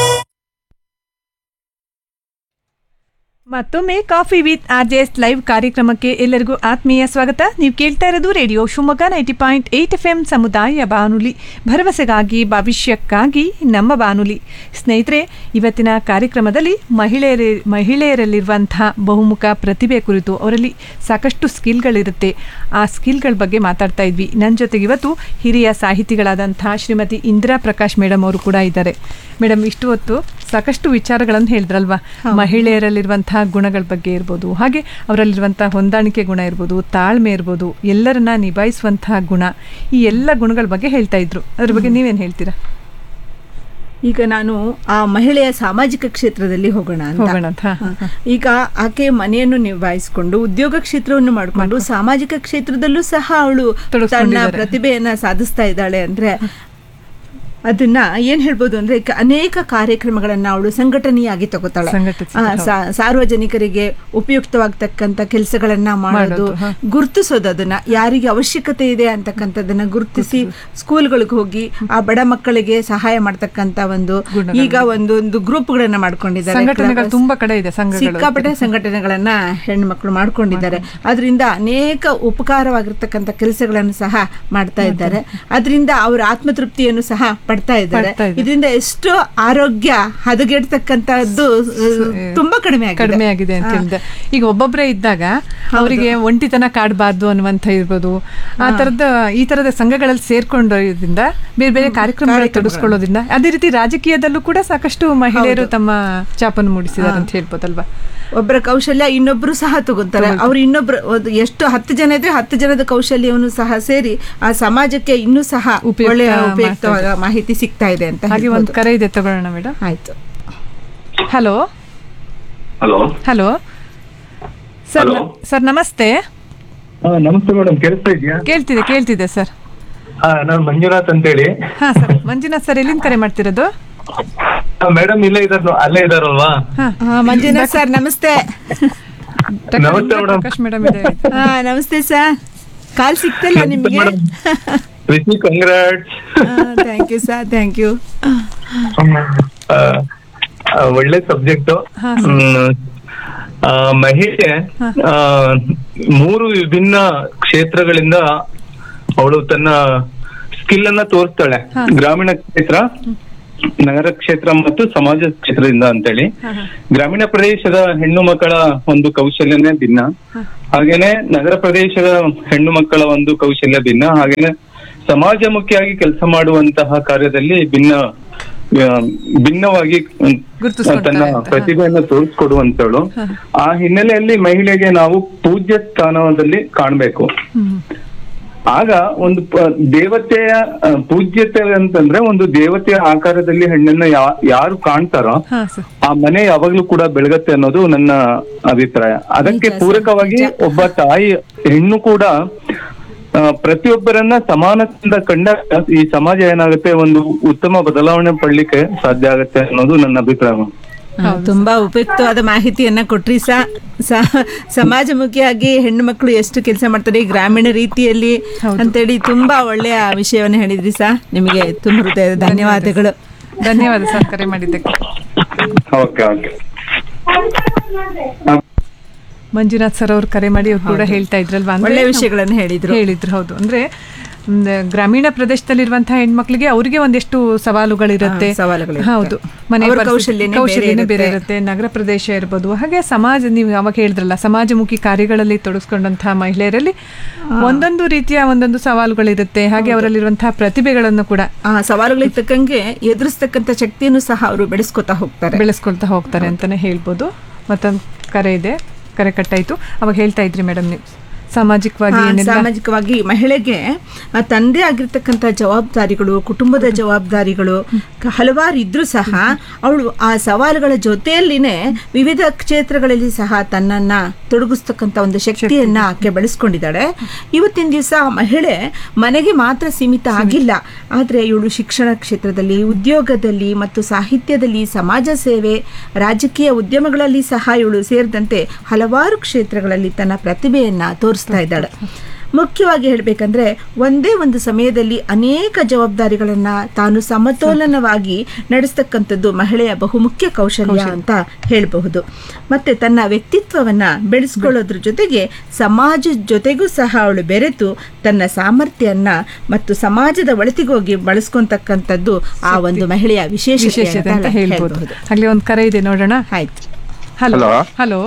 ಮತ್ತೊಮ್ಮೆ coffee with R J S live ಕಾರ್ಯಕ್ರಮಕ್ಕೆ ಎಲ್ಲರಿಗೂ ಆತ್ಮೀಯ ಸ್ವಾಗತ ನೀವು ಕೇಳ್ತಾ ಇರೋದು radio Shivamogga ninety point eight F M ಸಮುದಾಯ ಬಾನುಲಿ ಭರವಸೆಗಾಗಿ ಭವಿಷ್ಯಕ್ಕಾಗಿ ನಮ್ಮ ಬಾನುಲಿ ಸ್ನೇಹಿತರೆ ಇವತ್ತಿನ ಕಾರ್ಯಕ್ರಮದಲ್ಲಿ ಮಹಿಳೆಯರ ಮಹಿಳೆಯರಲ್ಲಿರುವಂತಹ ಬಹುಮುಖ ಪ್ರತಿಭೆ ಕುರಿತು ಅವರಲ್ಲಿ ಸಾಕಷ್ಟು ಸ್ಕಿಲ್ಗಳಿರುತ್ತೆ ಆ ಸ್ಕಿಲ್ಗಳ ಬಗ್ಗೆ ಮಾತಾಡ್ತಾ ಇದ್ವಿ ನನ್ನ ಜೊತೆಗೆ ಇವತ್ತು ಹಿರಿಯ ಸಾಹಿತಿಗಳಾದಂತಹ ಶ್ರೀಮತಿ ಇಂದಿರಾ ಪ್ರಕಾಶ್ ಮೇಡಮ್ ಅವರು ಕೂಡ ಇದ್ದಾರೆ ಮೇಡಮ್ ಇಷ್ಟು ಹೊತ್ತು ಸಾಕಷ್ಟು ವಿಚಾರಗಳನ್ನು ಹೇಳಿದ್ರಲ್ವಾ ಮಹಿಳೆಯರಲ್ಲಿರುವಂತಹ ಗುಣಗಳ ಬಗ್ಗೆ ಇರ್ಬೋದು ಹಾಗೆ ಅವರಲ್ಲಿರುವಂತಹ ಹೊಂದಾಣಿಕೆ ಗುಣ ಇರ್ಬೋದು ತಾಳ್ಮೆ ಇರ್ಬೋದು ಎಲ್ಲರನ್ನ ನಿಭಾಯಿಸುವಂತಹ ಗುಣ ಈ ಎಲ್ಲ ಗುಣಗಳ ಬಗ್ಗೆ ಹೇಳ್ತಾ ಇದ್ರು ಅದ್ರ ಬಗ್ಗೆ ನೀವೇನು ಹೇಳ್ತೀರಾ ಈಗ ನಾನು ಆ ಮಹಿಳೆಯ ಸಾಮಾಜಿಕ ಕ್ಷೇತ್ರದಲ್ಲಿ ಹೋಗೋಣ ಅಂತ. ಹೋಗೋಣ ಅಂತ, ಹಾ, ಹಾ. ಈಗ ಆಕೆ ಮನೆಯನ್ನು ನಿಭಾಯಿಸಿಕೊಂಡು ಉದ್ಯೋಗ ಕ್ಷೇತ್ರವನ್ನು ಮಾಡಿಕೊಂಡು ಸಾಮಾಜಿಕ ಕ್ಷೇತ್ರದಲ್ಲೂ ಸಹ ಅವಳು ತನ್ನ ತೊಡಗಿಸ್ಕೊಂಡಿದ್ದಾರೆ. ಪ್ರತಿಭೆಯನ್ನ ಸಾಧಿಸ್ತಾ ಇದ್ದಾಳೆ ಅಂದ್ರೆ ಅದನ್ನ ಏನ್ ಹೇಳ್ಬೋದು ಅಂದ್ರೆ ಕ- ಅನೇಕ ಕಾರ್ಯಕ್ರಮಗಳನ್ನ ಅವಳು ಸಂಘಟನೆಯಾಗಿ ತಗೋತಾಳೆ ಸಂಘಟಿಸಿ, ಆ, ಹೌದು. ಸಾ- ಸಾರ್ವಜನಿಕರಿಗೆ ಉಪಯುಕ್ತವಾಗ್ತಕ್ಕಂಥ ಕೆಲಸಗಳನ್ನ ಮಾಡೋದು ಮಾಡೋದು, ಹಾ. ಗುರುತಿಸೋದು ಅದನ್ನ ಯಾರಿಗೆ ಅವಶ್ಯಕತೆ ಇದೆ ಅಂತಕ್ಕಂಥದ್ದನ್ನ ಗುರುತಿಸಿ ಸ್ಕೂಲ್ಗಳಿಗೆ ಹೋಗಿ ಆ ಬಡ ಮಕ್ಕಳಿಗೆ ಸಹಾಯ ಮಾಡ್ತಕ್ಕಂಥ ಒಂದು ಗುಣಗಳನ್ನ. ಈಗ ಒಂದೊಂದು ಗ್ರೂಪ್ಗಳನ್ನ ಮಾಡ್ಕೊಂಡಿದ್ದಾರೆ ಸಂಘಟನೆಗಳು ಕ್ಲಬ್- ತುಂಬಾ ಕಡೆ ಇದೆ ಸಂಘಗಳು ಸಿಕ್ಕಾಪಟ್ಟೆ ಸಂಘಟನೆಗಳನ್ನ ಹೆಣ್ಮಕ್ಳು ಮಾಡ್ಕೊಂಡಿದ್ದಾರೆ ಅದರಿಂದ ಅನೇಕ ಉಪಕಾರವಾಗಿರ್ತಕ್ಕಂಥ ಕೆಲಸಗಳನ್ನು ಸಹ ಮಾಡ್ತಾ ಇದ್ದಾರೆ ಅದರಿಂದ ಅವರ ಆತ್ಮತೃಪ್ತಿಯನ್ನು ಸಹ ಪಡ್ತಾ ಇದ್ದಾರೆ ಪಡ್ತಾ ಇದ್ದಾರೆ. ಇದರಿಂದ ಎಷ್ಟು ಆರೋಗ್ಯ ಹದಗೆಡ್ತಕ್ಕಂಥದ್ದು ಅಹ್, ತುಂಬಾ ಕಡಿಮೆ ಆಗಿದೆ ಕಡಿಮೆ ಆಗಿದೆ ಅಂತ ಹಾ. ಹೇಳಿದೆ ಈಗ ಒಬ್ಬೊಬ್ಬರೇ ಇದ್ದಾಗ ಅವರಿಗೆ ಒಂಟಿತನ ಕಾಡಬಾರ್ದು ಅನ್ನುವಂಥ ಇರ್ಬೋದು ಆ ತರದ ಈ ತರದ ಸಂಘಗಳಲ್ಲಿ ಸೇರ್ಕೊಂಡಿರೋದ್ರಿಂದ ಬೇರೆ ಬೇರೆ ಕಾರ್ಯಕ್ರಮಗಳಲ್ಲಿ ತೊಡಗಿಸ್ಕೊಳ್ಳೋದ್ರಿಂದ ಅದೇ ರೀತಿ ರಾಜಕೀಯದಲ್ಲೂ ಕೂಡ ಸಾಕಷ್ಟು ಮಹಿಳೆಯರು ಹೌದು. ತಮ್ಮ ಚಾಪನ್ನು ಮೂಡಿಸಿದ್ದಾರೆ ಹಾ. ಅಂತ ಹೇಳ್ಬೋದಲ್ವಾ ಒಬ್ಬರ ಕೌಶಲ್ಯ ಇನ್ನೊಬ್ರು ಸಹ ತಗೋತಾರೆ ಅವ್ರು ಇನ್ನೊಬ್ರು ಒಂದು ಎಷ್ಟು ಹತ್ತು ಜನ ಇದ್ರೆ ಹತ್ತು ಜನದ ಕೌಶಲ್ಯವನ್ನು ಸಹ ಸೇರಿ ಆ ಸಮಾಜಕ್ಕೆ ಇನ್ನೂ ಸಹ ಉಪಯುಕ್ತ ಒಳ್ಳೆಯ ಉಪಯುಕ್ತವಾದ ಮಾತಾಡಿ. ಮಾಹಿತಿ ಸಿಗ್ತಾ ಇದೆ ಅಂತ ಹಾಗೆ ಒಂದು ಹೇಳ್ಬೋದು. ಕರೆ ಇದೆ ತಗೊಳ್ಳೋಣ ಮೇಡಮ್ ಆಯ್ತು hello hello hello sir Hello. Sir ನಮಸ್ತೆ ನಮಸ್ತೆ ಮೇಡಮ್ ಕೇಳಿಸ್ತಾ ಇದೆಯಾ ಕೇಳ್ತಿದೆ ಕೇಳ್ತಿದೆ ಸರ್ ಹಾ ನಾನು ಮಂಜುನಾಥ್ ಅಂತೇಳಿ ಹಾ ಸರ್ ಮಂಜುನಾಥ್ ಸರ್ ಎಲ್ಲಿಂದ ಕರೆ ಮಾಡ್ತಿರೋದು ಮೇಡಮ್ ಇಲ್ಲೇ ಇದಾರ ಅಲ್ಲೇ ಇದಾರಲ್ವಾ ಹಾ, ಮಂಜುನಾಥ್ ಸರ್ ನಮಸ್ತೆ ನಮಸ್ತೆ ಮೇಡಮ್ ಪ್ರಕಾಶ್ ಮೇಡಮ್ ಇದೆ ಹಾ ನಮಸ್ತೆ ಸರ್ ಕಾಲ್ ಸಿಕ್ತಲ್ಲ ನಮಸ್ತೆ ನಿಮಗೆ madam. Rishi congrats thank you sir thank you ಒಳ್ಳೆ ಸಬ್ಜೆಕ್ಟ್ ಮಹಿಳೆ ಆ, ಮೂರು ವಿಭಿನ್ನ ಕ್ಷೇತ್ರಗಳಿಂದ ಅವಳು ತನ್ನ ಸ್ಕಿಲ್ ಅನ್ನ ತೋರಿಸ್ತಾಳೆ ಗ್ರಾಮೀಣ ಕ್ಷೇತ್ರ ನಗರ ಕ್ಷೇತ್ರ ಮತ್ತು ಸಮಾಜ ಕ್ಷೇತ್ರದಿಂದ ಅಂತೇಳಿ ಗ್ರಾಮೀಣ ಪ್ರದೇಶದ ಹೆಣ್ಣು ಮಕ್ಕಳ ಒಂದು ಕೌಶಲ್ಯನೇ ಭಿನ್ನ ಹಾಗೇನೆ ನಗರ ಪ್ರದೇಶದ ಹೆಣ್ಣು ಮಕ್ಕಳ ಒಂದು ಕೌಶಲ್ಯ ಭಿನ್ನ ಹಾಗೇನೆ ಸಮಾಜಮುಖಿಯಾಗಿ ಕೆಲಸ ಮಾಡುವಂತಹ ಕಾರ್ಯದಲ್ಲಿ ಭಿನ್ನ ಆ, ಭಿನ್ನವಾಗಿ ತನ್ನ ಪ್ರತಿಭೆಯನ್ನು ತೋರಿಸ್ಕೊಡುವಂತವಳು ಆ ಹಿನ್ನೆಲೆಯಲ್ಲಿ ಮಹಿಳೆಗೆ ನಾವು ಪೂಜ್ಯ ಸ್ಥಾನದಲ್ಲಿ ಕಾಣ್ಬೇಕು ಆಗ ಒಂದು ಪ- ದೇವತೆಯ ಆ, ಪೂಜ್ಯತೆ ಅಂತಂದ್ರೆ ಒಂದು ದೇವತೆಯ ಆಕಾರದಲ್ಲಿ ಹೆಣ್ಣನ್ನ ಯಾ- ಯಾರು ಕಾಣ್ತಾರೋ ಆ ಮನೆ ಯಾವಾಗ್ಲೂ ಕೂಡ ಬೆಳಗತ್ತೆ ಅನ್ನೋದು ನನ್ನ ಅಭಿಪ್ರಾಯ ಅದಕ್ಕೆ ಪೂರಕವಾಗಿ ಒಬ್ಬ ತಾಯಿ ಹೆಣ್ಣು ಕೂಡ ಆ, ಪ್ರತಿಯೊಬ್ಬರನ್ನ ಸಮಾನತೆಯಿಂದ ಕಂಡಾಗ ಈ ಸಮಾಜ ಏನಾಗುತ್ತೆ ಒಂದು ಉತ್ತಮ ಬದಲಾವಣೆ ಪಡ್ಲಿಕ್ಕೆ ಸಾಧ್ಯ ಆಗುತ್ತೆ ಅನ್ನೋದು ನನ್ನ ಅಭಿಪ್ರಾಯ ಆ, ತುಂಬಾ ಉಪಯುಕ್ತವಾದ ಮಾಹಿತಿಯನ್ನ ಕೊಟ್ರಿ ಸಾ ಸ- ಸಮಾಜಮುಖಿಯಾಗಿ ಹೆಣ್ಣು ಮಕ್ಕಳು ಎಷ್ಟು ಕೆಲಸ ಮಾಡ್ತಾರೆ ಈ ಗ್ರಾಮೀಣ ರೀತಿಯಲ್ಲಿ ಅಂತೇಳಿ ತುಂಬಾ ಒಳ್ಳೆಯ ವಿಷಯವನ್ನು ಹೇಳಿದ್ರಿ ಸಾ ನಿಮಗೆ ತುಂಬ ಹೃದಯದ ಧನ್ಯವಾದಗಳು ಧನ್ಯವಾದ ಸರ್ ಕರೆ ಮಾಡಿದ್ದಕ್ಕೆ ಓಕೆ ಓಕೆ ಮಂಜುನಾಥ್ ಸರ್ ಅವ್ರು ಕರೆ ಮಾಡಿ ಅವ್ರು ಕೂಡ ಹೇಳ್ತಾ ಇದ್ರಲ್ವಾ ಅಂದ್ರೆ ಒಳ್ಳೆ ನಾವು- ವಿಷಯಗಳನ್ನ ಹೇಳಿದ್ರು. ಹೇಳಿದ್ರು ಹೌದು ಅಂದ್ರೆ ಮ್, ಗ್ರಾಮೀಣ ಪ್ರದೇಶದಲ್ಲಿರುವಂತಹ ಹೆಣ್ಮಕ್ಳಿಗೆ ಅವರಿಗೆ ಒಂದಿಷ್ಟು ಸವಾಲುಗಳಿರುತ್ತೆ ಹಾ, ಸವಾಲುಗಳಿರುತ್ತೆ. ಹೌದು ಮನೆ ಅವ್ರ ಪರಿಸ್ಥಿತಿ- ಕೌಶಲ್ಯನೇ ಬೇರೆ ಕೌಶಲ್ಯನೇ ಬೇರೆ ಇರುತ್ತೆ. ಇರುತ್ತೆ ನಗರ ಪ್ರದೇಶ ಇರ್ಬೋದು ಹಾಗೆ ಸಮಾಜ ನೀವು ಅವಾಗ ಹೇಳಿದ್ರಲ್ಲ ಸಮಾಜಮುಖಿ ಕಾರ್ಯಗಳಲ್ಲಿ ತೊಡಗಿಸ್ಕೊಂಡಂತಹ ಮಹಿಳೆಯರಲ್ಲಿ ಒಂದೊಂದು ರೀತಿಯ ಒಂದೊಂದು ಸವಾಲುಗಳಿರುತ್ತೆ ಹಾಗೆ ಅವರಲ್ಲಿರುವಂತಹ ಪ್ರತಿಭೆಗಳನ್ನು ಕೂಡ ಆ ಸವಾಲುಗಳಿಗೆ ತಕ್ಕಂಗೆ ಎದುರಿಸ್ತಕ್ಕಂಥ ಶಕ್ತಿಯನ್ನು ಸಹ ಅವರು ಬೆಳೆಸ್ಕೊತಾ ಹೋಗ್ತಾರೆ ಬೆಳೆಸ್ಕೊಳ್ತಾ ಹೋಗ್ತಾರೆ ಅಂತಾನೆ ಹೇಳ್ಬೋದು ಮತ್ತೊಂದು ಕರೆ ಇದೆ ಕರೆ ಕಟ್ಟಾಯ್ತು ಅವಾಗ ಹೇಳ್ತಾ ಇದ್ರಿ ಮೇಡಮ್ ನೀವು ಸಾಮಾಜಿಕವಾಗಿ ಹಾ, ಏನೆಲ್ಲ ಸಾಮಾಜಿಕವಾಗಿ ಮಹಿಳೆಗೆ ಆ, ತಂದೆ ಆಗಿರ್ತಕ್ಕಂಥ ಜವಾಬ್ದಾರಿಗಳು ಕುಟುಂಬದ ಜವಾಬ್ದಾರಿಗಳು ಕ- ಹಲವಾರು ಇದ್ರೂ ಸಹ ಅವಳು ಆ ಸವಾಲುಗಳ ಜೊತೆಯಲ್ಲಿನೇ ವಿವಿಧ ಕ್ಷೇತ್ರಗಳಲ್ಲಿ ಸಹ ತನ್ನನ್ನ ತೊಡಗಿಸ್ತಕ್ಕಂಥ ಒಂದು ಶಕ್ತಿಯನ್ನ ಆಕೆ ಬೆಳೆಸ್ಕೊಂಡಿದ್ದಾಳೆ ಇವತ್ತಿನ ದಿವಸ ಮಹಿಳೆ ಮನೆಗೆ ಮಾತ್ರ ಸೀಮಿತ ಆಗಿಲ್ಲ ಆದರೆ ಇವಳು ಶಿಕ್ಷಣ ಕ್ಷೇತ್ರದಲ್ಲಿ ಉದ್ಯೋಗದಲ್ಲಿ ಮತ್ತು ಸಾಹಿತ್ಯದಲ್ಲಿ ಸಮಾಜ ಸೇವೆ ರಾಜಕೀಯ ಉದ್ಯಮಗಳಲ್ಲಿ ಸಹ ಇವಳು ಸೇರಿದಂತೆ ಹಲವಾರು ಕ್ಷೇತ್ರಗಳಲ್ಲಿ ತನ್ನ ಪ್ರತಿಭೆಯನ್ನ ತೋರಿಸ್ತಾ ಇದ್ದಾಳೆ ಮುಖ್ಯವಾಗಿ ಹೇಳಬೇಕಂದ್ರೆ ಒಂದೇ ಒಂದು ಸಮಯದಲ್ಲಿ ಅನೇಕ ಜವಾಬ್ದಾರಿಗಳನ್ನ ತಾನು ಸಮತೋಲನವಾಗಿ ನಡೆಸ್ತಕ್ಕಂಥದ್ದು ಮಹಿಳೆಯ ಬಹುಮುಖ್ಯ ಕೌಶಲ್ಯ ಅಂತ ಹೇಳಬಹುದು ಮತ್ತೆ ತನ್ನ ವ್ಯಕ್ತಿತ್ವವನ್ನ ಬೆಳೆಸ್ಕೊಳ್ಳೋದ್ರ ಜೊತೆಗೆ ಸಮಾಜದ ಜೊತೆಗೂ ಸಹ ಅವಳು ಬೆರೆತು ತನ್ನ ಸಾಮರ್ಥ್ಯವನ್ನ ಮತ್ತು ಸಮಾಜದ ಒಳತಿಗೋಗಿ ಬಳಸ್ಕೊಂತಕ್ಕಂಥದ್ದು ಆ ಒಂದು ಮಹಿಳೆಯ ವಿಶೇಷ ವಿಶೇಷತೆ ಅಂತ ಹೇಳ್ಬೋದು ಆಗ್ಲಿ ಒಂದು ಕರೆ ಇದೆ ನೋಡೋಣ ಆಯ್ತು hello Hello. Hello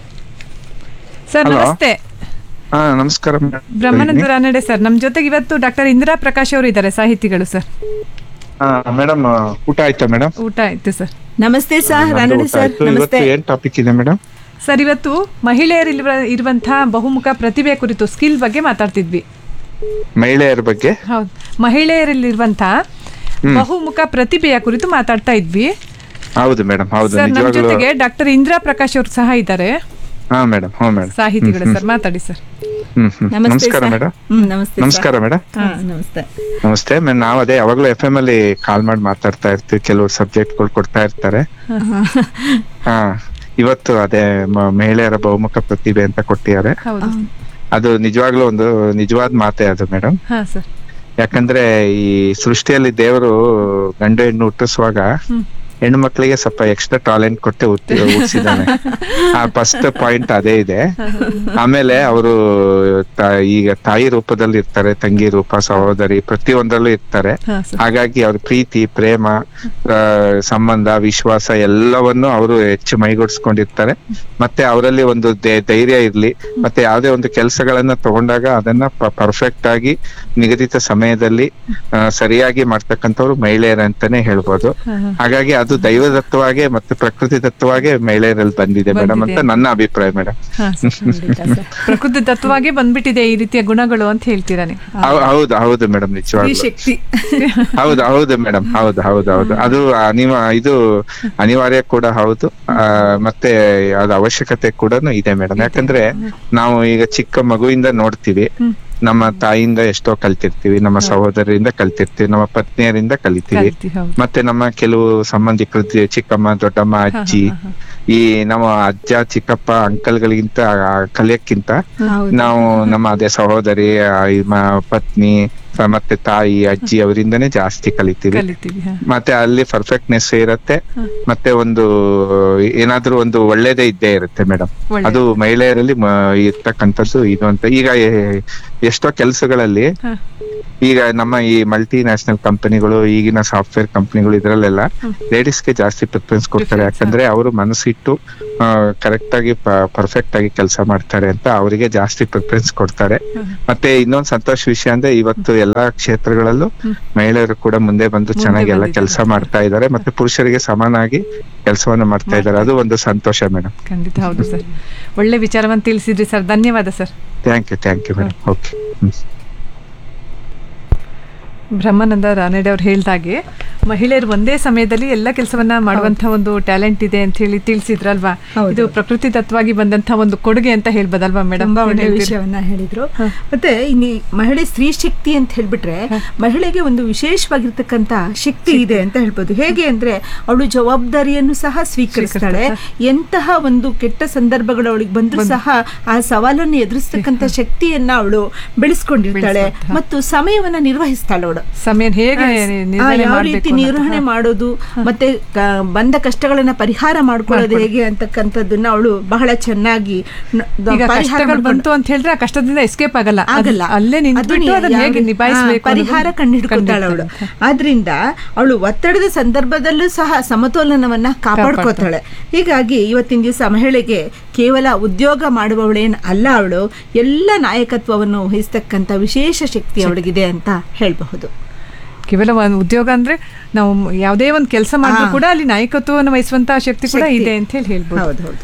sir Hello. ನಮಸ್ತೆ ಹಾ ನಮಸ್ಕಾರ madam. ಬ್ರಹ್ಮಾನಂದ ರಾನಡೆ ಸರ್ ನಮ್ಮ ಜೊತೆಗೆ ಇವತ್ತು ಡಾಕ್ಟರ್ ಇಂದಿರಾ ಪ್ರಕಾಶ್ ಅವರು ಇದ್ದಾರೆ ಸಾಹಿತಿಗಳು ಸರ್ ಹಾ ಮೇಡಮ್ ಊಟ ಆಯ್ತಾ ಮೇಡಮ್ ಊಟ ಆಯ್ತು ಸರ್ ನಮಸ್ತೆ ಸರ್ ರಾನಡೆ ಸರ್ ಇವತ್ತು ನಮಸ್ತೆ ಏನ್ ಟಾಪಿಕ್ ಇದೆ ಮೇಡಮ್ ಸರ್ ಇವತ್ತು ಮಹಿಳೆಯರಿರುವ ಇರುವಂತಹ ಬಹುಮುಖ ಪ್ರತಿಭೆ ಕುರಿತು ಸ್ಕಿಲ್ ಬಗ್ಗೆ ಮಾತಾಡ್ತಿದ್ವಿ ಮಹಿಳೆಯರ ಬಗ್ಗೆ ಹೌದು ಮಹಿಳೆಯರಲ್ಲಿರುವಂತಹ ಬಹುಮುಖ ಪ್ರತಿಭೆಯ ಕುರಿತು ಮಾತಾಡ್ತಾ ಇದ್ವಿ ಹೌದು ಮೇಡಮ್ ಹೌದು ಸರ್ ನಮ್ಮ ನಿಜವಾಗ್ಲೂ ಜೊತೆಗೆ ಡಾಕ್ಟರ್ ಇಂದಿರಾ ಪ್ರಕಾಶ್ ಅವರು ಸಹ ಇದ್ದಾರೆ ಹಾ ಮೇಡಮ್ ಹ್ಞೂ ಮೇಡಮ್ ಸಾಹಿತಿಗಳು ಸರ್ ಮಾತಾಡಿ ಸರ್ ಹ್ಮ್ ಹ್ಮ್ ನಮಸ್ತೆ ನಮಸ್ಕಾರ ಸರ್. ಮೇಡಮ್ ಹ್ಮ್, ನಮಸ್ತೆ ಸರ್. ನಮಸ್ಕಾರ ಮೇಡಮ್ ಹಾ, ನಮಸ್ತೆ ನಮಸ್ತೆ ಮೇಡಮ್ ನಾವು ಅದೇ ಯಾವಾಗ್ಲೂ ಎಫ್ ಎಂ ಅಲ್ಲಿ ಕಾಲ್ ಮಾಡಿ ಮಾತಾಡ್ತಾ ಇರ್ತೀವಿ ಕೆಲವು ಸಬ್ಜೆಕ್ಟ್ಗಳು ಕೊಡ್ತಾ ಇರ್ತಾರೆ ಹಾ ಇವತ್ತು ಅದೇ ಮ- ಮಹಿಳೆಯರ ಬಹುಮುಖ ಪ್ರತಿಭೆ ಅಂತ ಕೊಟ್ಟಿದ್ದಾರೆ ಹೌದು ಅದು ನಿಜವಾಗ್ಲೂ ಒಂದು ನಿಜವಾದ ಮಾತೆ ಅದು ಮೇಡಮ್ ಹಾ ಸರ್ ಯಾಕಂದ್ರೆ ಈ ಸೃಷ್ಟಿಯಲ್ಲಿ ದೇವರು ಗಂಡು ಹೆಣ್ಣು ಹುಟ್ಟಿಸುವಾಗ ಹೆಣ್ಣು ಮಕ್ಕಳಿಗೆ ಸ್ವಲ್ಪ ಎಕ್ಸ್ಟ್ರಾ ಟಾಲೆಂಟ್ ಕೊಟ್ಟೆ ಹುಟ್ಟಿ ಹುಟ್ಟಿಸಿದ್ದಾನೆ ಆ ಫಸ್ಟ್ ಪಾಯಿಂಟ್ ಅದೇ ಇದೆ ಆಮೇಲೆ ಅವರು ಈಗ ತಾಯಿ ರೂಪದಲ್ಲಿ ಇರ್ತಾರೆ ತಂಗಿ ರೂಪ ಸಹೋದರಿ ಪ್ರತಿಯೊಂದರಲ್ಲೂ ಇರ್ತಾರೆ ಹಾ, ಸರ್. ಹಾಗಾಗಿ ಅವ್ರ ಪ್ರೀತಿ ಪ್ರೇಮ ಆ, ಸಂಬಂಧ ವಿಶ್ವಾಸ ಎಲ್ಲವನ್ನು ಅವರು ಹೆಚ್ಚು ಮೈಗೂಡಿಸ್ಕೊಂಡಿರ್ತಾರೆ ಮತ್ತೆ ಅವರಲ್ಲಿ ಒಂದು ಧೈ- ಧೈರ್ಯ ಇರ್ಲಿ ಮತ್ತೆ ಯಾವುದೇ ಒಂದು ಕೆಲಸಗಳನ್ನ ತಗೊಂಡಾಗ ಅದನ್ನ ಪರ್ಫೆಕ್ಟ್ ಆಗಿ ನಿಗದಿತ ಸಮಯದಲ್ಲಿ ಆ, ಸರಿಯಾಗಿ ಮಾಡ್ತಕ್ಕಂಥವ್ರು ಮಹಿಳೆಯರು ಅಂತಾನೆ ಹೇಳ್ಬೋದು ಹಾ, ಹಾ. ಹಾಗಾಗಿ ಅದು ದೈವದತ್ತವಾಗೆ ಮತ್ತೆ ಪ್ರಕೃತಿ ದತ್ತವಾಗೆ ಮಹಿಳೆಯರಲ್ಲಿ ಬಂದಿದೆ ಮೇಡಮ್ ಅಂತ ಬಂದಿದೆ. ನನ್ನ ಅಭಿಪ್ರಾಯ ಮೇಡಮ್ ಹಾ, ಸರ್. ಪ್ರಕೃತಿ ತತ್ವವಾಗಿ ಬಂದ್ಬಿಟ್ಟಿದೆ ಈ ರೀತಿಯ ಗುಣಗಳು ಅಂತ ಹೇಳ್ತೀರಾ ನೀವು ಹೌದು ಹೌದು ಮೇಡಮ್ ನಿಜವಾಗ್ಲೂ ಶಕ್ತಿ ಹೌದು ಹೌದು ಮೇಡಮ್ ಹೌದು ಹೌದು ಹೌದು ಅದು ಅನಿವ ಇದು ಅನಿವಾರ್ಯ ಕೂಡ ಹೌದು ಆ, ಮತ್ತೆ ಅದು ಅವಶ್ಯಕತೆ ಕೂಡ ಇದೆ ಮೇಡಮ್ ಯಾಕಂದ್ರೆ ನಾವು ಈಗ ಚಿಕ್ಕ ಮಗುವಿಂದ ನೋಡ್ತೀವಿ ನಮ್ಮ ತಾಯಿಯಿಂದ ಎಷ್ಟೋ ಕಲ್ತಿರ್ತೀವಿ ನಮ್ಮ ಸಹೋದರರಿಂದ ಕಲ್ತಿರ್ತೀವಿ ನಮ್ಮ ಪತ್ನಿಯರಿಂದ ಕಲಿತೀವಿ ಕಲ್ತಿ, ಹೌದು. ಮತ್ತೆ ನಮ್ಮ ಕೆಲವು ಸಂಬಂಧಿಕರು ಜಿ- ಚಿಕ್ಕಮ್ಮ ದೊಡ್ಡಮ್ಮ ಅಜ್ಜಿ ಈ ನಮ್ಮ ಅಜ್ಜ ಚಿಕ್ಕಪ್ಪ ಅಂಕಲ್ಗಳಿಗಿಂತ ಕಲಿಯಕ್ಕಿಂತ ಹೌದು. ನಾವು ನಮ್ಮ ಅದೇ ಸಹೋದರಿ ಆ, ಈ ಮ- ಪತ್ನಿ ಆ, ಮತ್ತೆ ತಾಯಿ ಅಜ್ಜಿ ಅವರಿಂದನೇ ಜಾಸ್ತಿ ಕಲಿತೀವಿ ಕಲಿತೀವಿ ಹ. ಮತ್ತೆ ಅಲ್ಲಿ ಪರ್ಫೆಕ್ಟ್ನೆಸ್ ಇರುತ್ತೆ ಮತ್ತೆ ಒಂದು ಏನಾದ್ರೂ ಒಂದು ಒಳ್ಳೇದೇ ಇದ್ದೇ ಇರುತ್ತೆ ಮೇಡಮ್ ಒಳ್ಳೇದು. ಅದು ಮಹಿಳೆಯರಲ್ಲಿ ಮ- ಇರ್ತಕ್ಕಂಥದ್ದು ಇದು ಅಂತ ಈಗ ಎ- ಎಷ್ಟೋ ಕೆಲಸಗಳಲ್ಲಿ ಹ. ಈಗ ನಮ್ಮ ಈ ಮಲ್ಟಿ ನ್ಯಾಷನಲ್ ಕಂಪನಿಗಳು ಈಗಿನ ಸಾಫ್ಟ್ವೇರ್ ಕಂಪನಿಗಳು ಇದ್ರಲ್ಲೆಲ್ಲ ಲೇಡೀಸ್ಗೆ ಜಾಸ್ತಿ ಪ್ರಿಫರೆನ್ಸ್ ಕೊಡ್ತಾರೆ ಯಾಕಂದ್ರೆ ಅವರು ಮನಸ್ಸಿಟ್ಟು ಕರೆಕ್ಟ್ ಆಗಿ ಪರ್ಫೆಕ್ಟ್ ಆಗಿ ಕೆಲಸ ಮಾಡ್ತಾರೆ ಅಂತ ಅವರಿಗೆ ಜಾಸ್ತಿ ಪ್ರಿಫರೆನ್ಸ್ ಕೊಡ್ತಾರೆ ಮತ್ತೆ ಇನ್ನೊಂದ್ ಸಂತೋಷ ವಿಷಯ ಅಂದ್ರೆ ಇವತ್ತು ಎಲ್ಲಾ ಕ್ಷೇತ್ರಗಳಲ್ಲೂ ಮಹಿಳೆಯರು ಕೂಡ ಮುಂದೆ ಬಂದು ಮುಂದೆ ಚೆನ್ನಾಗಿ ಎಲ್ಲ ಬಂದಿದ್ದಾರೆ. ಕೆಲಸ ಮಾಡ್ತಾ ಇದ್ದಾರೆ ಮತ್ತೆ ಪುರುಷರಿಗೆ ಸಮಾನಾಗಿ ಕೆಲಸವನ್ನ ಮಾಡ್ತಾ ಇದ್ದಾರೆ ಅದು ಒಂದು ಸಂತೋಷ ಮೇಡಮ್ ಖಂಡಿತ ಹೌದು ಸರ್ ಒಳ್ಳೆ ವಿಚಾರವನ್ನು ತಿಳಿಸಿದ್ರಿ ಸರ್ ಧನ್ಯವಾದ sir thank you thank you madam okay Brahmananda Ranade ಅವ್ರು ಹೇಳ್ದಾಗೆ ಮಹಿಳೆಯರು ಒಂದೇ ಸಮಯದಲ್ಲಿ ಎಲ್ಲ ಕೆಲಸವನ್ನ ಮಾಡುವಂತ ಒಂದು ಟ್ಯಾಲೆಂಟ್ ಇದೆ ಅಂತ ಹೇಳಿ ತಿಳಿಸಿದ್ರಲ್ವಾ ಇದು ಪ್ರಕೃತಿ ದತ್ತವಾಗಿ ಬಂದಂತ ಒಂದು ಕೊಡುಗೆ ಅಂತ ಹೇಳ್ಬೋದಲ್ವಾ ಮೇಡಮ್ ತುಂಬಾ ಒಳ್ಳೆ ವಿಷಯವನ್ನ ಹೇಳಿದ್ರು ಮತ್ತೆ ಇನ್ನು ಈ ಮಹಿಳೆ ಸ್ತ್ರೀ ಶಕ್ತಿ ಅಂತ ಹೇಳ್ಬಿಟ್ರೆ ಮಹಿಳೆಗೆ ಒಂದು ವಿಶೇಷವಾಗಿರ್ತಕ್ಕಂತ ಶಕ್ತಿ ಇದೆ ಅಂತ ಹೇಳ್ಬೋದು ಹೇಗೆ ಅಂದ್ರೆ ಅವಳು ಜವಾಬ್ದಾರಿಯನ್ನು ಸಹ ಸ್ವೀಕರಿಸ್ತಾಳೆ ಎಂತಹ ಒಂದು ಕೆಟ್ಟ ಸಂದರ್ಭಗಳು ಅವಳಿಗೆ ಬಂದರೂ ಸಹ ಆ ಸವಾಲನ್ನು ಎದುರಿಸ್ತಕ್ಕಂತ ಶಕ್ತಿಯನ್ನ ಅವಳು ಬೆಳೆಸ್ಕೊಂಡಿರ್ತಾಳೆ ಮತ್ತು ಸಮಯವನ್ನ ನಿರ್ವಹಿಸ್ತಾಳೆ ಅವಳು ಸಮಯ ಹೇಗೆ ಆ, ನಿರ್ವಹಣೆ ಯಾವ ಮಾಡ್ಬೇಕು ರೀತಿ ಅನ್ನೋದು. ನಿರ್ವಹಣೆ ಮಾಡೋದು ಮತ್ತೆ ಕ- ಬಂದ ಕಷ್ಟಗಳನ್ನ ಪರಿಹಾರ ಮಾಡ್ಕೊಳ್ಳೋದು ಹೇಗೆ ಅಂತಕ್ಕಂಥದ್ದನ್ನ ಅವಳು ಬಹಳ ಚೆನ್ನಾಗಿ ನ- ದ- ಈಗ ಪರಿಹಾರ ಕಷ್ಟಗಳು ಮಾಡ್ಕೊಂಡು- ಬಂತು ಅಂತ ಹೇಳಿದ್ರೆ ಆ ಕಷ್ಟದಿಂದ ಎಸ್ಕೇಪ್ ಆಗಲ್ಲ ಅದ್- ಆಗಲ್ಲ ಅಲ್ಲೇ ನಿಂತ್ಬಿಟ್ಟು ಅದನ್ನ ಅದನ್ನ ಹೇಗೆ ಯಾವ- ನಿಭಾಯಿಸಬೇಕು ಆ, ಪರಿಹಾರ ಕಂಡುಹಿಡ್ಕೊತಾಳೆ ಅವಳು ಆದ್ರಿಂದ ಅವಳು ಒತ್ತಡದ ಸಂದರ್ಭದಲ್ಲೂ ಸಹ ಸಮತೋಲನವನ್ನ ಕಾಪಾಡ್ಕೋತಾಳೆ ಹೀಗಾಗಿ ಇವತ್ತಿನ ದಿವಸ ಮಹಿಳೆಗೆ ಕೇವಲ ಉದ್ಯೋಗ ಮಾಡುವವಳೇನ್ ಅಲ್ಲ ಅವಳು ಎಲ್ಲ ನಾಯಕತ್ವವನ್ನು ವಹಿಸ್ತಕ್ಕಂಥ ವಿಶೇಷ ಶಕ್ತಿ ಅವಳಿಗಿದೆ ಅಂತ ಹೇಳಬಹುದು ಕೇವಲ ಒಂದು ಉದ್ಯೋಗ ಅಂದ್ರೆ ನಾವು ಯಾವುದೇ ಒಂದು ಕೆಲಸ ಮಾಡಿದ್ರು ಕೂಡ ಅಲ್ಲಿ ನಾಯಕತ್ವವನ್ನು ವಹಿಸುವಂತ ಶಕ್ತಿ ಕೂಡ ಶಕ್ತಿ. ಇದೆ ಅಂತ ಹೇಳಿ ಹೇಳ್ಬೋದು ಹೌದು ಹೌದು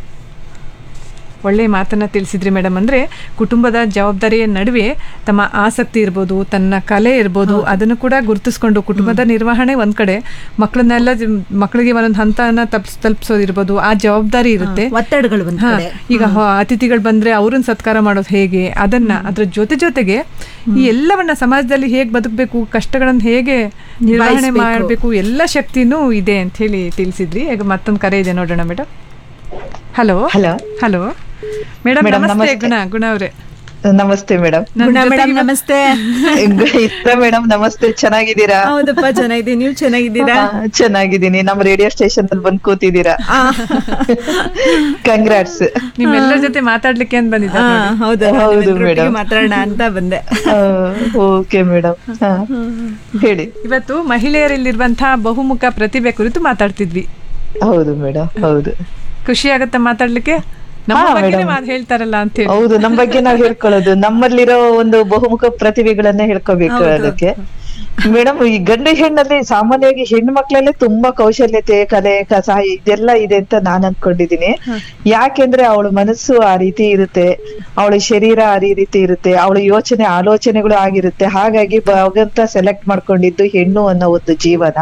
ಒಳ್ಳೆ ಮಾತನ್ನ ತಿಳಿಸಿದ್ರಿ ಮೇಡಮ್ ಅಂದ್ರೆ ಕುಟುಂಬದ ಜವಾಬ್ದಾರಿಯ ನಡುವೆ ತಮ್ಮ ಆಸಕ್ತಿ ಇರ್ಬೋದು ತನ್ನ ಕಲೆ ಇರ್ಬೋದು ಅದನ್ನು ಕೂಡ ಗುರುತಿಸ್ಕೊಂಡು ಕುಟುಂಬದ ನಿರ್ವಹಣೆ ಒಂದ್ ಕಡೆ ಮಕ್ಕಳನ್ನೆಲ್ಲ ಜ- ಮಕ್ಕಳಿಗೆ ಒಂದೊಂದು ಹಂತನ ತಪ್ಸ್ ತಲುಪಿಸೋದಿರ್ಬೋದು ಆ ಜವಾಬ್ದಾರಿ ಇರುತ್ತೆ ಒತ್ತಡಗಳು ಒಂದ್ ಹಾ, ಕಡೆ. ಈಗ ಹ- ಅತಿಥಿಗಳು ಬಂದ್ರೆ ಅವ್ರನ್ನ ಸತ್ಕಾರ ಮಾಡೋದು ಹೇಗೆ ಅದನ್ನ ಅದ್ರ ಜೊತೆ ಜೊತೆಗೆ ಈ ಎಲ್ಲವನ್ನ ಸಮಾಜದಲ್ಲಿ ಹೇಗೆ ಬದುಕಬೇಕು ಕಷ್ಟಗಳನ್ನ ಹೇಗೆ ನಿರ್ವಹಣೆ ನಿಭಾಯಿಸ್ಬೇಕು. ಮಾಡಬೇಕು ಎಲ್ಲ ಶಕ್ತಿನೂ ಇದೆ ಅಂತ ಹೇಳಿ ತಿಳಿಸಿದ್ರಿ ಈಗ ಮತ್ತೊಂದು ಕರೆ ಇದೆ ನೋಡೋಣ madam hello hello hello madam Madam, ನಮಸ್ತೆ ನಮಸ್ತೆ. ಗುಣ ಗುಣ ಅವರೇ ನಮಸ್ತೆ ಮೇಡಮ್ ನಮ್ ಗುಣ ಜೊತೆಗೆ madam, ನಮಸ್ತೆ ಮೇಡಮ್ ನಮಸ್ತೆ ಚೆನ್ನಾಗಿದ್ದೀರಾ ಹೌದಪ್ಪ ಚೆನ್ನಾಗಿದೆ ನೀವು ಚೆನ್ನಾಗಿದ್ದೀರಾ ಹಾ, ಚೆನ್ನಾಗಿದ್ದೀನಿ ನಮ್ಮ ರೇಡಿಯೋ ಸ್ಟೇಷನ್ ಅಲ್ಲಿ ಬಂದ್ ಕೂತಿದ್ದೀರಾ ಕಂಗ್ರಾಟ್ಸ್ ನಿಮ್ಮೆಲ್ಲರ ಜೊತೆ ಮಾತಾಡ್ಲಿಕ್ಕೆ ಅಂತ ಬಂದಿದ್ದಾರೆ ಹಾ, ನೋಡಿ. ಹೌದು ಹೌದು, ನಿಮ್ಮಿಬ್ರೊಟ್ಟಿಗೆ madam. ಮಾತಾಡೋಣ ಅಂತ ಬಂದೆ ಓಕೆ ಮೇಡಮ್ ಹೇಳಿ ಇವತ್ತು ಮಹಿಳೆಯರಲ್ಲಿರುವಂತಹ ಬಹುಮುಖ ಪ್ರತಿಭೆ ಕುರಿತು ಮಾತಾಡ್ತಿದ್ವಿ ಹೌದು ಮೇಡಮ್ ಹೌದು ಖುಷಿ ಆಗತ್ತೆ ಮಾತಾಡ್ಲಿಕ್ಕೆ ನಮ್ಮ ಹಾ, ಬಗ್ಗೆನೇ madam. ಮಾತ್ ಹೇಳ್ತಾರಲ್ಲ ಅಂತ ಹೇಳಿ ಹೌದು ನಮ್ ಬಗ್ಗೆ ನಾವ್ ಹೇಳ್ಕೊಳ್ಳೋದು ನಮ್ಮಲ್ಲಿರೋ ಒಂದು ಬಹುಮುಖ ಪ್ರತಿಭೆಗಳನ್ನ ಹೇಳ್ಕೋಬೇಕು ಹೌದು. ಅದಕ್ಕೆ ಮೇಡಮ್ ಈ ಗಂಡು ಹೆಣ್ಣಲ್ಲಿ ಸಾಮಾನ್ಯವಾಗಿ ಹೆಣ್ಣು ಮಕ್ಕಳಲ್ಲೇ ತುಂಬಾ ಕೌಶಲ್ಯತೆ ಕಲೆ ಕಸ ಇದೆಲ್ಲ ಇದೆ ಅಂತ ನಾನ್ ಅನ್ಕೊಂಡಿದೀನಿ ಯಾಕೆಂದ್ರೆ ಅವಳ ಮನಸ್ಸು ಆ ರೀತಿ ಇರುತ್ತೆ ಅವಳ ಶರೀರ ಆ ರೀತಿ ಇರುತ್ತೆ ಅವಳ ಯೋಚನೆ ಆಲೋಚನೆಗಳು ಆಗಿರುತ್ತೆ ಹಾಗಾಗಿ ಭಗವಂತ ಸೆಲೆಕ್ಟ್ ಮಾಡ್ಕೊಂಡಿದ್ದು ಹೆಣ್ಣು ಅನ್ನೋ ಒಂದು ಜೀವನ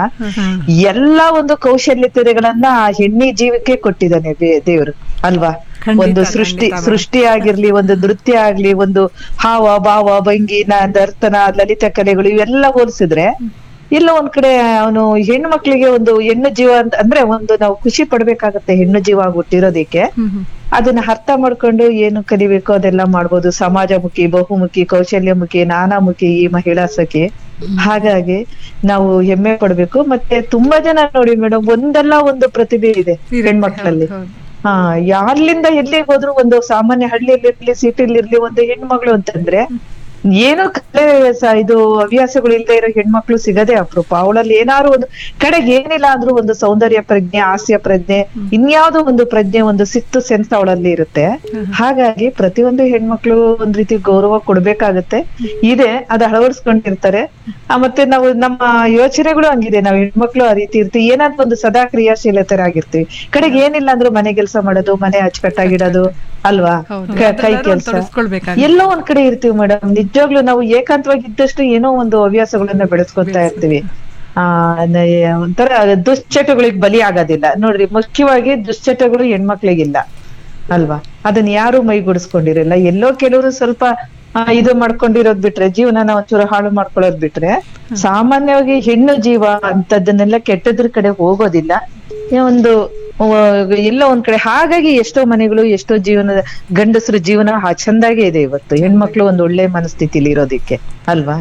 ಎಲ್ಲಾ ಒಂದು ಕೌಶಲ್ಯತೆಗಳನ್ನ ಆ ಹೆಣ್ಣಿ ಜೀವಕ್ಕೆ ಕೊಟ್ಟಿದ್ದಾನೆ ಬೇ- ದೇವ್ರು ಅಲ್ವಾ ಖಂಡಿತ, ಒಂದು ಸೃಷ್ಟಿ ಖಂಡಿತ madam. ಸೃಷ್ಟಿ ಆಗಿರ್ಲಿ ಒಂದು ನೃತ್ಯ ಆಗ್ಲಿ ಒಂದು ಹಾವ ಭಾವ ಭಂಗಿ ನ- ನರ್ತನ ಲಲಿತ ಕಲೆಗಳು ಇವೆಲ್ಲ ಹೋಲಿಸಿದ್ರೆ ಇಲ್ಲ ಒಂದ್ ಕಡೆ ಅವನು ಹೆಣ್ಣು ಮಕ್ಳಿಗೆ ಒಂದು ಹೆಣ್ಣು ಜೀವ ಅಂತ ಅಂದ್ರೆ ಒಂದು ನಾವು ಖುಷಿ ಪಡ್ಬೇಕಾಗತ್ತೆ ಹೆಣ್ಣು ಜೀವ ಆಗಿ ಹುಟ್ಟಿರೋದಿಕ್ಕೆ ಅದನ್ನ ಅರ್ಥ ಮಾಡ್ಕೊಂಡು ಏನು ಕಲಿಬೇಕು ಅದೆಲ್ಲ ಮಾಡ್ಬೋದು ಸಮಾಜಮುಖಿ ಬಹುಮುಖಿ ಕೌಶಲ್ಯಮುಖಿ ನಾನಾಮುಖಿ ಈ ಮಹಿಳಾ ಸಖಿ ಹಾಗಾಗಿ ನಾವು ಹೆಮ್ಮೆ ಪಡ್ಬೇಕು ಮತ್ತೆ ತುಂಬಾ ಜನ ನೋಡಿ ಮೇಡಮ್ ಒಂದಲ್ಲ ಒಂದು ಪ್ರತಿಭೆ ಇದೆ ಹೆಣ್ಮಕ್ಳಲ್ಲಿ ಹಾ ಯಾರ್ಲಿಂದ ಎಲ್ಲಿಗೆ ಹೋದ್ರು ಒಂದು ಸಾಮಾನ್ಯ ಹಳ್ಳಿಯಲ್ಲಿ ಇರ್ಲಿ ಸಿಟಿಲಿ ಇರ್ಲಿ ಒಂದು ಹೆಣ್ಮಗಳು ಅಂತಂದ್ರೆ ಏನೋ ಕಲೆ ಸ- ಇದು ಹವ್ಯಾಸಗಳು ಇಲ್ಲದೆ ಇರೋ ಹೆಣ್ಮಕ್ಳು ಸಿಗದೆ ಅಪರೂಪ ಅವಳಲ್ಲಿ ಏನಾದ್ರು ಒಂದು ಕಡೆಗೆ ಏನಿಲ್ಲ ಅಂದ್ರೂ ಒಂದು ಸೌಂದರ್ಯ ಪ್ರಜ್ಞೆ ಹಾಸ್ಯ ಪ್ರಜ್ಞೆ ಇನ್ಯಾವುದೋ ಒಂದು ಪ್ರಜ್ಞೆ ಒಂದು ಸಿಕ್ತು ಸೆನ್ಸ್ ಅವಳಲ್ಲಿ ಇರುತ್ತೆ ಹಾಗಾಗಿ ಪ್ರತಿಯೊಂದು ಹೆಣ್ಮಕ್ಳು ಒಂದ್ ರೀತಿ ಗೌರವ ಕೊಡ್ಬೇಕಾಗತ್ತೆ ಇದೆ ಅದ್ ಅಳವಡಿಸ್ಕೊಂಡಿರ್ತಾರೆ ಆ, ಮತ್ತೆ ನಾವು ನಮ್ಮ ಯೋಚನೆಗಳು ಹಂಗಿದೆ ನಾವು ಹೆಣ್ಮಕ್ಳು ಆ ರೀತಿ ಇರ್ತೀವಿ ಏನಾದ್ರು ಒಂದು ಸದಾ ಕ್ರಿಯಾಶೀಲತರಾಗಿರ್ತೀವಿ ಕಡೆಗೆ ಏನಿಲ್ಲ ಅಂದ್ರೂ ಮನೆ ಕೆಲಸ ಮಾಡೋದು ಮನೆ ಅಚ್ಚುಕಟ್ಟಾಗಿಡೋದು ಅಲ್ವಾ ಕ- ಕೈ ಅದ್ರಲ್ಲಾದ್ರೂ ಒಂದ್ ಕೆಲಸ ತೊಡಗಿಸ್ಕೊಳ್ಬೇಕಾಗುತ್ತೆ. ಎಲ್ಲೋ ಒಂದ್ ಕಡೆ ಇರ್ತೀವಿ ಮೇಡಮ್ ನಿಜವಾಗ್ಲೂ ನಾವು ಏಕಾಂತವಾಗಿ ಇದ್ದಷ್ಟು ಏನೋ ಒಂದು ಹವ್ಯಾಸಗಳನ್ನ ಬೆಳೆಸ್ಕೊತಾ ಇರ್ತೀವಿ ಆ ನ- ಒಂಥರ ದುಶ್ಚಟಗಳಿಗೆ ಬಲಿ ಆಗೋದಿಲ್ಲ ನೋಡ್ರಿ ಮುಖ್ಯವಾಗಿ ದುಶ್ಚಟಗಳು ಹೆಣ್ಮಕ್ಳಿಗಿಲ್ಲ ಅಲ್ವಾ ಅದನ್ನ ಯಾರು ಮೈಗೂಡಿಸ್ಕೊಂಡಿರಲ್ಲ ಎಲ್ಲೋ ಕೆಲವರು ಸ್ವಲ್ಪ ಆ, ಇದು ಮಾಡ್ಕೊಂಡಿರೋದ್ ಬಿಟ್ರೆ ಜೀವನನ ಒಂಚೂರು ಹಾಳು ಮಾಡ್ಕೊಳ್ಳೋದ್ ಬಿಟ್ರೆ ಸಾಮಾನ್ಯವಾಗಿ ಹೆಣ್ಣು ಜೀವ ಅಂತದನ್ನೆಲ್ಲ ಕೆಟ್ಟದ್ರ ಕಡೆ ಹೋಗೋದಿಲ್ಲ ಈ ಒಂದು ಆ, ಎಲ್ಲೋ ಒಂದ್ ಕಡೆ ಹಾಗಾಗಿ ಎಷ್ಟೋ ಮನೆಗಳು ಎಷ್ಟೋ ಜೀವನದ ಗಂಡಸರ ಜೀವನ ಹ- ಚಂದಾಗೆ ಇದೆ ಇವತ್ತು ಹೆಣ್ಮಕ್ಳು ಒಂದ್ ಒಳ್ಳೆ ಮನಸ್ಥಿತಿಲಿ ಇರೋದಿಕ್ಕೆ ಅಲ್ವಾ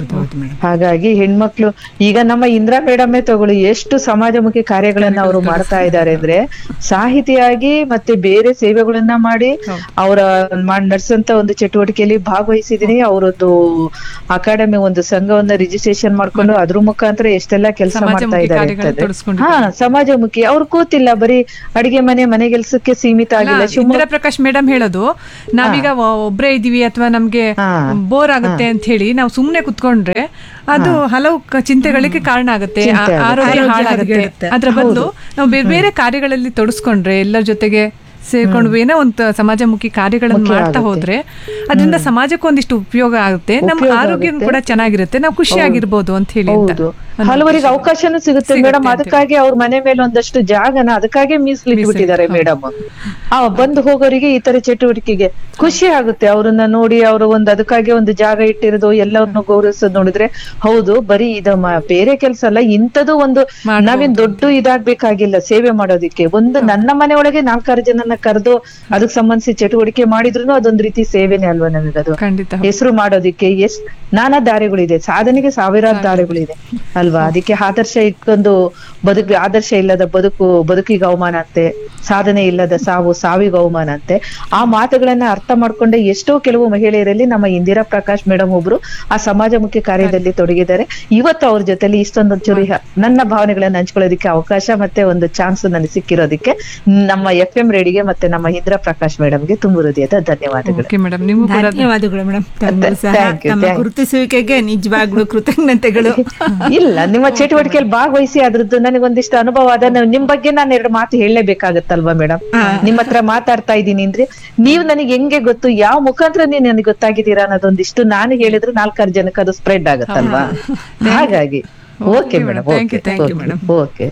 ಹಾಗಾಗಿ ಹೆಣ್ಮಕ್ಳು ಈಗ ನಮ್ಮ ಇಂದಿರಾ ಮೇಡಮೇ ತಗೊಳ್ಳಿ ಎಷ್ಟು ಸಮಾಜಮುಖಿ ಕಾರ್ಯಗಳನ್ನ ಅವರು ಮಾಡ್ತಾ ಇದ್ದಾರೆ ಅಂದ್ರೆ ಸಾಹಿತಿಯಾಗಿ ಮತ್ತೆ ಬೇರೆ ಸೇವೆಗಳನ್ನ ಮಾಡಿ ಅವರ ನಡೆಸಂತ ಒಂದು ಚಟುವಟಿಕೆಯಲ್ಲಿ ಭಾಗವಹಿಸಿದೀನಿ ಅವರದ್ದು ಅಕಾಡೆಮಿ ಒಂದು ಸಂಘವನ್ನ ರಿಜಿಸ್ಟ್ರೇಷನ್ ಮಾಡ್ಕೊಂಡು ಅದ್ರ ಮುಖಾಂತರ ಎಷ್ಟೆಲ್ಲ ಕೆಲಸ ಮಾಡ್ತಾ ಸಮಾಜಮುಖಿ ಇದ್ದಾರೆ ಕಾರ್ಯಗಳಲ್ಲಿ ಅಂತಂದ್ರೆ. ತೊಡಗಿಸ್ಕೊಂಡಿದ್ದಾರೆ. ಹಾ ಸಮಾಜಮುಖಿ ಅವ್ರು ಕೂತಿಲ್ಲ ಬರೀ ಅಡಿಗೆ ಮನೆ ಮನೆ ಕೆಲ್ಸಕ್ಕೆ ಸೀಮಿತ ಆಗಿಲ್ಲ ಅಲ್ಲ, ಶಿವಮೊಗ್ಗ ಇಂದಿರಾ ಪ್ರಕಾಶ್ ಮೇಡಮ್ ಹೇಳೋದು ನಾವೀಗ ಒ- ಒಬ್ರೇ ಇದೀವಿ ಅಥವಾ ನಮ್ಗೆ ಬೋರ್ ಆಗುತ್ತೆ ಅಂತ ಹೇಳಿ ನಾವು ಸುಮ್ನೆ ಕುತ್ಕೊಂಡ್ರೆ ಅದು ಹಲವು ಕ- ಚಿಂತೆಗಳಿಗೆ ಕಾರಣ ಆಗುತ್ತೆ ಆ- ಚಿಂತೆ ಆಗುತ್ತೆ. ಆರೋಗ್ಯ ಆರೋಗ್ಯ ಹಾಳಾಗುತ್ತೆ ಹದಗೆಡುತ್ತೆ. ಅದ್ರ ಬದಲು ಹೌದು. ನಾವು ಬೇರೆ ಬೇರೆ ಕಾರ್ಯಗಳಲ್ಲಿ ತೊಡಸ್ಕೊಂಡ್ರೆ ಎಲ್ಲರ ಜೊತೆಗೆ ಸೇರ್ಕೊಂಡು ಏನೋ ಒಂದು ಸಮಾಜಮುಖಿ ಕಾರ್ಯಗಳನ್ನು ಮುಖ್ಯ ಮಾಡ್ತಾ ಆಗುತ್ತೆ. ಹೋದ್ರೆ ಅದರಿಂದ ಸಮಾಜಕ್ಕೆ ಒಂದಿಷ್ಟು ಉಪಯೋಗ ಆಗುತ್ತೆ ನಮ್ಮ ಉಪಯೋಗ ಆರೋಗ್ಯ ಆಗುತ್ತೆ. ಕೂಡ ಚೆನ್ನಾಗಿರುತ್ತೆ ನಾವು ಖುಷಿಯಾಗಿರ್ಬೋದು ಅಂತ ಹೇಳಿ ಅಂತ. ಹೌದು ಅನ್ನೋ ಹಲವರಿಗೆ ಉದ್ದೇಶ. ಅವಕಾಶನೂ ಸಿಗುತ್ತೆ ಸಿಗುತ್ತೆ ಮೇಡಮ್ ಅಂತ ಅದಕ್ಕಾಗಿ ಅವ್ರ ಮನೆ ಮೇಲೆ ಒಂದಷ್ಟು ಜಾಗನ ಅದಕ್ಕಾಗಿ ಮೀಸಲಿಟ್ಬಿಟ್ಟಿದ್ದಾರೆ ಮೇಡಮ್ ಆ ಬಂದು ಹೋಗೋರಿಗೆ ಈ ತರ ಚಟುವಟಿಕೆಗೆ ಖುಷಿ ಆಗುತ್ತೆ ಅವ್ರನ್ನ ನೋಡಿ ಅವರು ಒಂದು ಅದಕ್ಕಾಗಿ ಒಂದು ಜಾಗ ಇಟ್ಟಿರೋದು ಎಲ್ಲರನ್ನು ಗೌರವಿಸೋದು ನೋಡಿದ್ರೆ ಹೌದು ಬರೀ ಇದ ಮ- ಬೇರೆ ಕೆಲಸ ಅಲ್ಲ ಇಂಥದ್ದು ಒಂದು ನಾವೇನ್ ದೊಡ್ಡ ಇದಾಗ್ಬೇಕಾಗಿಲ್ಲ ಸೇವೆ ಮಾಡೋದಿಕ್ಕೆ ಒಂದು ನನ್ನ ಮನೆ ಒಳಗೆ ನಾಲ್ಕಾರು ಜನನ ಕರೆದು ಅದಕ್ಕೆ ಸಂಬಂಧಿಸಿ ಚಟುವಟಿಕೆ ಮಾಡಿದ್ರು ಅದೊಂದ್ ರೀತಿ ಸೇವೆನೇ ಅಲ್ವಾ ನಮಗದು ಖಂಡಿತ ಹೆಸರು ಮಾಡೋದಿಕ್ಕೆ ಎಷ್ಟ್ ನಾನಾ ದಾರಿಗಳಿದೆ ಸಾಧನೆಗೆ ಸಾವಿರಾರು ದಾರಿಗಳಿದೆ ಅಲ್ವಾ ಅದಕ್ಕೆ ಆದರ್ಶ ಇಟ್ಕೊಂಡು ಬದುಕು ಆದರ್ಶ ಇಲ್ಲದ ಬದುಕು ಬದುಕಿಗೆ ಅವಮಾನ ಅಂತೆ ಸಾಧನೆ ಇಲ್ಲದ ಸಾವು ಸಾವಿಗೆ ಅವಮಾನ ಅಂತೆ ಆ ಮಾತುಗಳನ್ನ ಅರ್ಥ ಮಾಡ್ಕೊಂಡೆ ಎಷ್ಟೋ ಕೆಲವು ಮಹಿಳೆಯರಲ್ಲಿ ನಮ್ಮ ಇಂದಿರಾ ಪ್ರಕಾಶ್ ಮೇಡಮ್ ಒಬ್ರು ಆ ಸಮಾಜಮುಖಿ ಕಾರ್ಯದಲ್ಲಿ ತೊಡಗಿದ್ದಾರೆ ಇವತ್ತು ಅವ್ರ ಜೊತೆಲಿ ಇಷ್ಟೊಂದು ಚುರಿ ಹ- ನನ್ನ ಭಾವನೆಗಳನ್ನ ಹಂಚ್ಕೊಳ್ಳೋದಕ್ಕೆ ಅವಕಾಶ ಮತ್ತೆ ಒಂದು ಚಾನ್ಸ್ ನನಗೆ ಸಿಕ್ಕಿರೋದಕ್ಕೆ ನಮ್ಮ ಎಫ್ ಎಂ ರೇಡಿಗೆ ಮತ್ತೆ ನಮ್ಮ ಇಂದಿರಾ ಪ್ರಕಾಶ್ ಮೇಡಮ್ಗೆ ತುಂಬ ಹೃದಯದ ಧನ್ಯವಾದಗಳು ಓಕೆ ಮೇಡಮ್ ನಿಮಗೂ ಕೂಡ ಧನ್ಯವಾದಗಳು ಮೇಡಮ್ ಸಹ Thank you, ನಮ್ಮ thank you. ಗುರುತಿಸುವಿಕೆಗೆ ನಿಜವಾಗ್ಲೂ ಕೃತಜ್ಞತೆಗಳು ಇಲ್ಲ ನಿಮ್ಮ ಚಟುವಟಿಕೆಯಲ್ಲಿ ಭಾಗವಹಿಸಿ ಅದ್ರದ್ದು ನನಗೊಂದಿಷ್ಟು ಅನುಭವ ಅದ ನಾವ್- ನಿಮ್ ಬಗ್ಗೆ ನಾನು ಎರಡು ಮಾತು ಹೇಳಲೇಬೇಕಾಗತ್ತಲ್ವಾ ಮೇಡಮ್ ನಿಮ್ ಹತ್ರ ಮಾತಾಡ್ತಾ ಇದ್ದೀನಿ ಅಂದ್ರೆ ನೀವ್ ನನಗೆ ಹೆಂಗೆ ಗೊತ್ತು ಯಾವ ಮುಖಾಂತರ ನೀವು ನನಗೆ ಗೊತ್ತಾಗಿದ್ದೀರಾ ಅನ್ನೋದೊಂದಿಷ್ಟು ನಾನು ಹೇಳಿದ್ರೆ ನಾಲ್ಕಾರು ಜನಕ್ಕೆ ಅದು ಸ್ಪ್ರೆಡ್ ಆಗತ್ತಲ್ವಾ ಹಾಗಾಗಿ okay madam Thank you, thank you, madam. Okay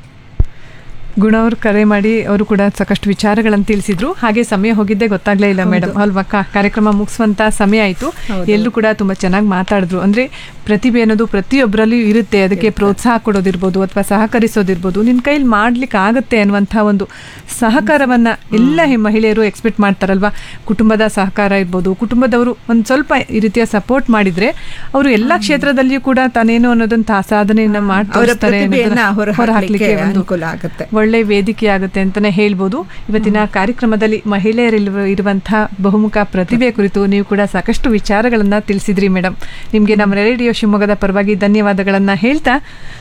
Guna ಅವ್ರು ಕರೆ ಮಾಡಿ ಅವರು ಕೂಡ ಸಾಕಷ್ಟು ವಿಚಾರಗಳನ್ನು ತಿಳಿಸಿದ್ರು ಹಾಗೆ ಸಮಯ ಹೋಗಿದ್ದೇ ಗೊತ್ತಾಗ್ಲೇ ಇಲ್ಲ ಮೇಡಮ್ ಅಲ್ವಾ ಕಾ- ಕಾರ್ಯಕ್ರಮ ಮುಗಿಸುವಂತ ಸಮಯ ಆಯ್ತು ಎಲ್ಲರೂ ಕೂಡ ತುಂಬಾ ಚೆನ್ನಾಗಿ ಮಾತಾಡಿದ್ರು ಅಂದ್ರೆ ಪ್ರತಿಭೆ ಅನ್ನೋದು ಪ್ರತಿಯೊಬ್ಬರಲ್ಲೂ ಇರುತ್ತೆ ಅದಕ್ಕೆ ಪ್ರೋತ್ಸಾಹ ಕೊಡೋದಿರ್ಬೋದು ಅಥವಾ ಸಹಕರಿಸೋದಿರ್ಬೋದು ನಿನ್ನ ಕೈಲಿ ಮಾಡ್ಲಿಕ್ಕೆ ಆಗುತ್ತೆ ಅನ್ನುವಂಥ ಒಂದು ಸಹಕಾರವನ್ನ ಎಲ್ಲ ಹೆ- ಮಹಿಳೆಯರು ಎಕ್ಸ್ಪೆಕ್ಟ್ ಮಾಡ್ತಾರಲ್ವಾ ಕುಟುಂಬದ ಸಹಕಾರ ಇರ್ಬೋದು ಕುಟುಂಬದವರು ಒಂದು ಸ್ವಲ್ಪ ಈ ರೀತಿಯ ಸಪೋರ್ಟ್ ಮಾಡಿದ್ರೆ ಅವರು ಎಲ್ಲ ಕ್ಷೇತ್ರದಲ್ಲಿಯೂ ಕೂಡ ತಾನೇನು ಅನ್ನೋದನ್ನ ತಾ- ಸಾಧನೆಯನ್ನ ಮಾಡಿ ಅವರ ತೋರಿಸ್ತಾರೆ ಪ್ರತಿಭೆಯನ್ನ ಅನ್ನೋದನ್ನ ಹೊರಹಾಕ್ಲಿಕ್ಕೆ ಹೊರಹಾಕ್ಲಿಕ್ಕೆ ಒಂದು ಅನುಕೂಲ ಆಗುತ್ತೆ ಒಳ್ಳೆ ವೇದಿಕೆ ಆಗುತ್ತೆ ಅಂತಾನೆ ಹೇಳ್ಬೋದು ಇವತ್ತಿನ ಕಾರ್ಯಕ್ರಮದಲ್ಲಿ ಮಹಿಳೆಯರಿರುವ ಇರುವಂತಹ ಬಹುಮುಖ ಪ್ರತಿಭೆ ಕುರಿತು ನೀವು ಕೂಡ ಸಾಕಷ್ಟು ವಿಚಾರಗಳನ್ನ ತಿಳಿಸಿದ್ರಿ ಮೇಡಮ್ ನಿಮಗೆ ನಮ್ಮ ರೇಡಿಯೋ ಶಿವಮೊಗ್ಗದ ಪರವಾಗಿ ಧನ್ಯವಾದಗಳನ್ನ ಹೇಳ್ತಾ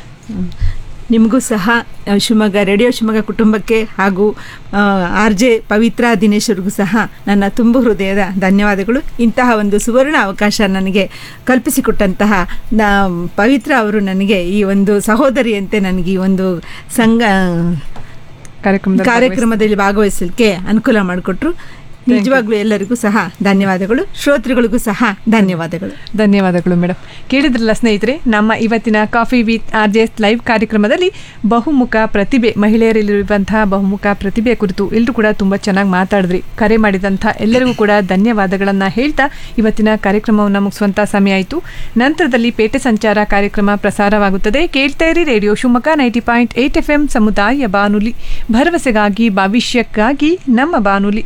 ನಿಮಗೂ ಸಹ ಆ, ಶಿವಮೊಗ್ಗ ರೇಡಿಯೋ ಶಿವಮೊಗ್ಗ ಕುಟುಂಬಕ್ಕೆ ಹಾಗೂ ಆರ್ ಜೆ ಪವಿತ್ರ ದಿನೇಶ್ ಅವ್ರಿಗೂ ಸಹ ನನ್ನ ತುಂಬ ಹೃದಯದ ಧನ್ಯವಾದಗಳು ಇಂತಹ ಒಂದು ಸುವರ್ಣ ಅವಕಾಶ ನನಗೆ ಕಲ್ಪಿಸಿಕೊಟ್ಟಂತಹ ನ ಪವಿತ್ರ ಅವರು ನನಗೆ ಈ ಒಂದು ಸಹೋದರಿಯಂತೆ ನನಗೆ ಈ ಒಂದು ಸಂಘ ಕಾರ್ಯಕ್ರಮದಲ್ಲಿ ಕಾರ್ಯಕ್ರಮದಲ್ಲಿ ಭಾಗವಹಿಸಲಿಕ್ಕೆ ಅನುಕೂಲ ಮಾಡಿಕೊಟ್ರು ನಿಜವಾಗ್ಲೂ ಎಲ್ಲರಿಗೂ ಸಹ ಧನ್ಯವಾದಗಳು ಶ್ರೋತೃಗಳಿಗೂ ಸಹ ಧನ್ಯವಾದಗಳು ಧನ್ಯವಾದಗಳು ಮೇಡಮ್ ಕೇಳಿದ್ರಲ್ಲ ಸ್ನೇಹಿತರೆ ನಮ್ಮ ಇವತ್ತಿನ coffee with R J S live ಕಾರ್ಯಕ್ರಮದಲ್ಲಿ ಬಹುಮುಖ ಪ್ರತಿಭೆ ಮಹಿಳೆಯರಲ್ಲಿರುವಂತಹ ಬಹುಮುಖ ಪ್ರತಿಭೆ ಕುರಿತು ಎಲ್ಲರೂ ಕೂಡ ತುಂಬ ಚೆನ್ನಾಗಿ ಮಾತಾಡಿದ್ರಿ ಕರೆ ಮಾಡಿದಂಥ ಎಲ್ಲರಿಗೂ ಕೂಡ ಧನ್ಯವಾದಗಳನ್ನು ಹೇಳ್ತಾ ಇವತ್ತಿನ ಕಾರ್ಯಕ್ರಮವನ್ನು ಮುಗಿಸುವಂಥ ಸಮಯ ಆಯಿತು ನಂತರದಲ್ಲಿ ಪೇಟೆ ಸಂಚಾರ ಕಾರ್ಯಕ್ರಮ ಪ್ರಸಾರವಾಗುತ್ತದೆ ಕೇಳ್ತಾ ಇರಿ radio Shivamogga ninety point eight F M ಸಮುದಾಯ ಬಾನುಲಿ ಭರವಸೆಗಾಗಿ ಭವಿಷ್ಯಕ್ಕಾಗಿ ನಮ್ಮ ಬಾನುಲಿ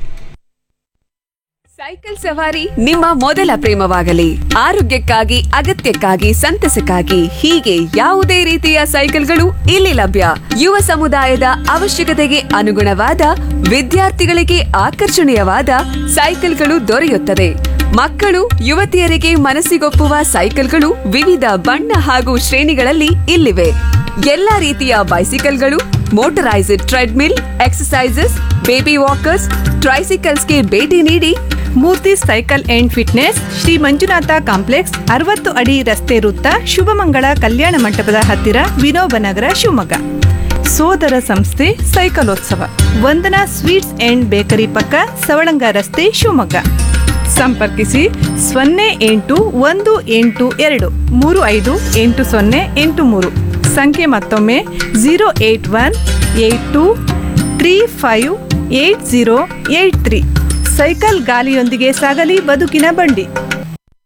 ಸೈಕಲ್ ಸವಾರಿ ನಿಮ್ಮ ಮೊದಲ ಪ್ರೇಮವಾಗಲಿ ಆರೋಗ್ಯಕ್ಕಾಗಿ ಅಗತ್ಯಕ್ಕಾಗಿ ಸಂತಸಕ್ಕಾಗಿ ಹೀಗೆ ಯಾವುದೇ ರೀತಿಯ ಸೈಕಲ್ಗಳು ಇಲ್ಲಿ ಲಭ್ಯ ಯುವ ಸಮುದಾಯದ ಅವಶ್ಯಕತೆಗೆ ಅನುಗುಣವಾದ ವಿದ್ಯಾರ್ಥಿಗಳಿಗೆ ಆಕರ್ಷಣೀಯವಾದ ಸೈಕಲ್ಗಳು ದೊರೆಯುತ್ತದೆ ಮಕ್ಕಳು ಯುವತಿಯರಿಗೆ ಮನಸ್ಸಿಗೊಪ್ಪುವ ಸೈಕಲ್ಗಳು ವಿವಿಧ ಬಣ್ಣ ಹಾಗೂ ಶ್ರೇಣಿಗಳಲ್ಲಿ ಇಲ್ಲಿವೆ ಎಲ್ಲಾ ರೀತಿಯ ಬೈಸಿಕಲ್ಗಳು ಮೋಟರೈಸ್ಡ್ ಟ್ರೆಡ್ಮಿಲ್ ಎಕ್ಸಸೈಸಸ್ ಬೇಬಿ ವಾಕರ್ಸ್ ಟ್ರೈಸಿಕಲ್ಸ್ಗೆ ಭೇಟಿ ನೀಡಿ Murthy cycle and fitness Shri Manjunatha complex ಅರವತ್ತು ಅಡಿ ರಸ್ತೆ ವೃತ್ತ ಶುಭಮಂಗಳ ಕಲ್ಯಾಣ ಮಂಟಪದ ಹತ್ತಿರ ವಿನೋಬನಗರ ಶಿವಮೊಗ್ಗ ಸೋದರ ಸಂಸ್ಥೆ ಸೈಕಲೋತ್ಸವ ವಂದನಾ ಸ್ವೀಟ್ಸ್ ಅಂಡ್ ಬೇಕರಿ ಪಕ್ಕ ಸವಳಂಗ ರಸ್ತೆ ಶಿವಮೊಗ್ಗ ಸಂಪರ್ಕಿಸಿ ಸೊನ್ನೆ ಎಂಟು ಒಂದು ಎಂಟು ಎರಡು ಮೂರು ಐದು ಎಂಟು ಸೊನ್ನೆ ಎಂಟು ಮೂರು ಸಂಖ್ಯೆ ಮತ್ತೊಮ್ಮೆ zero eight one eight two three five eight zero eight three cycle ಗಾಲಿಯೊಂದಿಗೆ ಸಾಗಲಿ ಬದುಕಿನ ಬಂಡಿ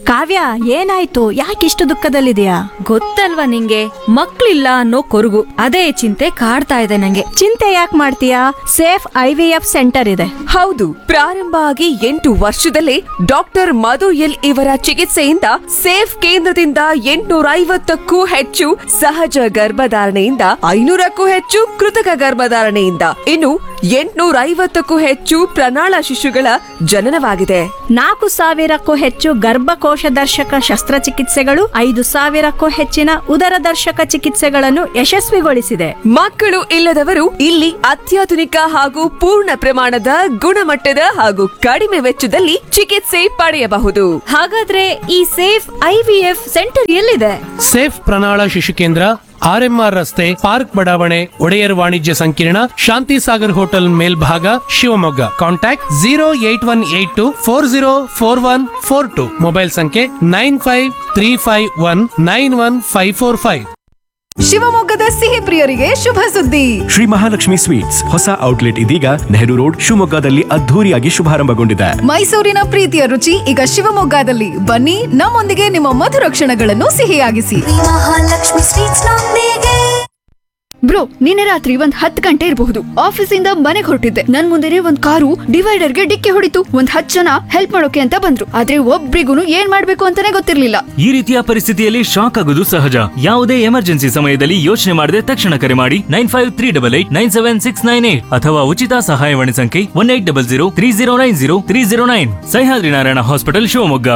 ಕಾವ್ಯ ಏನಾಯ್ತು ಯಾಕಿಷ್ಟು ದುಃಖದಲ್ಲಿದೆಯಾ ಗೊತ್ತಲ್ವಾ ನಿಂಗೆ ಮಕ್ಳಿಲ್ಲ ಅನ್ನೋ ಕೊರಗು ಅದೇ ಚಿಂತೆ ಕಾಡ್ತಾ ಇದೆ ನಂಗೆ ಚಿಂತೆ ಯಾಕೆ ಮಾಡ್ತೀಯಾ safe I V F centre ಇದೆ ಹೌದು ಪ್ರಾರಂಭ ಆಗಿ ಎಂಟು ವರ್ಷದಲ್ಲೇ ಡಾಕ್ಟರ್ ಮಧು ಎಲ್ ಇವರ ಚಿಕಿತ್ಸೆಯಿಂದ ಸೇಫ್ ಕೇಂದ್ರದಿಂದ ಎಂಟುನೂರ ಐವತ್ತಕ್ಕೂ ಹೆಚ್ಚು ಸಹಜ ಗರ್ಭಧಾರಣೆಯಿಂದ ಐನೂರಕ್ಕೂ ಹೆಚ್ಚು ಕೃತಕ ಗರ್ಭಧಾರಣೆಯಿಂದ ಇನ್ನು ಎಂಟುನೂರ ಐವತ್ತಕ್ಕೂ ಹೆಚ್ಚು ಪ್ರಣಾಳ ಶಿಶುಗಳ ಜನನವಾಗಿದೆ ನಾಲ್ಕು ಸಾವಿರಕ್ಕೂ ಹೆಚ್ಚು ಗರ್ಭಕೋಶ ದರ್ಶಕ ಶಸ್ತ್ರಚಿಕಿತ್ಸೆಗಳು ಐದು ಸಾವಿರಕ್ಕೂ ಹೆಚ್ಚಿನ ಉದರ ದರ್ಶಕ ಚಿಕಿತ್ಸೆಗಳನ್ನು ಯಶಸ್ವಿಗೊಳಿಸಿದೆ ಮಕ್ಕಳು ಇಲ್ಲದವರು ಇಲ್ಲಿ ಅತ್ಯಾಧುನಿಕ ಹಾಗೂ ಪೂರ್ಣ ಪ್ರಮಾಣದ ಗುಣಮಟ್ಟದ ಹಾಗೂ ಕಡಿಮೆ ವೆಚ್ಚದಲ್ಲಿ ಚಿಕಿತ್ಸೆ ಪಡೆಯಬಹುದು ಹಾಗಾದ್ರೆ ಈ ಸೇಫ್ ಐವಿಎಫ್ ಸೆಂಟರ್ ಎಲ್ಲಿದೆ ಸೇಫ್ ಪ್ರಣಾಳ ಶಿಶು ಕೇಂದ್ರ ಆರ್ಎಂಆರ್ ರಸ್ತೆ ಪಾರ್ಕ್ ಬಡಾವಣೆ ಒಡೆಯರ್ ವಾಣಿಜ್ಯ ಸಂಕೀರ್ಣ ಶಾಂತಿ ಸಾಗರ್ ಹೋಟೆಲ್ ಮೇಲ್ಭಾಗ Shivamogga contact zero eight one eight two four zero four one four two mobile ಸಂಖ್ಯೆ nine five three five one nine one five four five ಶಿವಮೊಗ್ಗದ ಸಿಹಿ ಪ್ರಿಯರಿಗೆ ಶುಭ ಸುದ್ದಿ ಶ್ರೀ ಮಹಾಲಕ್ಷ್ಮಿ ಸ್ವೀಟ್ಸ್ ಹೊಸ ಔಟ್ಲೆಟ್ ಇದೀಗ ನೆಹರು ರೋಡ್ ಶಿವಮೊಗ್ಗದಲ್ಲಿ ಅದ್ಧೂರಿಯಾಗಿ ಶುಭಾರಂಭಗೊಂಡಿದೆ ಮೈಸೂರಿನ ಪ್ರೀತಿಯ ರುಚಿ ಈಗ ಶಿವಮೊಗ್ಗದಲ್ಲಿ ಬನ್ನಿ ನಮ್ಮೊಂದಿಗೆ ನಿಮ್ಮ ಮಧುರ ಕ್ಷಣಗಳನ್ನು ಸಿಹಿಯಾಗಿಸಿ ಮಹಾಲಕ್ಷ್ಮಿ ಸ್ವೀಟ್ಸ್ ನೊಂದಿಗೆ ಬ್ರೋ ನಿನ್ನೆ ರಾತ್ರಿ ಒಂದ್ ಹತ್ತು ಗಂಟೆ ಇರಬಹುದು ಆಫೀಸಿಂದ ಮನೆಗೆ ಹೊರಟಿದ್ದೆ ನನ್ ಮುಂದೆನೆ ಒಂದ್ ಕಾರು ಡಿವೈಡರ್ಗೆ ಡಿಕ್ಕಿ ಹೊಡಿತು ಒಂದ್ ಹತ್ತು ಜನ ಹೆಲ್ಪ್ ಮಾಡೋಕೆ ಅಂತ ಬಂದ್ರು ಆದ್ರೆ ಒಬ್ರಿಗೂ ಏನ್ ಮಾಡ್ಬೇಕು ಅಂತಾನೆ ಗೊತ್ತಿರ್ಲಿಲ್ಲ ಈ ರೀತಿಯ ಪರಿಸ್ಥಿತಿಯಲ್ಲಿ ಶಾಕ್ ಆಗುವುದು ಸಹಜ ಯಾವುದೇ ಎಮರ್ಜೆನ್ಸಿ ಸಮಯದಲ್ಲಿ ಯೋಚನೆ ಮಾಡದೆ ತಕ್ಷಣ ಕರೆ ಮಾಡಿ nine five three double eight nine seven six nine eight ಅಥವಾ ಉಚಿತ ಸಹಾಯವಾಣಿ ಸಂಖ್ಯೆ one eight double zero three zero nine zero three zero nine Sahyadri Narayana hospital Shivamogga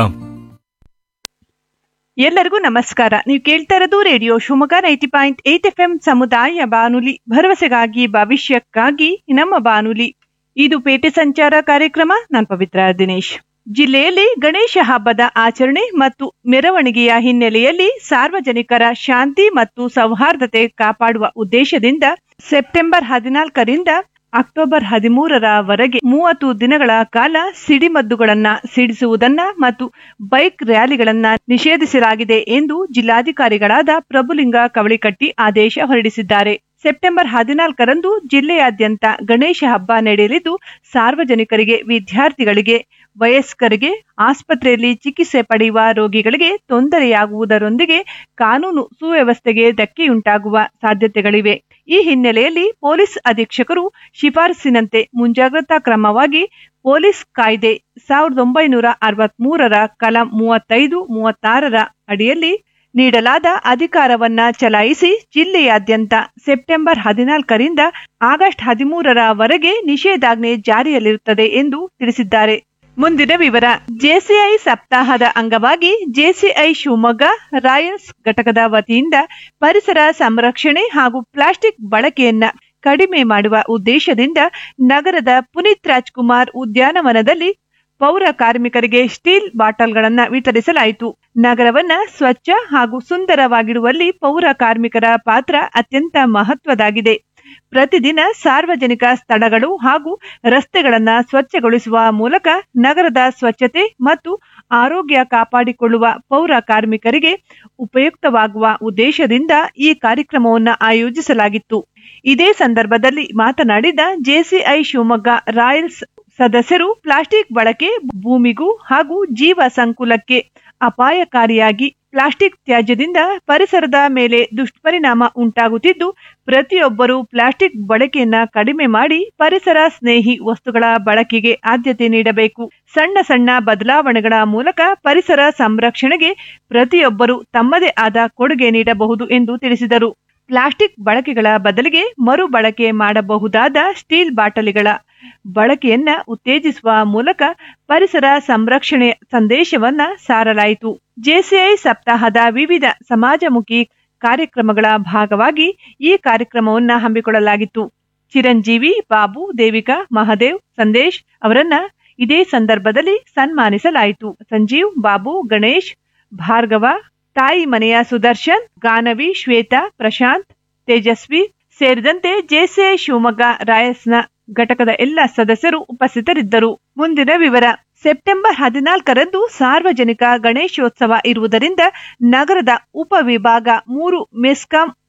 ಎಲ್ಲರಿಗೂ ನಮಸ್ಕಾರ ನೀವು ಕೇಳ್ತಾ ಇರೋದು radio Shivamogga ninety point eight F M ಸಮುದಾಯ ಬಾನುಲಿ ಭರವಸೆಗಾಗಿ ಭವಿಷ್ಯಕ್ಕಾಗಿ ನಮ್ಮ ಬಾನುಲಿ ಇದು ಪೇಟೆ ಸಂಚಾರ ಕಾರ್ಯಕ್ರಮ ನಾನು ಪವಿತ್ರ ದಿನೇಶ್ ಜಿಲ್ಲೆಯಲ್ಲಿ ಗಣೇಶ ಹಬ್ಬದ ಆಚರಣೆ ಮತ್ತು ಮೆರವಣಿಗೆಯ ಹಿನ್ನೆಲೆಯಲ್ಲಿ ಸಾರ್ವಜನಿಕರ ಶಾಂತಿ ಮತ್ತು ಸೌಹಾರ್ದತೆ ಕಾಪಾಡುವ ಉದ್ದೇಶದಿಂದ ಸೆಪ್ಟೆಂಬರ್ ಹದಿನಾಲ್ಕರಿಂದ ಅಕ್ಟೋಬರ್ ಹದಿಮೂರರವರೆಗೆ ಮೂವತ್ತು ದಿನಗಳ ಕಾಲ ಸಿಡಿಮದ್ದುಗಳನ್ನ ಸಿಡಿಸುವುದನ್ನ ಮತ್ತು ಬೈಕ್ ರ್ಯಾಲಿಗಳನ್ನ ನಿಷೇಧಿಸಲಾಗಿದೆ ಎಂದು ಜಿಲ್ಲಾಧಿಕಾರಿಗಳಾದ ಪ್ರಭುಲಿಂಗ ಕವಳಿಕಟ್ಟಿ ಆದೇಶ ಹೊರಡಿಸಿದ್ದಾರೆ ಸೆಪ್ಟೆಂಬರ್ ಹದಿನಾಲ್ಕರಂದು ಜಿಲ್ಲೆಯಾದ್ಯಂತ ಗಣೇಶ ಹಬ್ಬ ನಡೆಯಲಿದ್ದು ಸಾರ್ವಜನಿಕರಿಗೆ ವಿದ್ಯಾರ್ಥಿಗಳಿಗೆ ವಯಸ್ಕರಿಗೆ ಆಸ್ಪತ್ರೆಯಲ್ಲಿ ಚಿಕಿತ್ಸೆ ಪಡೆಯುವ ರೋಗಿಗಳಿಗೆ ತೊಂದರೆಯಾಗುವುದರೊಂದಿಗೆ ಕಾನೂನು ಸುವ್ಯವಸ್ಥೆಗೆ ಧಕ್ಕೆಯುಂಟಾಗುವ ಸಾಧ್ಯತೆಗಳಿವೆ ಈ ಹಿನ್ನೆಲೆಯಲ್ಲಿ ಪೊಲೀಸ್ ಅಧೀಕ್ಷಕರು ಶಿಫಾರಸಿನಂತೆ ಮುಂಜಾಗ್ರತಾ ಕ್ರಮವಾಗಿ ಪೊಲೀಸ್ ಕಾಯ್ದೆ ಸಾವಿರದ ಒಂಬೈನೂರ ಅರವತ್ಮೂರರ ಕಲಂ ಮೂವತ್ತೈದು ಮೂವತ್ತಾರರ ಅಡಿಯಲ್ಲಿ ನೀಡಲಾದ ಅಧಿಕಾರವನ್ನ ಚಲಾಯಿಸಿ ಜಿಲ್ಲೆಯಾದ್ಯಂತ ಸೆಪ್ಟೆಂಬರ್ ಹದಿನಾಲ್ಕರಿಂದ ಆಗಸ್ಟ್ ಹದಿಮೂರರವರೆಗೆ ನಿಷೇಧಾಜ್ಞೆ ಜಾರಿಯಲ್ಲಿರುತ್ತದೆ ಎಂದು ತಿಳಿಸಿದ್ದಾರೆ ಮುಂದಿನ ವಿವರ ಜೆಸಿಐ ಸಪ್ತಾಹದ ಅಂಗವಾಗಿ ಜೆಸಿಐ ಶಿವಮೊಗ್ಗ ರಾಯಲ್ಸ್ ಘಟಕದ ವತಿಯಿಂದ ಪರಿಸರ ಸಂರಕ್ಷಣೆ ಹಾಗೂ ಪ್ಲಾಸ್ಟಿಕ್ ಬಳಕೆಯನ್ನ ಕಡಿಮೆ ಮಾಡುವ ಉದ್ದೇಶದಿಂದ ನಗರದ ಪುನೀತ್ ರಾಜ್ಕುಮಾರ್ ಉದ್ಯಾನವನದಲ್ಲಿ ಪೌರ ಕಾರ್ಮಿಕರಿಗೆ ಸ್ಟೀಲ್ ಬಾಟಲ್ಗಳನ್ನ ವಿತರಿಸಲಾಯಿತು ನಗರವನ್ನ ಸ್ವಚ್ಛ ಹಾಗೂ ಸುಂದರವಾಗಿಡುವಲ್ಲಿ ಪೌರ ಕಾರ್ಮಿಕರ ಪಾತ್ರ ಅತ್ಯಂತ ಮಹತ್ವದಾಗಿದೆ ಪ್ರತಿದಿನ ಸಾರ್ವಜನಿಕ ಸ್ಥಳಗಳು ಹಾಗೂ ರಸ್ತೆಗಳನ್ನ ಸ್ವಚ್ಛಗೊಳಿಸುವ ಮೂಲಕ ನಗರದ ಸ್ವಚ್ಛತೆ ಮತ್ತು ಆರೋಗ್ಯ ಕಾಪಾಡಿಕೊಳ್ಳುವ ಪೌರ ಕಾರ್ಮಿಕರಿಗೆ ಉಪಯುಕ್ತವಾಗುವ ಉದ್ದೇಶದಿಂದ ಈ ಕಾರ್ಯಕ್ರಮವನ್ನು ಆಯೋಜಿಸಲಾಗಿತ್ತು ಇದೇ ಸಂದರ್ಭದಲ್ಲಿ ಮಾತನಾಡಿದ ಜೆಸಿಐ ಶಿವಮೊಗ್ಗ ರಾಯಲ್ಸ್ ಸದಸ್ಯರು ಪ್ಲಾಸ್ಟಿಕ್ ಬಳಕೆ ಭೂಮಿಗೂ ಹಾಗೂ ಜೀವ ಸಂಕುಲಕ್ಕೆ ಅಪಾಯಕಾರಿಯಾಗಿ ಪ್ಲಾಸ್ಟಿಕ್ ತ್ಯಾಜ್ಯದಿಂದ ಪರಿಸರದ ಮೇಲೆ ದುಷ್ಪರಿಣಾಮ ಉಂಟಾಗುತ್ತಿದ್ದು ಪ್ರತಿಯೊಬ್ಬರೂ ಪ್ಲಾಸ್ಟಿಕ್ ಬಳಕೆಯನ್ನ ಕಡಿಮೆ ಮಾಡಿ ಪರಿಸರ ಸ್ನೇಹಿ ವಸ್ತುಗಳ ಬಳಕೆಗೆ ಆದ್ಯತೆ ನೀಡಬೇಕು ಸಣ್ಣ ಸಣ್ಣ ಬದಲಾವಣೆಗಳ ಮೂಲಕ ಪರಿಸರ ಸಂರಕ್ಷಣೆಗೆ ಪ್ರತಿಯೊಬ್ಬರು ತಮ್ಮದೇ ಆದ ಕೊಡುಗೆ ನೀಡಬಹುದು ಎಂದು ತಿಳಿಸಿದರು ಪ್ಲಾಸ್ಟಿಕ್ ಬಳಕೆಗಳ ಬದಲಿಗೆ ಮರು ಬಳಕೆ ಮಾಡಬಹುದಾದ ಸ್ಟೀಲ್ ಬಾಟಲಿಗಳ ಬಳಕೆಯನ್ನ ಉತ್ತೇಜಿಸುವ ಮೂಲಕ ಪರಿಸರ ಸಂರಕ್ಷಣೆ ಸಂದೇಶವನ್ನ ಸಾರಲಾಯಿತು ಜೆಸಿಐ ಸಪ್ತಾಹದ ವಿವಿಧ ಸಮಾಜಮುಖಿ ಕಾರ್ಯಕ್ರಮಗಳ ಭಾಗವಾಗಿ ಈ ಕಾರ್ಯಕ್ರಮವನ್ನ ಹಮ್ಮಿಕೊಳ್ಳಲಾಗಿತ್ತು ಚಿರಂಜೀವಿ ಬಾಬು ದೇವಿಕಾ ಮಹದೇವ್ ಸಂದೇಶ್ ಅವರನ್ನ ಇದೇ ಸಂದರ್ಭದಲ್ಲಿ ಸನ್ಮಾನಿಸಲಾಯಿತು ಸಂಜೀವ್ ಬಾಬು ಗಣೇಶ್ ಭಾರ್ಗವ ತಾಯಿ ಮನೆಯ ಸುದರ್ಶನ್ ಗಾನವಿ ಶ್ವೇತಾ ಪ್ರಶಾಂತ್ ತೇಜಸ್ವಿ ಸೇರಿದಂತೆ ಜೆಸಿಐ ಶಿವಮೊಗ್ಗ ರಾಯಲ್ಸ್ನ ಘಟಕದ ಎಲ್ಲ ಸದಸ್ಯರು ಉಪಸ್ಥಿತರಿದ್ದರು ಮುಂದಿನ ವಿವರ ಸೆಪ್ಟೆಂಬರ್ ಹದಿನಾಲ್ಕರಂದು ಸಾರ್ವಜನಿಕ ಗಣೇಶೋತ್ಸವ ಇರುವುದರಿಂದ ನಗರದ ಉಪವಿಭಾಗ ಮೂರು ಮೆಸ್ಕಾಂ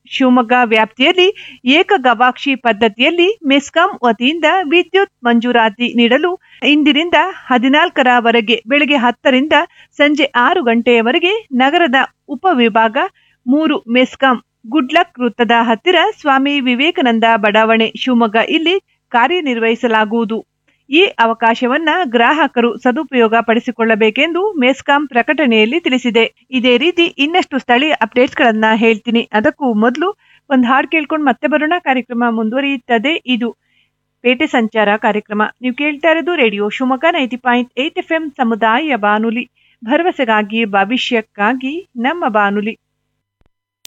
ಶಿವಮೊಗ್ಗ ವ್ಯಾಪ್ತಿಯಲ್ಲಿ ಏಕ ಗವಾಕ್ಷಿ ಪದ್ಧತಿಯಲ್ಲಿ ಮೆಸ್ಕಾಂ ವತಿಯಿಂದ ವಿದ್ಯುತ್ ಮಂಜೂರಾತಿ ನೀಡಲು ಇಂದಿನಿಂದ ಹದಿನಾಲ್ಕರವರೆಗೆ ಬೆಳಗ್ಗೆ ಹತ್ತರಿಂದ ಸಂಜೆ ಆರು ಗಂಟೆಯವರೆಗೆ ನಗರದ ಉಪವಿಭಾಗ ಮೂರು ಮೆಸ್ಕಾಂ ಗುಡ್ಲಕ್ ವೃತ್ತದ ಹತ್ತಿರ ಸ್ವಾಮಿ ವಿವೇಕಾನಂದ ಬಡಾವಣೆ ಶಿವಮೊಗ್ಗ ಇಲ್ಲಿ ಕಾರ್ಯನಿರ್ವಹಿಸಲಾಗುವುದು ಈ ಅವಕಾಶವನ್ನ ಗ್ರಾಹಕರು ಸದುಪಯೋಗ ಪಡಿಸಿಕೊಳ್ಳಬೇಕೆಂದು ಮೆಸ್ಕಾಂ ಪ್ರಕಟಣೆಯಲ್ಲಿ ತಿಳಿಸಿದೆ ಇದೇ ರೀತಿ ಇನ್ನಷ್ಟು ಸ್ಥಳೀಯ ಅಪ್ಡೇಟ್ಸ್ ಗಳನ್ನ ಹೇಳ್ತೀನಿ ಅದಕ್ಕೂ ಮೊದಲು ಒಂದು ಹಾಡು ಕೇಳ್ಕೊಂಡು ಮತ್ತೆ ಬರೋಣ ಕಾರ್ಯಕ್ರಮ ಮುಂದುವರಿಯುತ್ತದೆ ಇದು ಪೇಟೆ ಸಂಚಾರ ಕಾರ್ಯಕ್ರಮ ನೀವು ಕೇಳ್ತಾ ಇರೋದು radio Shivamogga ninety point eight F M ಸಮುದಾಯ ಬಾನುಲಿ ಭರವಸೆಗಾಗಿ ಭವಿಷ್ಯಕ್ಕಾಗಿ ನಮ್ಮ ಬಾನುಲಿ